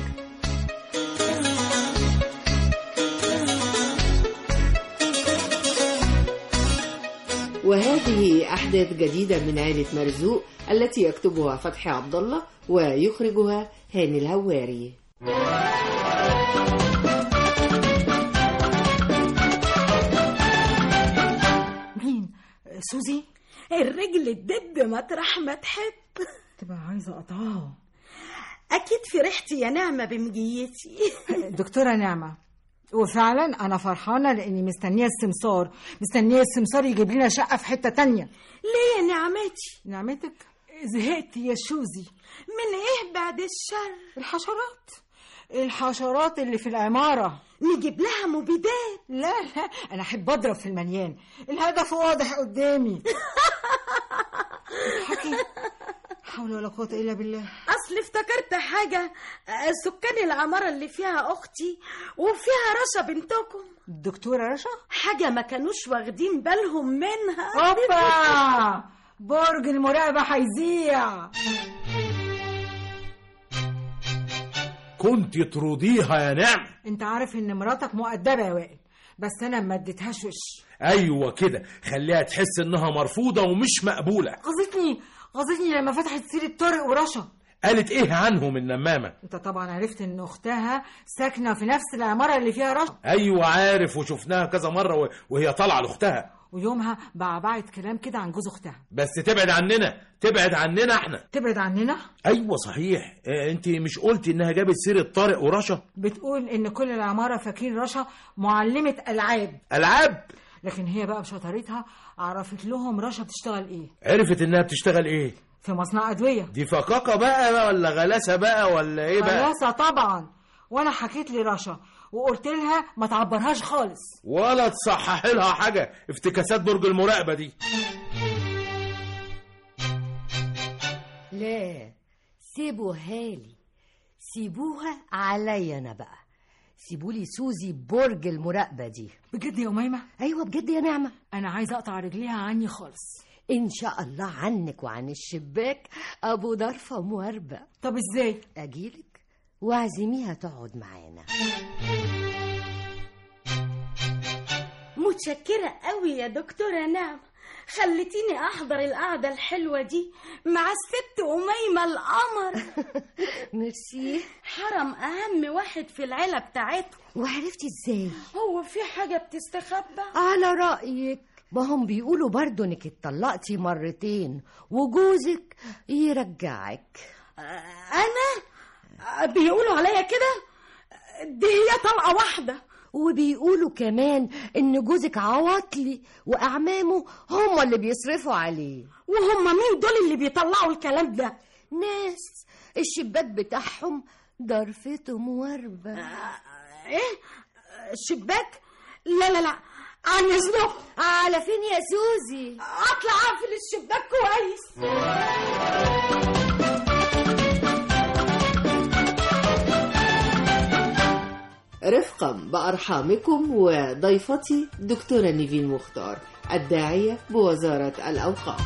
وهذه أحداث جديدة من عائلة مرزوق التي يكتبها فتحي عبد الله ويخرجها هاني الهواري مين سوزي الرجل الدب مطرح ما تحب تبقى عايزه اقطعها اكيد فرحتي يا نعمه بمجيتي دكتوره نعمه وفعلا انا فرحانه لاني مستنيه السمسار مستنيه السمسار يجيب لنا شقه في حته تانية ليه يا نعمتي نعمتك زهقت يا شوزي من ايه بعد الشر الحشرات الحشرات اللي في العمارة نجيب لها مبيدات لا لا أنا أحب أضرب في المليان الهدف واضح قدامي حكي حول ولا قوة إلا بالله اصل افتكرت حاجه آه، سكان العماره اللي فيها اختي وفيها رشا بنتكم الدكتورة رشا حاجه ما كانوش واخدين بالهم منها هوبا برج المراقبة هيذيع كنت ترضيها يا نعم انت عارف ان مراتك مؤدبة يا وائل بس انا ما اديتهاش وش ايوه كده خليها تحس انها مرفوضه ومش مقبوله غزتني غزتني لما فتحت سيرة طارق ورشا قالت ايه عنهم النمامه انت طبعا عرفت ان اختها ساكنة في نفس العمارة اللي فيها رشا ايوه عارف وشفناها كذا مره و- وهي طالعه لاختها ويومها بعبعت كلام كده عن جوز اختها بس تبعد عننا تبعد عننا احنا تبعد عننا ايوه صحيح اه انت مش قلتي انها جابت سيره طارق ورشا بتقول ان كل العمارة فاكرين رشا معلمة العاب العاب لكن هي بقى بشطارتها عرفت لهم رشا بتشتغل ايه عرفت انها بتشتغل ايه في مصنع ادوية دي فقاقه بقى ولا غلاسه بقى ولا ايه بقى خلاصة طبعا وانا حكيت لرشا وقلت لها ما تعبرهاش خالص ولا تصححي لها حاجه افتكاسات برج المراقبه دي لا سيبوها لي سيبوها عليا انا بقى سيبولي سوزي برج المراقبة دي بجد يا أميمة؟ أيوة بجد يا نعمة أنا عايزة أقطع رجليها عني خالص إن شاء الله عنك وعن الشباك أبو ضرفة مواربة طب إزاي؟ أجيلك واعزميها تقعد معانا متشكرة قوي يا دكتورة نعمة خلتيني أحضر القعدة الحلوة دي مع الست أميمة القمر ميرسي حرم أهم واحد في العيلة بتاعته وعرفتي إزاي؟ هو في حاجة بتستخبى؟ على رأيك ما هم بيقولوا برضو انك اتطلقتي مرتين وجوزك يرجعك أنا؟ بيقولوا عليا كده؟ دي هي طلقة واحدة وبيقولوا كمان ان جوزك عواطلي واعمامه هم اللي بيصرفوا عليه وهم مين دول اللي بيطلعوا الكلام ده ناس الشباك بتاعهم ضرفته مواربة ايه الشباك لا لا لا عن اذنكم على فين يا سوزي اطلع اقفل الشباك كويس رفقا بأرحامكم وضيفتي دكتورة نيفين مختار الداعية بوزارة الأوقاف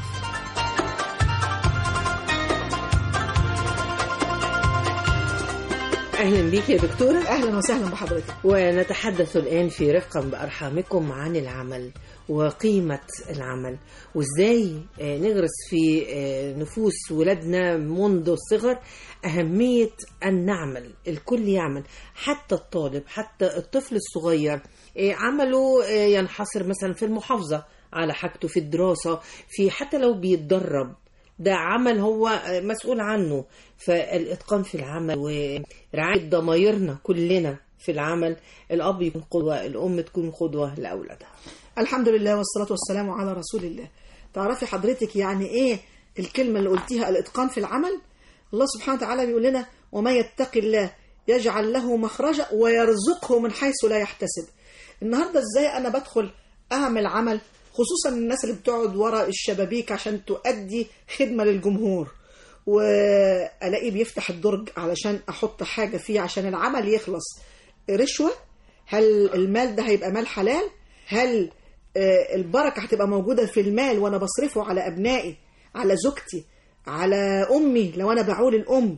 أهلا بيك يا دكتورة أهلا وسهلا بحضرتك ونتحدث الآن في رفقا بأرحامكم عن العمل وقيمة العمل وإزاي آه، نغرس في آه، نفوس ولادنا منذ الصغر أهمية أن نعمل الكل يعمل حتى الطالب حتى الطفل الصغير آه، عمله آه، ينحصر مثلا في المحافظة على حاجته في الدراسة في حتى لو بيتدرب ده عمل هو مسؤول عنه فالإتقان في العمل ورعاية ضمايرنا كلنا في العمل الأب يكون قدوة الأم تكون قدوة لأولادها الحمد لله والصلاة والسلام على رسول الله تعرفي حضرتك يعني ايه الكلمة اللي قلتيها الاتقان في العمل الله سبحانه وتعالى بيقول لنا وما يتق الله يجعل له مخرجا ويرزقه من حيث لا يحتسب النهاردة ازاي انا بدخل اعمل عمل خصوصا الناس اللي بتقعد ورا الشبابيك عشان تؤدي خدمة للجمهور والاقي بيفتح الدرج علشان احط حاجة فيه عشان العمل يخلص رشوة هل المال ده هيبقى مال حلال هل آه، البركة هتبقى موجودة في المال وأنا بصرفه على أبنائي على زوجتي على أمي لو أنا بعول الأم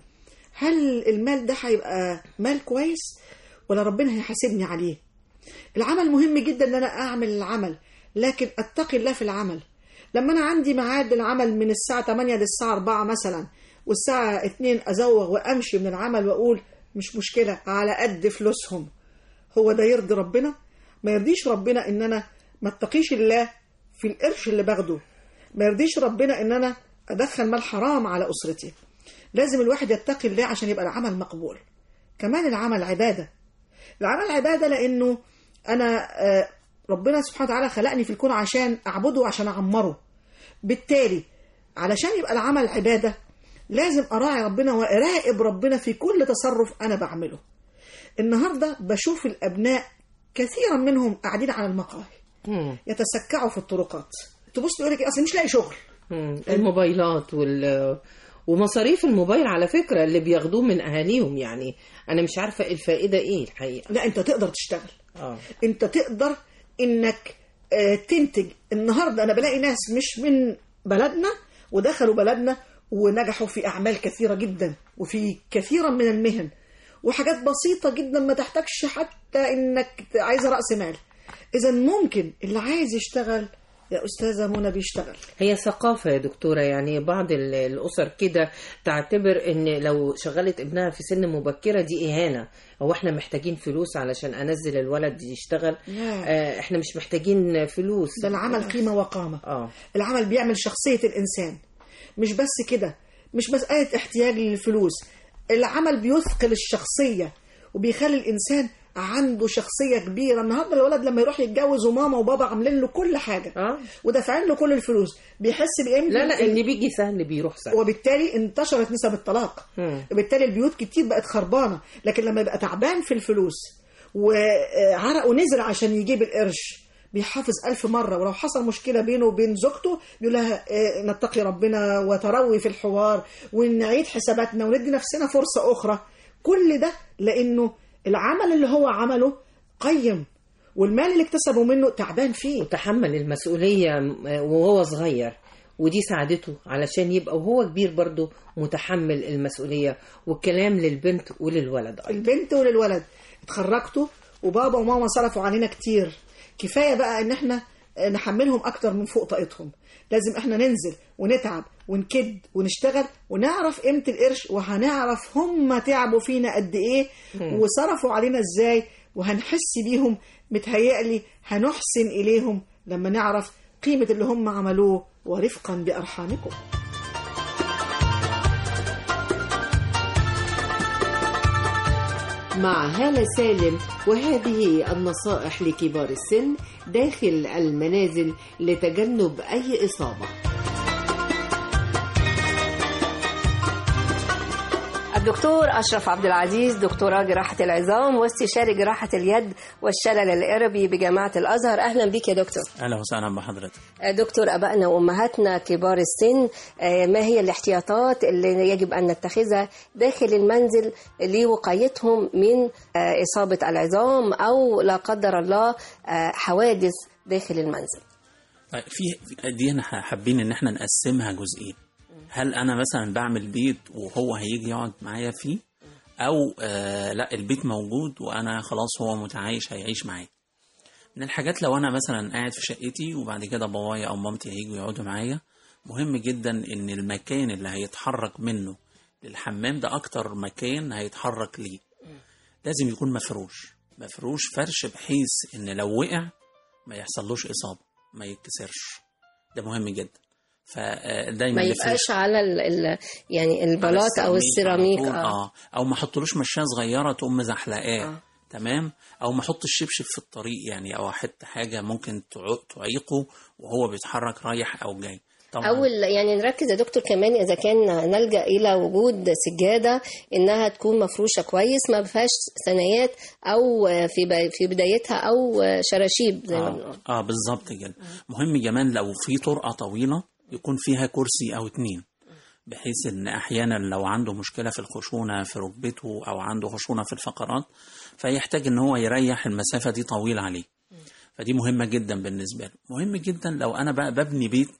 هل المال ده هيبقى مال كويس ولا ربنا هيحاسبني عليه العمل مهم جدا ان انا اعمل العمل لكن اتقي الله في العمل لما انا عندي ميعاد العمل من الساعه 8 للساعه 4 مثلا والساعه 2 ازوغ وامشي من العمل واقول مش مشكله على قد فلوسهم هو ده يرضي ربنا ما يرضيش ربنا ان انا ما اتقيش الله في القرش اللي باخده ما يرضيش ربنا ان انا ادخل مال حرام على اسرتي لازم الواحد يتقي الله عشان يبقى العمل مقبول كمان العمل عباده العمل عباده لانه انا آه، ربنا سبحانه وتعالى خلقني في الكون عشان اعبده وعشان اعمره بالتالي علشان يبقى العمل عباده لازم اراعي ربنا واراقب ربنا في كل تصرف انا بعمله النهارده بشوف الابناء كثيرا منهم قاعدين على المقاهي يتسكعوا في الطرقات تبص تقول لك اصل مش لاقي شغل مم. الموبايلات وال ومصاريف الموبايل على فكرة اللي بياخدوه من أهاليهم يعني أنا مش عارفة الفائدة إيه الحقيقة لا أنت تقدر تشتغل آه. انت تقدر انك آه، تنتج النهارده انا بلاقي ناس مش من بلدنا ودخلوا بلدنا ونجحوا في اعمال كثيره جدا وفي كثيرا من المهن وحاجات بسيطه جدا ما تحتاجش حتى انك عايزه راس مال اذا ممكن اللي عايز يشتغل يا استاذه منى بيشتغل هي ثقافة يا دكتورة يعني بعض ال- الأسر كده تعتبر إن لو شغلت ابنها في سن مبكرة دي إهانة هو إحنا محتاجين فلوس علشان أنزل الولد يشتغل لا. آه إحنا مش محتاجين فلوس ده العمل قيمه وقامه آه. العمل بيعمل شخصيه الانسان مش بس كده مش مساله احتياج للفلوس العمل بيثقل الشخصيه وبيخلي الانسان عنده شخصيه كبيره النهارده الولد لما يروح يتجوز وماما وبابا عاملين له كل حاجه آه. ودافعين له كل الفلوس بيحس بقيمه لا لا ال- اللي بيجي سهل بيروح سهل وبالتالي انتشرت نسب الطلاق مم. بالتالي البيوت كتير بقت خربانه لكن لما يبقى تعبان في الفلوس وعرقه نزل عشان يجيب القرش بيحافظ ألف مرة ولو حصل مشكلة بينه وبين زوجته يقول لها آه، نتقي ربنا وتروي في الحوار ونعيد حساباتنا وندي نفسنا فرصة أخرى كل ده لأنه العمل اللي هو عمله قيم والمال اللي اكتسبه منه تعبان فيه تحمل المسؤولية وهو صغير ودي ساعدته علشان يبقى وهو كبير برضه متحمل المسؤولية والكلام للبنت وللولد أيضا البنت وللولد اتخرجتوا وبابا وماما صرفوا علينا كتير كفايه بقى ان احنا نحملهم اكتر من فوق طاقتهم لازم احنا ننزل ونتعب ونكد ونشتغل ونعرف قيمه القرش وهنعرف هم تعبوا فينا قد ايه مم. وصرفوا علينا ازاي وهنحس بيهم متهيألي هنحسن اليهم لما نعرف قيمه اللي هم عملوه ورفقا بارحامكم مع هالة سالم وهذه النصائح لكبار السن داخل المنازل لتجنب أي إصابة الدكتور أشرف عبد العزيز دكتوراه جراحة العظام واستشاري جراحة اليد والشلل الإربي بجامعة الأزهر أهلا بك يا دكتور اهلا وسهلا بحضرتك دكتور أبائنا وأمهاتنا كبار السن آه، ما هي الاحتياطات اللي يجب أن نتخذها داخل المنزل لوقايتهم من آه، إصابة العظام أو لا قدر الله آه، حوادث داخل المنزل طيب في دي احنا حابين ان احنا نقسمها جزئين هل انا مثلا بعمل بيت وهو هيجي يقعد معايا فيه او آه لا البيت موجود وانا خلاص هو متعايش هيعيش معايا من الحاجات لو انا مثلا قاعد في شقتي وبعد كده بابايا او مامتي هيجوا يقعدوا معايا مهم جدا ان المكان اللي هيتحرك منه للحمام ده اكتر مكان هيتحرك ليه لازم يكون مفروش مفروش فرش بحيث ان لو وقع ما يحصلوش اصابه ما يتكسرش ده مهم جدا فدايما ما يبقاش على ال ال يعني البلاط أو السيراميك آه. اه او ما احطلوش مشاه صغيره تقوم مزحلقاه آه. تمام او ما احط الشبشب في الطريق يعني او احط حاجه ممكن تعو- تعيقه وهو بيتحرك رايح او جاي طبعا أول يعني نركز يا دكتور كمان إذا كان نلجأ إلى وجود سجادة إنها تكون مفروشة كويس ما فيهاش ثنايات أو في ب- في بدايتها أو شراشيب زي ما بنقول اه, آه بالظبط كده مهم كمان لو في طرقه طويله يكون فيها كرسي او اتنين بحيث ان احيانا لو عنده مشكله في الخشونه في ركبته او عنده خشونه في الفقرات فيحتاج ان هو يريح المسافه دي طويله عليه فدي مهمه جدا بالنسبه له مهم جدا لو انا بقى ببني بيت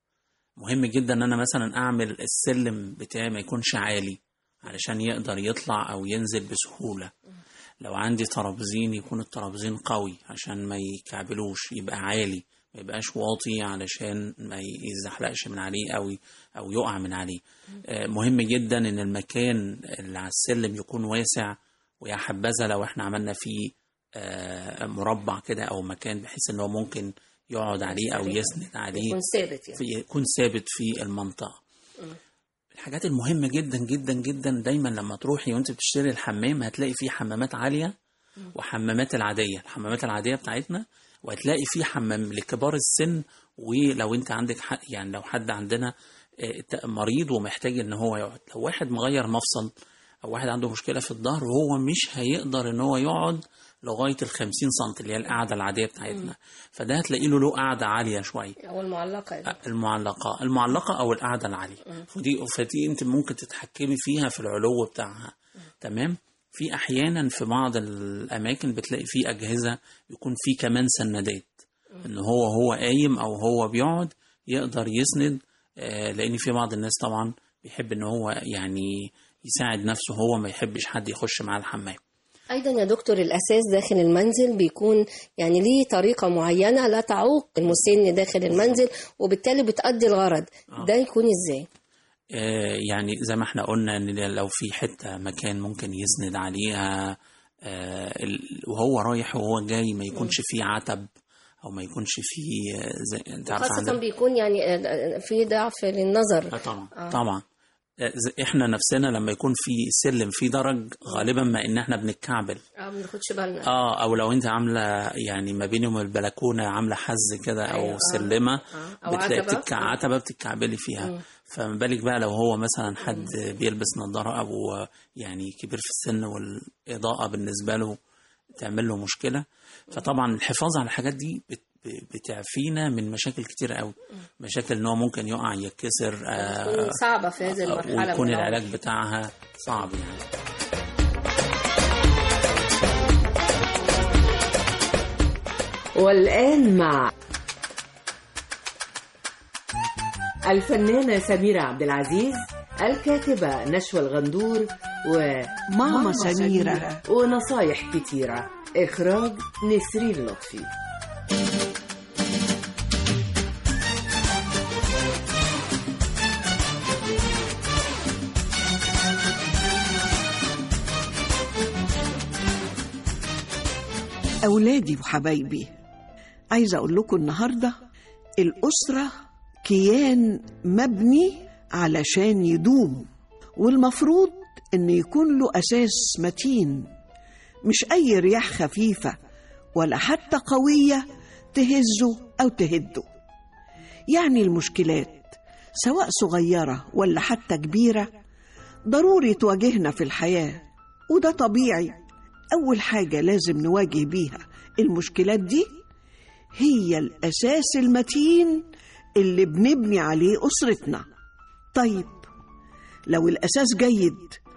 مهم جدا ان انا مثلا اعمل السلم بتاعي ما يكونش عالي علشان يقدر يطلع او ينزل بسهوله لو عندي ترابزين يكون الترابزين قوي عشان ما يكعبلوش يبقى عالي ما يبقاش واطي علشان ما يزحلقش من عليه او او يقع من عليه آه، مهم جدا ان المكان اللي على السلم يكون واسع ويا حبذا لو احنا عملنا فيه آه، مربع كده او مكان بحيث ان هو ممكن يقعد عليه او يسند عليه يكون ثابت يعني. في يكون ثابت في المنطقه الحاجات المهمة جدا جدا جدا دايما لما تروحي وانت بتشتري الحمام هتلاقي فيه حمامات عالية وحمامات العادية الحمامات العادية بتاعتنا وهتلاقي فيه حمام لكبار السن ولو انت عندك حق يعني لو حد عندنا آه، ت- مريض ومحتاج ان هو يقعد لو واحد مغير مفصل او واحد عنده مشكلة في الظهر هو مش هيقدر ان هو يقعد لغاية ال 50 سم اللي هي القعدة العادية بتاعتنا فده هتلاقي له له قعدة عالية شوية أو المعلقة يا دكتور. المعلقة المعلقة أو القعدة العالية مم. فدي فدي أنت ممكن تتحكمي فيها في العلو بتاعها تمام في أحيانا في بعض الأماكن بتلاقي في أجهزة يكون في كمان سندات إن هو هو قايم أو هو بيقعد يقدر يسند آه، لأن في بعض الناس طبعا بيحب إن هو يعني يساعد نفسه هو ما يحبش حد يخش معاه الحمام أيضا يا دكتور الأساس داخل المنزل بيكون يعني ليه طريقة معينة لا تعوق المسن داخل المنزل وبالتالي بتأدي الغرض ده يكون إزاي؟ آه، يعني زي ما احنا قلنا ان لو في حته مكان ممكن يسند عليها آه، ال- وهو رايح وهو جاي ما يكونش فيه عتب او ما يكونش فيه آه، زي انت عارف خاصة عندنا بيكون يعني آه، آه، في ضعف للنظر آه، طبعا آه. طبعا آه، زي- احنا نفسنا لما يكون في سلم في درج غالبا ما ان احنا بنتكعبل اه ما بناخدش بالنا اه او لو انت عامله يعني ما بيني وما البلكونه عامله حز كده او أيوة، آه. سلمه آه. أو بتلاقي عتبة. بتتكع عتبه بتتكعبلي فيها مم. فما بالك بقى لو هو مثلا حد بيلبس نظاره او يعني كبير في السن والاضاءه بالنسبه له تعمل له مشكله فطبعا الحفاظ على الحاجات دي بت- بتعفينا من مشاكل كتير قوي مشاكل ان هو ممكن يقع يتكسر بتكون صعبة في هذه المرحلة ويكون من العمر. العلاج بتاعها صعب يعني والآن مع الفنانة سميرة عبد العزيز الكاتبة نشوى الغندور ماما سميرة. ونصايح كتيرة إخراج نسرين لطفي أولادي وحبايبي عايزة أقول لكم النهاردة الأسرة كيان مبني علشان يدوم والمفروض إن يكون له أساس متين مش أي رياح خفيفة ولا حتى قوية تهزه أو تهده يعني المشكلات سواء صغيرة ولا حتى كبيرة ضروري تواجهنا في الحياة وده طبيعي أول حاجة لازم نواجه بيها المشكلات دي هي الأساس المتين اللي بنبني عليه أسرتنا طيب لو الأساس جيد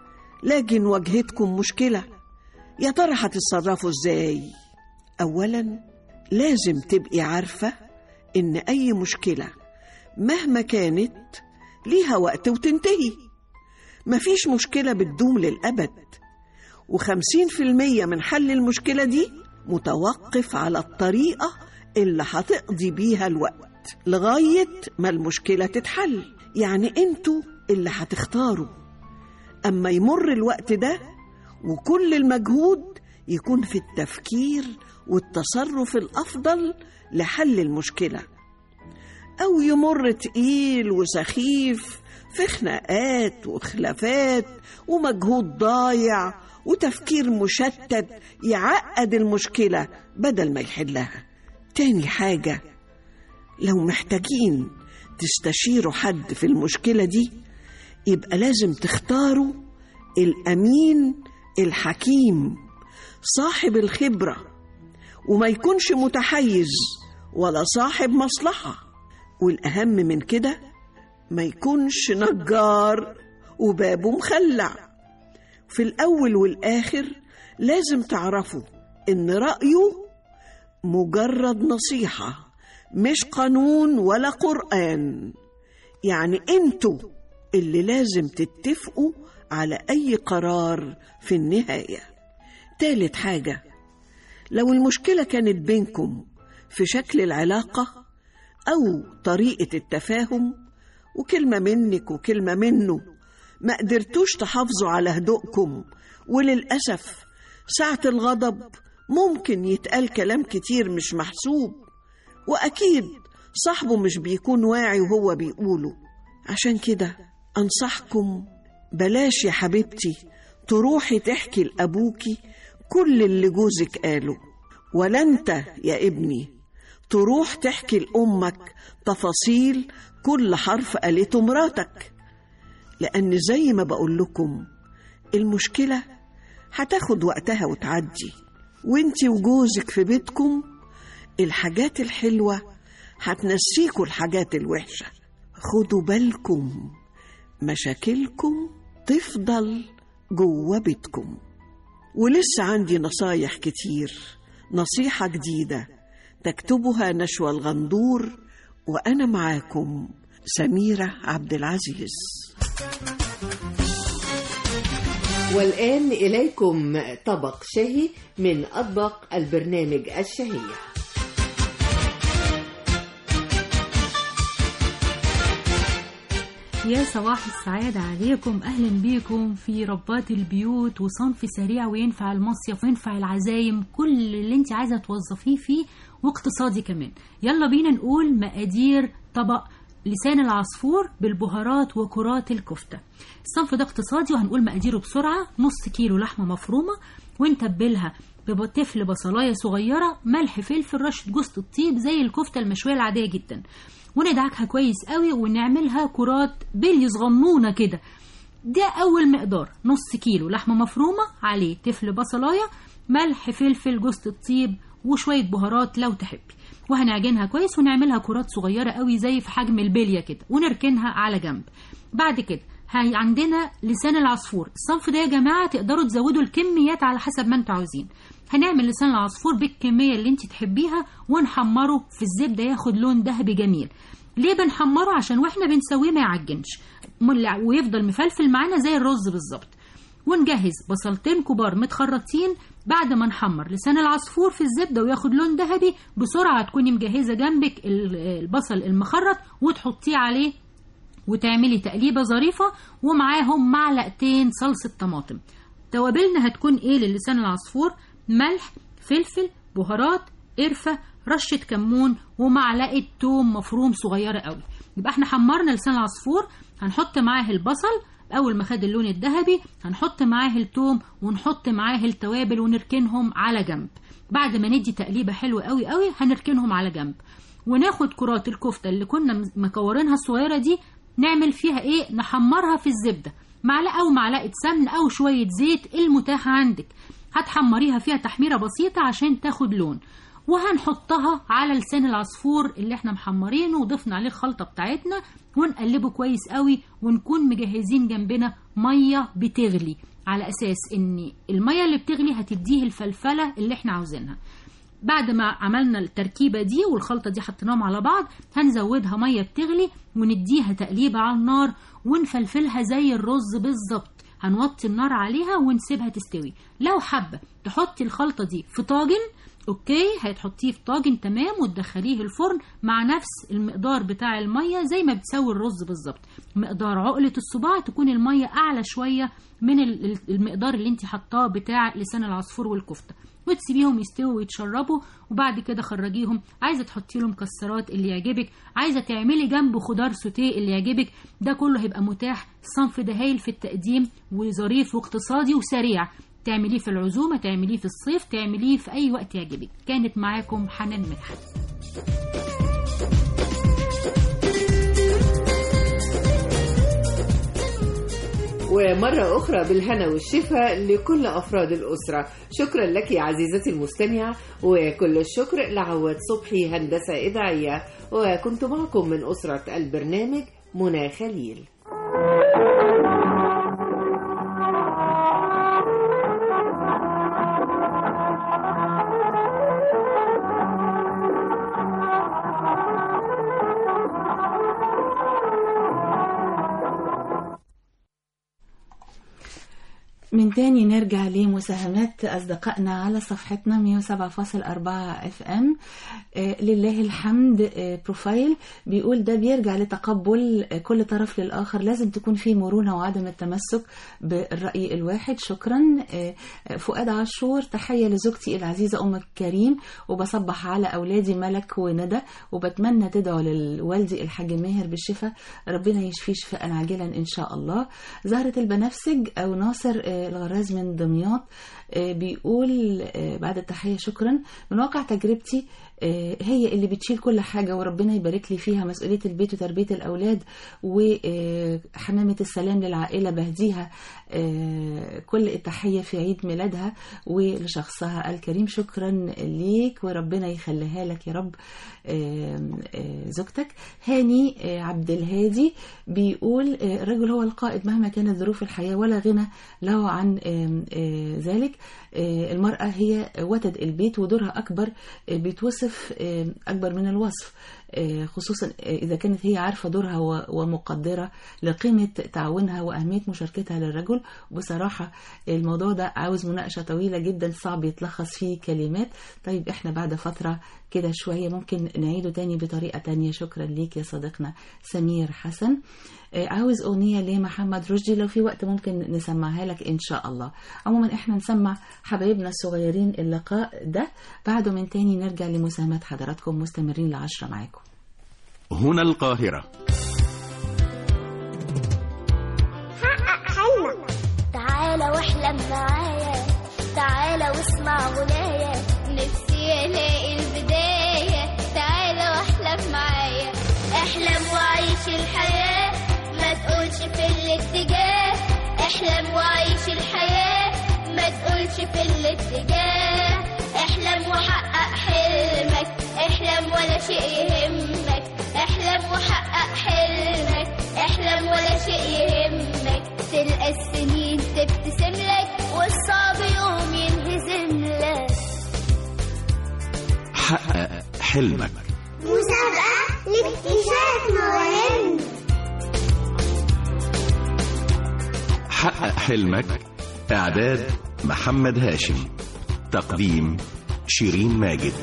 لكن واجهتكم مشكلة يا ترى هتتصرفوا ازاي أولا لازم تبقي عارفة إن أي مشكلة مهما كانت ليها وقت وتنتهي مفيش مشكلة بتدوم للأبد وخمسين في المية من حل المشكلة دي متوقف على الطريقة اللي هتقضي بيها الوقت لغاية ما المشكلة تتحل يعني انتوا اللي هتختاروا أما يمر الوقت ده وكل المجهود يكون في التفكير والتصرف الأفضل لحل المشكلة أو يمر تقيل وسخيف في خناقات وخلافات ومجهود ضايع وتفكير مشتت يعقد المشكلة بدل ما يحلها تاني حاجة لو محتاجين تستشيروا حد في المشكلة دي يبقى لازم تختاروا الأمين الحكيم صاحب الخبرة وما يكونش متحيز ولا صاحب مصلحة والأهم من كده ما يكونش نجار وبابه مخلع في الأول والآخر لازم تعرفوا إن رأيه مجرد نصيحة مش قانون ولا قرآن يعني انتوا اللي لازم تتفقوا على أي قرار في النهاية تالت حاجة لو المشكلة كانت بينكم في شكل العلاقة أو طريقة التفاهم وكلمة منك وكلمة منه ما قدرتوش تحافظوا على هدوءكم وللأسف ساعة الغضب ممكن يتقال كلام كتير مش محسوب وأكيد صاحبه مش بيكون واعي وهو بيقوله عشان كده أنصحكم بلاش يا حبيبتي تروحي تحكي لأبوكي كل اللي جوزك قاله ولا أنت يا ابني تروح تحكي لأمك تفاصيل كل حرف قالته مراتك لأن زي ما بقول لكم المشكلة هتاخد وقتها وتعدي وانتي وجوزك في بيتكم الحاجات الحلوة هتنسيكوا الحاجات الوحشة خدوا بالكم مشاكلكم تفضل جوه بيتكم ولسه عندي نصايح كتير نصيحة جديدة تكتبها نشوى الغندور وأنا معاكم سميرة عبد العزيز والآن إليكم طبق شهي من أطبق البرنامج الشهية يا صباح السعادة عليكم أهلا بيكم في ربات البيوت وصنف سريع وينفع المصيف وينفع العزايم كل اللي انت عايزة توظفيه فيه واقتصادي كمان يلا بينا نقول مقادير طبق لسان العصفور بالبهارات وكرات الكفتة الصنف ده اقتصادي وهنقول مقاديره بسرعة نص كيلو لحمة مفرومة ونتبلها بطفل بصلاية صغيرة ملح فلفل رشة جوز الطيب زي الكفتة المشوية العادية جدا وندعكها كويس قوي ونعملها كرات بلي صغنونة كده ده أول مقدار نص كيلو لحمة مفرومة عليه تفل بصلاية ملح فلفل جوز الطيب وشوية بهارات لو تحبي وهنعجنها كويس ونعملها كرات صغيرة قوي زي في حجم البلية كده ونركنها على جنب بعد كده هي عندنا لسان العصفور الصنف ده يا جماعة تقدروا تزودوا الكميات على حسب ما انتوا عاوزين هنعمل لسان العصفور بالكمية اللي انت تحبيها ونحمره في الزبدة ياخد لون ذهبي جميل ليه بنحمره عشان واحنا بنسويه ما يعجنش ويفضل مفلفل معانا زي الرز بالظبط ونجهز بصلتين كبار متخرطين بعد ما نحمر لسان العصفور في الزبدة وياخد لون ذهبي بسرعة تكوني مجهزة جنبك البصل المخرط وتحطيه عليه وتعملي تقليبة ظريفة ومعاهم معلقتين صلصة طماطم توابلنا هتكون ايه للسان العصفور ملح فلفل بهارات قرفة رشة كمون ومعلقة توم مفروم صغيرة قوي يبقى احنا حمرنا لسان العصفور هنحط معاه البصل اول ما خد اللون الذهبي هنحط معاه التوم ونحط معاه التوابل ونركنهم على جنب بعد ما ندي تقليبه حلوه قوي قوي هنركنهم على جنب وناخد كرات الكفته اللي كنا مكورينها الصغيره دي نعمل فيها ايه نحمرها في الزبده معلقه او معلقه سمن او شويه زيت المتاح عندك هتحمريها فيها تحميره بسيطه عشان تاخد لون وهنحطها على لسان العصفور اللي احنا محمرينه وضفنا عليه الخلطه بتاعتنا ونقلبه كويس قوي ونكون مجهزين جنبنا ميه بتغلي على اساس ان الميه اللي بتغلي هتديه الفلفله اللي احنا عاوزينها بعد ما عملنا التركيبه دي والخلطه دي حطيناهم على بعض هنزودها ميه بتغلي ونديها تقليبه على النار ونفلفلها زي الرز بالظبط هنوطي النار عليها ونسيبها تستوي لو حابه تحطي الخلطه دي في طاجن اوكي هتحطيه في طاجن تمام وتدخليه الفرن مع نفس المقدار بتاع الميه زي ما بتسوي الرز بالظبط مقدار عقله الصباع تكون الميه اعلى شويه من ال- ال- المقدار اللي انت حطاه بتاع لسان العصفور والكفته وتسيبيهم يستووا ويتشربوا وبعد كده خرجيهم عايزه تحطي له مكسرات اللي يعجبك عايزه تعملي جنبه خضار سوتيه اللي يعجبك ده كله هيبقى متاح الصنف ده هايل في التقديم وظريف واقتصادي وسريع تعمليه في العزومه تعمليه في الصيف تعمليه في اي وقت يعجبك كانت معاكم حنان مدحت ومرة أخرى بالهنا والشفاء لكل أفراد الأسرة شكرا لك يا عزيزتي المستمعة وكل الشكر لعواد صبحي هندسة إذاعية وكنت معكم من أسرة البرنامج منى خليل من تاني نرجع لمساهمات أصدقائنا على صفحتنا 107.4 اف ام لله الحمد آه، بروفايل بيقول ده بيرجع لتقبل آه، كل طرف للآخر لازم تكون في مرونة وعدم التمسك بالرأي الواحد شكرا آه، آه، فؤاد عاشور تحية لزوجتي العزيزة أم كريم وبصبح على أولادي ملك وندى وبتمنى تدعو لوالدي الحاج ماهر بالشفاء ربنا يشفيه شفاء عاجلا إن شاء الله زهرة البنفسج أو ناصر آه، الغراز من دمياط آه، بيقول آه، بعد التحية شكرا من واقع تجربتي آه، هي اللي بتشيل كل حاجة وربنا يبارك لي فيها مسؤولية البيت وتربية الأولاد وحمامة السلام للعائلة بهديها آه، كل التحية في عيد ميلادها ولشخصها الكريم شكرا ليك وربنا يخليها لك يا رب آه، آه، زوجتك هاني آه، عبد الهادي بيقول آه، الرجل هو القائد مهما كانت ظروف الحياة ولا غنى له عن آم، آه، ذلك آه، المرأة هي وتد البيت ودورها أكبر آه، بيتوصف آه، أكبر من الوصف آه، خصوصا آه، إذا كانت هي عارفة دورها و- ومقدرة لقيمة تعاونها وأهمية مشاركتها للرجل بصراحة الموضوع ده عاوز مناقشة طويلة جدا صعب يتلخص فيه كلمات طيب إحنا بعد فترة كده شوية ممكن نعيده تاني بطريقة تانية شكرا ليك يا صديقنا سمير حسن آه، عاوز أغنية لمحمد رشدي لو في وقت ممكن نسمعها لك إن شاء الله عموما إحنا نسمع حبايبنا الصغيرين اللقاء ده بعده من تاني نرجع لمساهمات حضراتكم مستمرين لعشرة معاكم هنا القاهرة حقق حلمك تعالى واحلم معايا تعالى واسمع غنايا نفسي الاقي البداية تعالى واحلم معايا احلم وعيش الحياة ما تقولش في الاتجاه احلم وعيش الحياة ما تقولش في الاتجاه احلم وحقق حلمك احلم ولا شيء يهمك احلم وحقق حلمك احلم ولا شيء يهمك تلقى السنين تبتسم لك والصعب يوم ينهزم لك حقق حلمك مسابقة لاكتشاف مواهب حقق حلمك إعداد محمد هاشم تقديم شيرين ماجد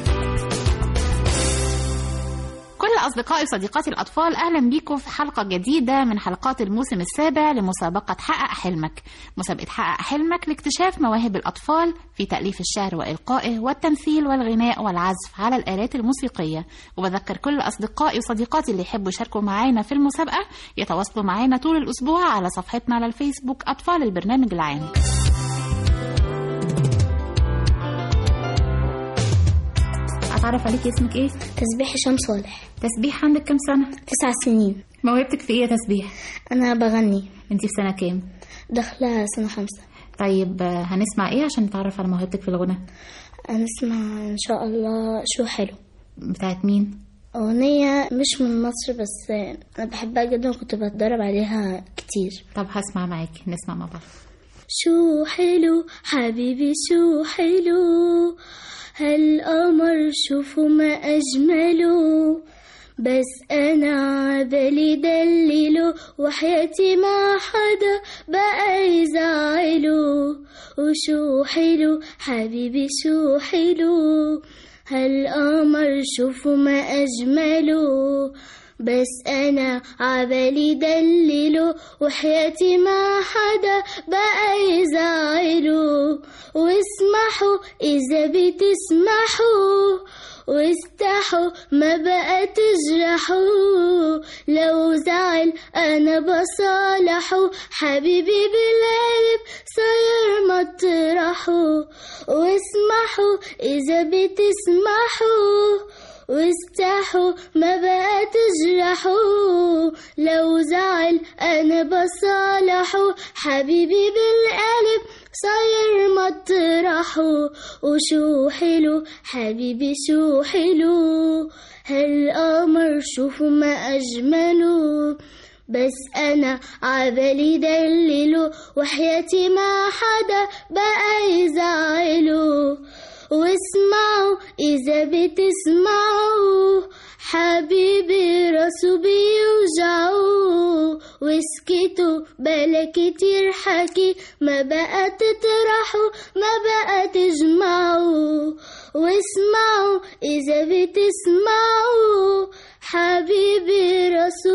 كل أصدقائي وصديقاتي الأطفال أهلا بيكم في حلقة جديدة من حلقات الموسم السابع لمسابقة حقق حلمك مسابقة حقق حلمك لاكتشاف مواهب الأطفال في تأليف الشعر وإلقائه والتمثيل والغناء والعزف على الآلات الموسيقية وبذكر كل أصدقائي وصديقاتي اللي يحبوا يشاركوا معانا في المسابقة يتواصلوا معانا طول الأسبوع على صفحتنا على الفيسبوك أطفال البرنامج العام نتعرف عليك اسمك ايه تسبيح هشام صالح تسبيح عندك كام سنه تسع سنين موهبتك في ايه يا تسبيح انا بغني انت في سنه كام داخله سنه خمسة طيب آه، هنسمع ايه عشان نتعرف على موهبتك في الغنى هنسمع ان شاء الله شو حلو بتاعت مين أغنية مش من مصر بس أنا بحبها جدا وكنت بتدرب عليها كتير طب هسمع معاكي نسمع مع بعض شو حلو حبيبي شو حلو هالقمر شوفوا ما أجمله بس أنا عبالي دلله وحياتي ما حدا بقى يزعله وشو حلو حبيبي شو حلو هالقمر شوفوا ما أجمله بس أنا عبالي دلله وحياتي ما حدا بقى يزعله واسمحوا إذا بتسمحوا واستحوا ما بقى تجرحوا لو زعل أنا بصالحه حبيبي بالقلب صاير مطرحه واسمحوا إذا بتسمحوا واستحوا ما بقى تجرحوا لو زعل أنا بصالحه حبيبي بالقلب صاير مطرحه وشو حلو حبيبي شو حلو هالقمر شوفوا ما أجمله بس أنا عبالي دلله وحياتي ما حدا بقى يزعله واسمعوا إذا بتسمعوا حبيبي راسه بيوجعوا واسكتوا بلا كتير حكي ما بقى تطرحوا ما بقى تجمعوا واسمعوا إذا بتسمعوا حبيبي راسه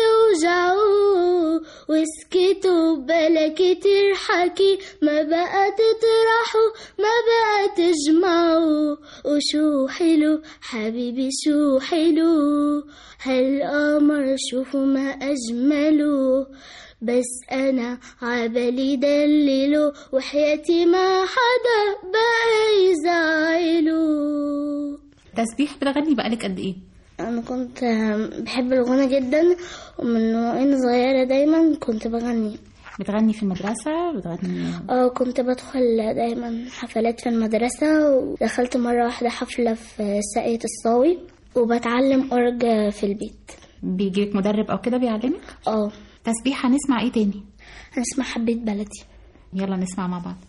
بيوجعوا واسكتوا بلا كتير حكي ما بقى تطرحوا ما بقى تجمعوا وشو حلو حبيبي شو حلو هالقمر شوفوا ما أجمله بس أنا عبالي دلله وحياتي ما حدا بقى يزعله تسبيح بتغني بقالك قد ايه أنا كنت بحب الغنى جدا ومن وأنا صغيرة دايما كنت بغني بتغني في المدرسة بتغني اه كنت بدخل دايما حفلات في المدرسة ودخلت مرة واحدة حفلة في ساقية الصاوي وبتعلم أورج في البيت بيجيلك مدرب او كده بيعلمك اه تسبيح هنسمع ايه تاني هنسمع حبيت بلدي يلا نسمع مع بعض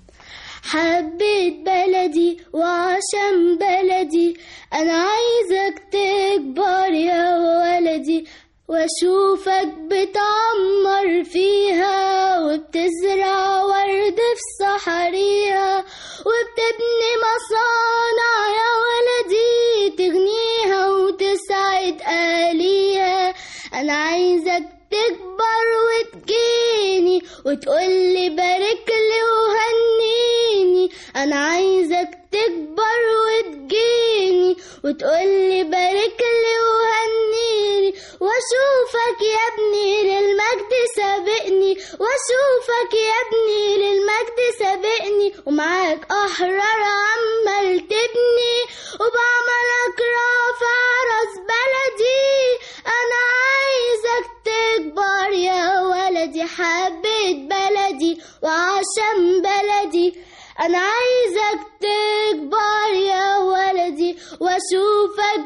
حبيت بلدي وعشان بلدي أنا عايزك تكبر يا ولدي واشوفك بتعمر فيها وبتزرع ورد في صحريها وبتبني مصانع يا ولدي تغنيها وتسعد أهاليها أنا عايزك تكبر وتجيني وتقولي باركلي وهنيني أنا عايزك تكبر وتجيني وتقولي باركلي وهنيني واشوفك يا ابني للمجد سابقني واشوفك يا ابني للمجد سابقني ومعاك احرار عمال تبني وبعملك رافع راس بلدي انا عايزك تكبر يا ولدي حبيت بلدي وعشان بلدي انا عايزك تكبر يا ولدي واشوفك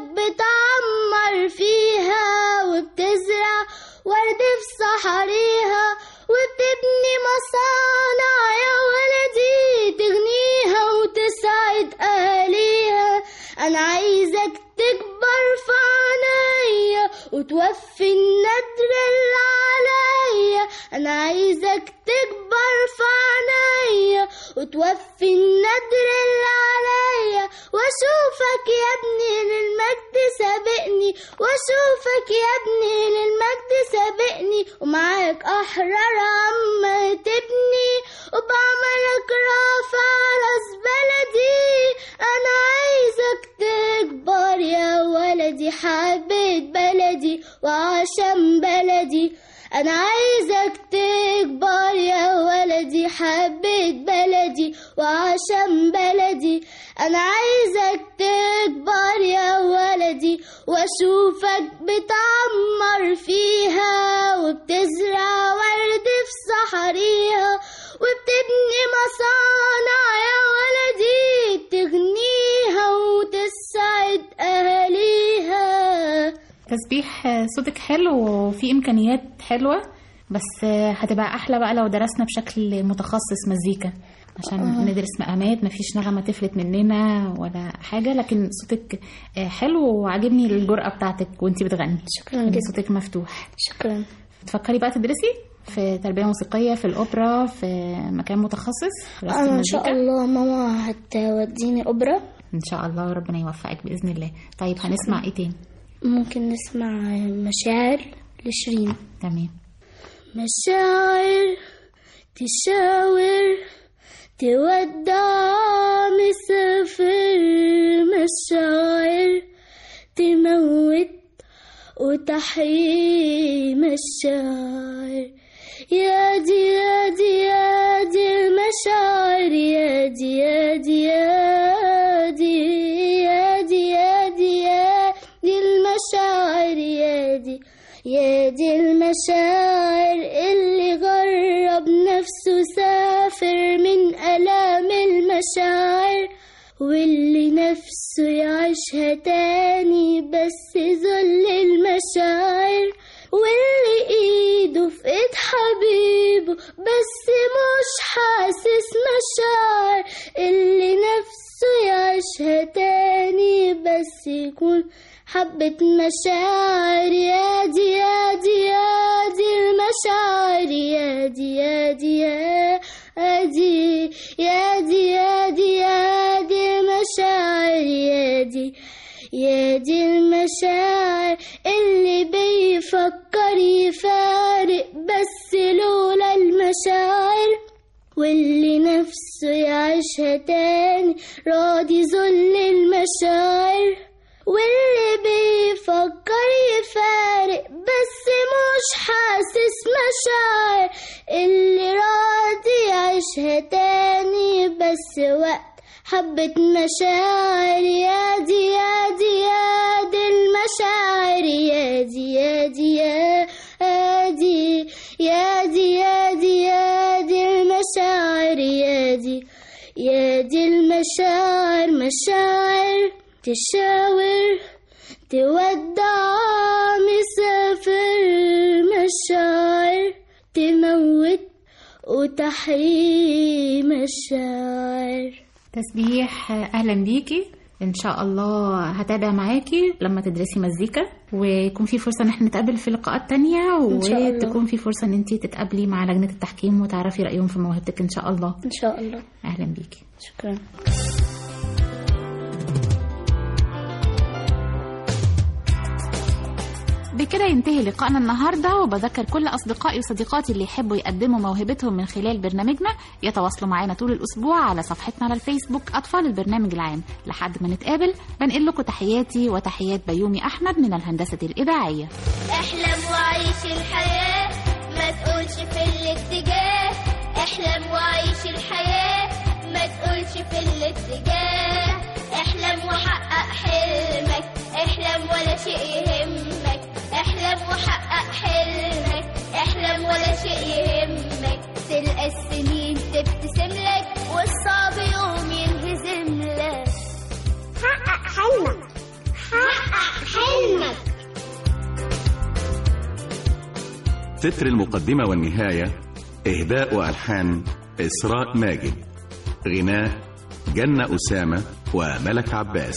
بتعمر فيها وبتزرع ورد في صحريها وبتبني مصانع يا ولدي تغنيها وتسعد أهاليها أنا عايزك تكبر في عينيا وتوفي الندر اللي عليا أنا عايزك تكبر في عينيا وتوفي الندر اللي عليا واشوفك يا ابني للمجد سابقني واشوفك يا ابني للمجد سابقني ومعاك احرار عم تبني وبعملك رافع راس بلدي انا عايزك تكبر يا ولدي حبيت بلدي وعشان بلدي انا عايزك تكبر يا ولدي حبيت بلدي وعشان بلدي أنا عايزك تكبر يا ولدي وأشوفك بتعمر فيها وبتزرع ورد في صحريها وبتبني مصانع يا ولدي تغنيها وتسعد أهاليها تسبيح آه، صوتك حلو وفي امكانيات حلوه بس آه، هتبقى احلى بقى لو درسنا بشكل متخصص مزيكا عشان آه. ندرس مقامات مفيش نغمه تفلت مننا ولا حاجه لكن صوتك آه، حلو وعاجبني الجرأه بتاعتك وانتي بتغني شكرا إن جدا. صوتك مفتوح شكرا تفكري بقى تدرسي في تربيه موسيقيه في الاوبرا في مكان متخصص دراسة أنا إن شاء المزيكا؟ الله ماما هتوديني أوبرا ان شاء الله ربنا يوفقك باذن الله طيب هنسمع ايه تاني ممكن نسمع مشاعر لشيرين تمام مشاعر تشاور تودع مسافر مشاعر تموت وتحيي مشاعر يا دي يا دي يا دي المشاعر يا دي يا دي يا دي يا دي يا دي يا دي المشاعر يا دي يا دي المشاعر اللي غرب نفسه سافر من ألام المشاعر واللي نفسه يعيشها تاني بس ذل المشاعر واللي ايده في ايد حبيبه بس مش حاسس مشاعر اللي نفسه يعيشها تاني بس يكون حبة مشاعر يا دي يا دي يا دي المشاعر يا دي يا دي يا دي يا دي يا دي يا دي المشاعر يا دي يا دي المشاعر اللي بيفكر يفارق بس لولا المشاعر واللي نفسه يعيشها تاني راضي ذل المشاعر واللي بيفكر يفارق بس مش حاسس مشاعر اللي راضي يعيشها تاني بس وقت حبة مشاعر يا دي يا دي يا دي المشاعر يا دي يا دي يا دي يا دي يا دي يا دي المشاعر يا دي يا دي المشاعر مشاعر تشاور تودع مسافر مشاعر تموت وتحيي مشاعر تسبيح اهلا بيكي ان شاء الله هتابع معاكي لما تدرسي مزيكا ويكون في فرصه ان احنا نتقابل في لقاءات تانية إن شاء الله. وتكون في فرصه ان انت تتقابلي مع لجنه التحكيم وتعرفي رايهم في موهبتك ان شاء الله إن شاء الله اهلا بيكي شكرا بكده ينتهي لقائنا النهارده وبذكر كل اصدقائي وصديقاتي اللي يحبوا يقدموا موهبتهم من خلال برنامجنا يتواصلوا معانا طول الاسبوع على صفحتنا على الفيسبوك اطفال البرنامج العام لحد ما نتقابل بنقل لكم تحياتي وتحيات بيومي احمد من الهندسه الاذاعيه احلم وعيش الحياة ما تقولش في الاتجاه احلم وعيش الحياة ما تقولش في الاتجاه احلم وحقق حلمك احلم ولا شيء يهمك احلم وحقق حلمك احلم ولا شيء يهمك تلقى السنين تبتسم لك والصعب يوم ينهزم لك حقق حلمك حقق حلمك تتر المقدمة والنهاية إهداء وألحان إسراء ماجد غناء جنة أسامة وملك عباس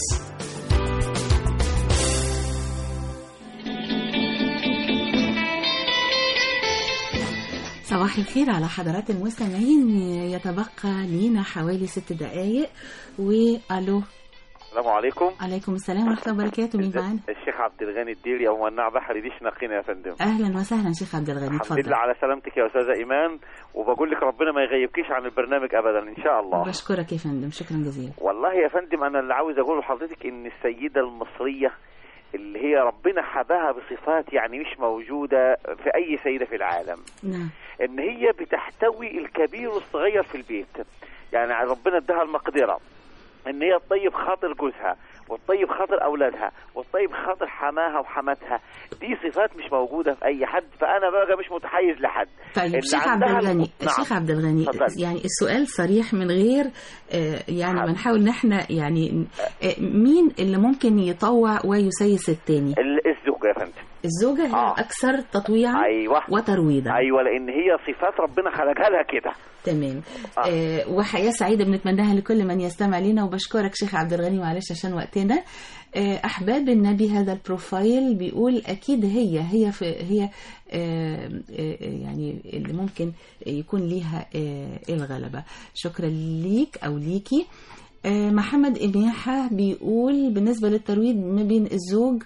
صباح الخير على حضرات المستمعين يتبقى لينا حوالي ست دقايق والو السلام عليكم عليكم السلام ورحمه الله وبركاته مين معانا الشيخ عبد الغني الديري او مناع بحري ديش نقينا يا فندم اهلا وسهلا شيخ عبد الغني الحمد اتفضل لله على سلامتك يا استاذه ايمان وبقول لك ربنا ما يغيبكيش عن البرنامج ابدا ان شاء الله بشكرك يا فندم شكرا جزيلا والله يا فندم انا اللي عاوز اقوله لحضرتك ان السيده المصريه اللي هي ربنا حباها بصفات يعني مش موجوده في اي سيده في العالم نعم ان هي بتحتوي الكبير والصغير في البيت يعني ربنا اداها المقدره ان هي تطيب خاطر جوزها وتطيب خاطر اولادها وتطيب خاطر حماها وحماتها دي صفات مش موجوده في اي حد فانا بقى مش متحيز لحد طيب اللي شيخ عبد عندها الغني نعم. شيخ عبد الغني اتفضل. يعني السؤال صريح من غير آه، يعني ما نحاول ان احنا يعني آه، مين اللي ممكن يطوع ويسيس التاني ال- الزوجه يا فندم الزوجة هي آه. الأكثر تطويعا ايوه وترويضا ايوه لان هي صفات ربنا خلقها لها كده تمام آه وحياة سعيدة بنتمناها لكل من يستمع لنا وبشكرك شيخ عبد الغني معلش عشان وقتنا آه أحباب النبي هذا البروفايل بيقول أكيد هي هي في هي آه آه يعني اللي ممكن يكون ليها آه الغلبة شكرا ليك أو ليكي آه، محمد إميحة بيقول بالنسبة للترويض ما بين الزوج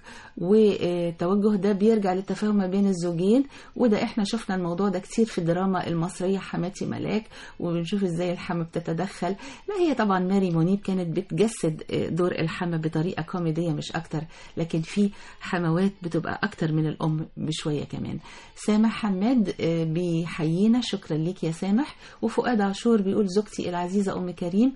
والتوجه ده بيرجع للتفاهم ما بين الزوجين وده احنا شفنا الموضوع ده كتير في الدراما المصرية حماتي ملاك وبنشوف ازاي الحما بتتدخل لا هي طبعا ماري منيب كانت بتجسد آه، دور الحما بطريقة كوميدية مش أكتر لكن في حموات بتبقى أكتر من الأم بشوية كمان سامح حماد آه، بيحيينا شكرا ليك يا سامح وفؤاد عاشور بيقول زوجتي العزيزة أم كريم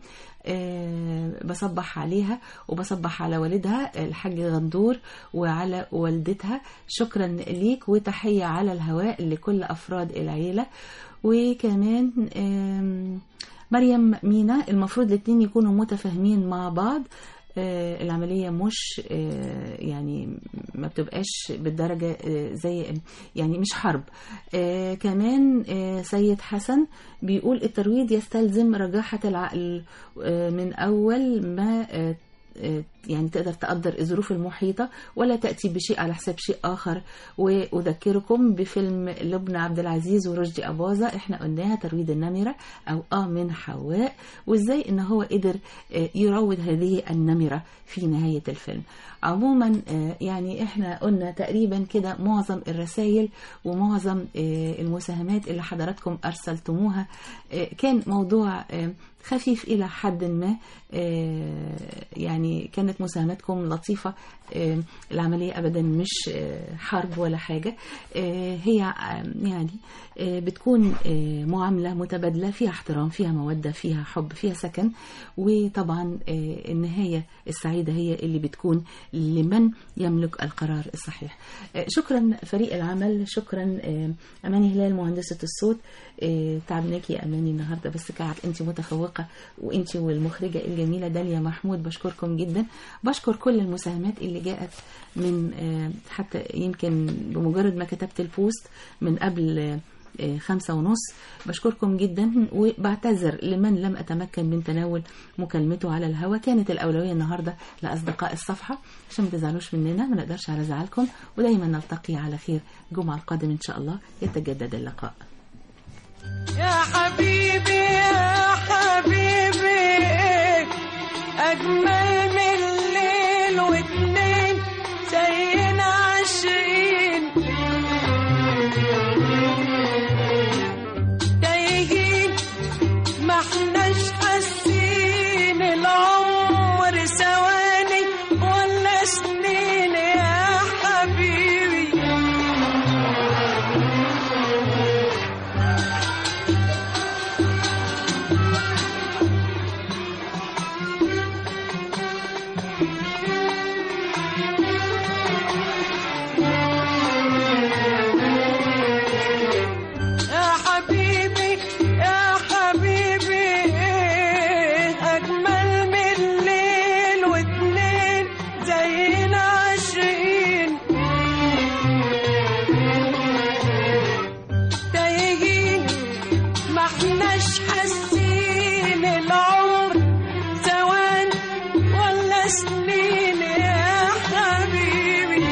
آه، بصبح عليها وبصبح على والدها الحاج غندور وعلى والدتها شكرا ليك وتحية على الهواء لكل أفراد العيلة وكمان آم، مريم مينا المفروض الاتنين يكونوا متفاهمين مع بعض آه، العملية مش آه، يعني ما بتبقاش بالدرجة آه، زي يعني مش حرب آه، كمان آه، سيد حسن بيقول الترويض يستلزم رجاحة العقل آه، من أول ما آه، آه، يعني تقدر تقدر الظروف المحيطة ولا تأتي بشيء على حساب شيء آخر وأذكركم بفيلم لبنى عبد العزيز ورشدي أباظة احنا قلناها ترويض النمرة أو آه من حواء وإزاي إن هو قدر آه، يروض هذه النمرة في نهاية الفيلم عموما آه، يعني احنا قلنا تقريبا كده معظم الرسائل ومعظم آه، المساهمات اللي حضراتكم أرسلتموها آه، كان موضوع آه، خفيف إلى حد ما آه، يعني كانت مساهماتكم لطيفة آه، العملية أبدا مش آه، حرب ولا حاجة آه، هي آه، يعني آه، بتكون آه، معاملة متبادلة فيها احترام فيها مودة فيها حب فيها سكن وطبعا آه، النهاية السعيدة هي اللي بتكون لمن يملك القرار الصحيح آه، شكرا فريق العمل شكرا آه، أماني هلال مهندسة الصوت آه، تعبناكي يا أماني النهاردة بس كعب أنت متفوقة وأنت والمخرجة الجميلة داليا محمود بشكركم جدا بشكر كل المساهمات اللي جاءت من آه، حتى يمكن بمجرد ما كتبت البوست من قبل آه، آه، خمسة ونص بشكركم جدا وبعتذر لمن لم أتمكن من تناول مكالمته على الهواء كانت الأولوية النهاردة لأصدقاء الصفحة عشان ما تزعلوش مننا ما نقدرش على زعلكم ودايما نلتقي على خير الجمعة القادم إن شاء الله يتجدد اللقاء يا حبيبي يا حبيبي أجمل من الليل واتنين زينا عاشقين تايهين ما احناش حاسين العمر ثواني ولا سنين يا حبيبي يا حبيبي يا حبيبي أجمل من الليل واتنين زينا عاشقين تايهين ما احناش حاسين العمر ثواني ولا سنين يا حبيبي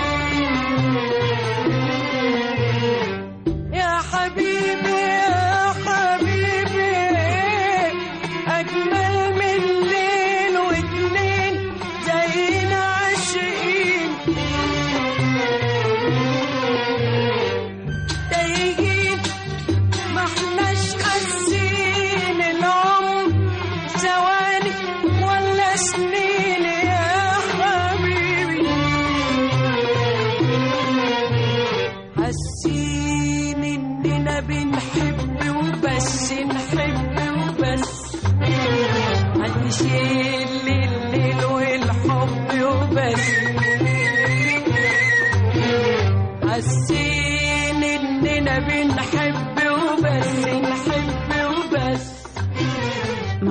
يا حبيبي يا حبيبي أجمل من الليل واتنين زينا عاشقين تايهين ما احناش حاسين العمر ثواني ولا سنين يا حبيبي حاسين اننا بنحب وبس نحب وبس عايشين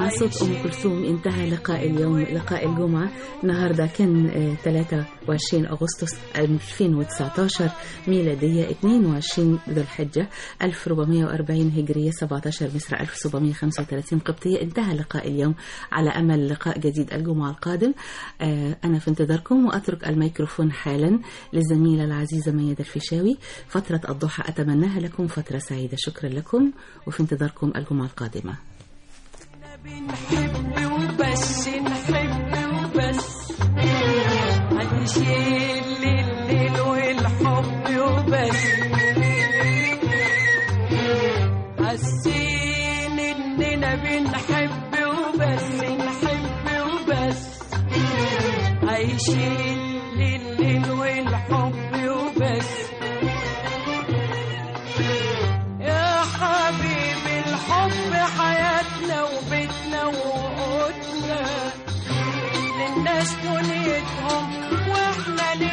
مع صوت أم كلثوم انتهى لقاء اليوم لقاء الجمعة النهاردة كان آه، 23 أغسطس 2019 ميلادية 22 ذو الحجة 1440 هجرية 17 مصر 1735 قبطية انتهى لقاء اليوم على أمل لقاء جديد الجمعة القادم آه، أنا في انتظاركم وأترك الميكروفون حالا للزميلة العزيزة ميادة الفيشاوي فترة الضحى أتمناها لكم فترة سعيدة شكرا لكم وفي انتظاركم الجمعة القادمة نحب وبس نحب وبس هنشيل الليل والحب وبس حاسين اننا بنحب وبس نحب وبس عايشين لليل والحب وبس يا حبيبي الحب حياتنا وبيتنا وقوتنا للناس دنيتهم واحنا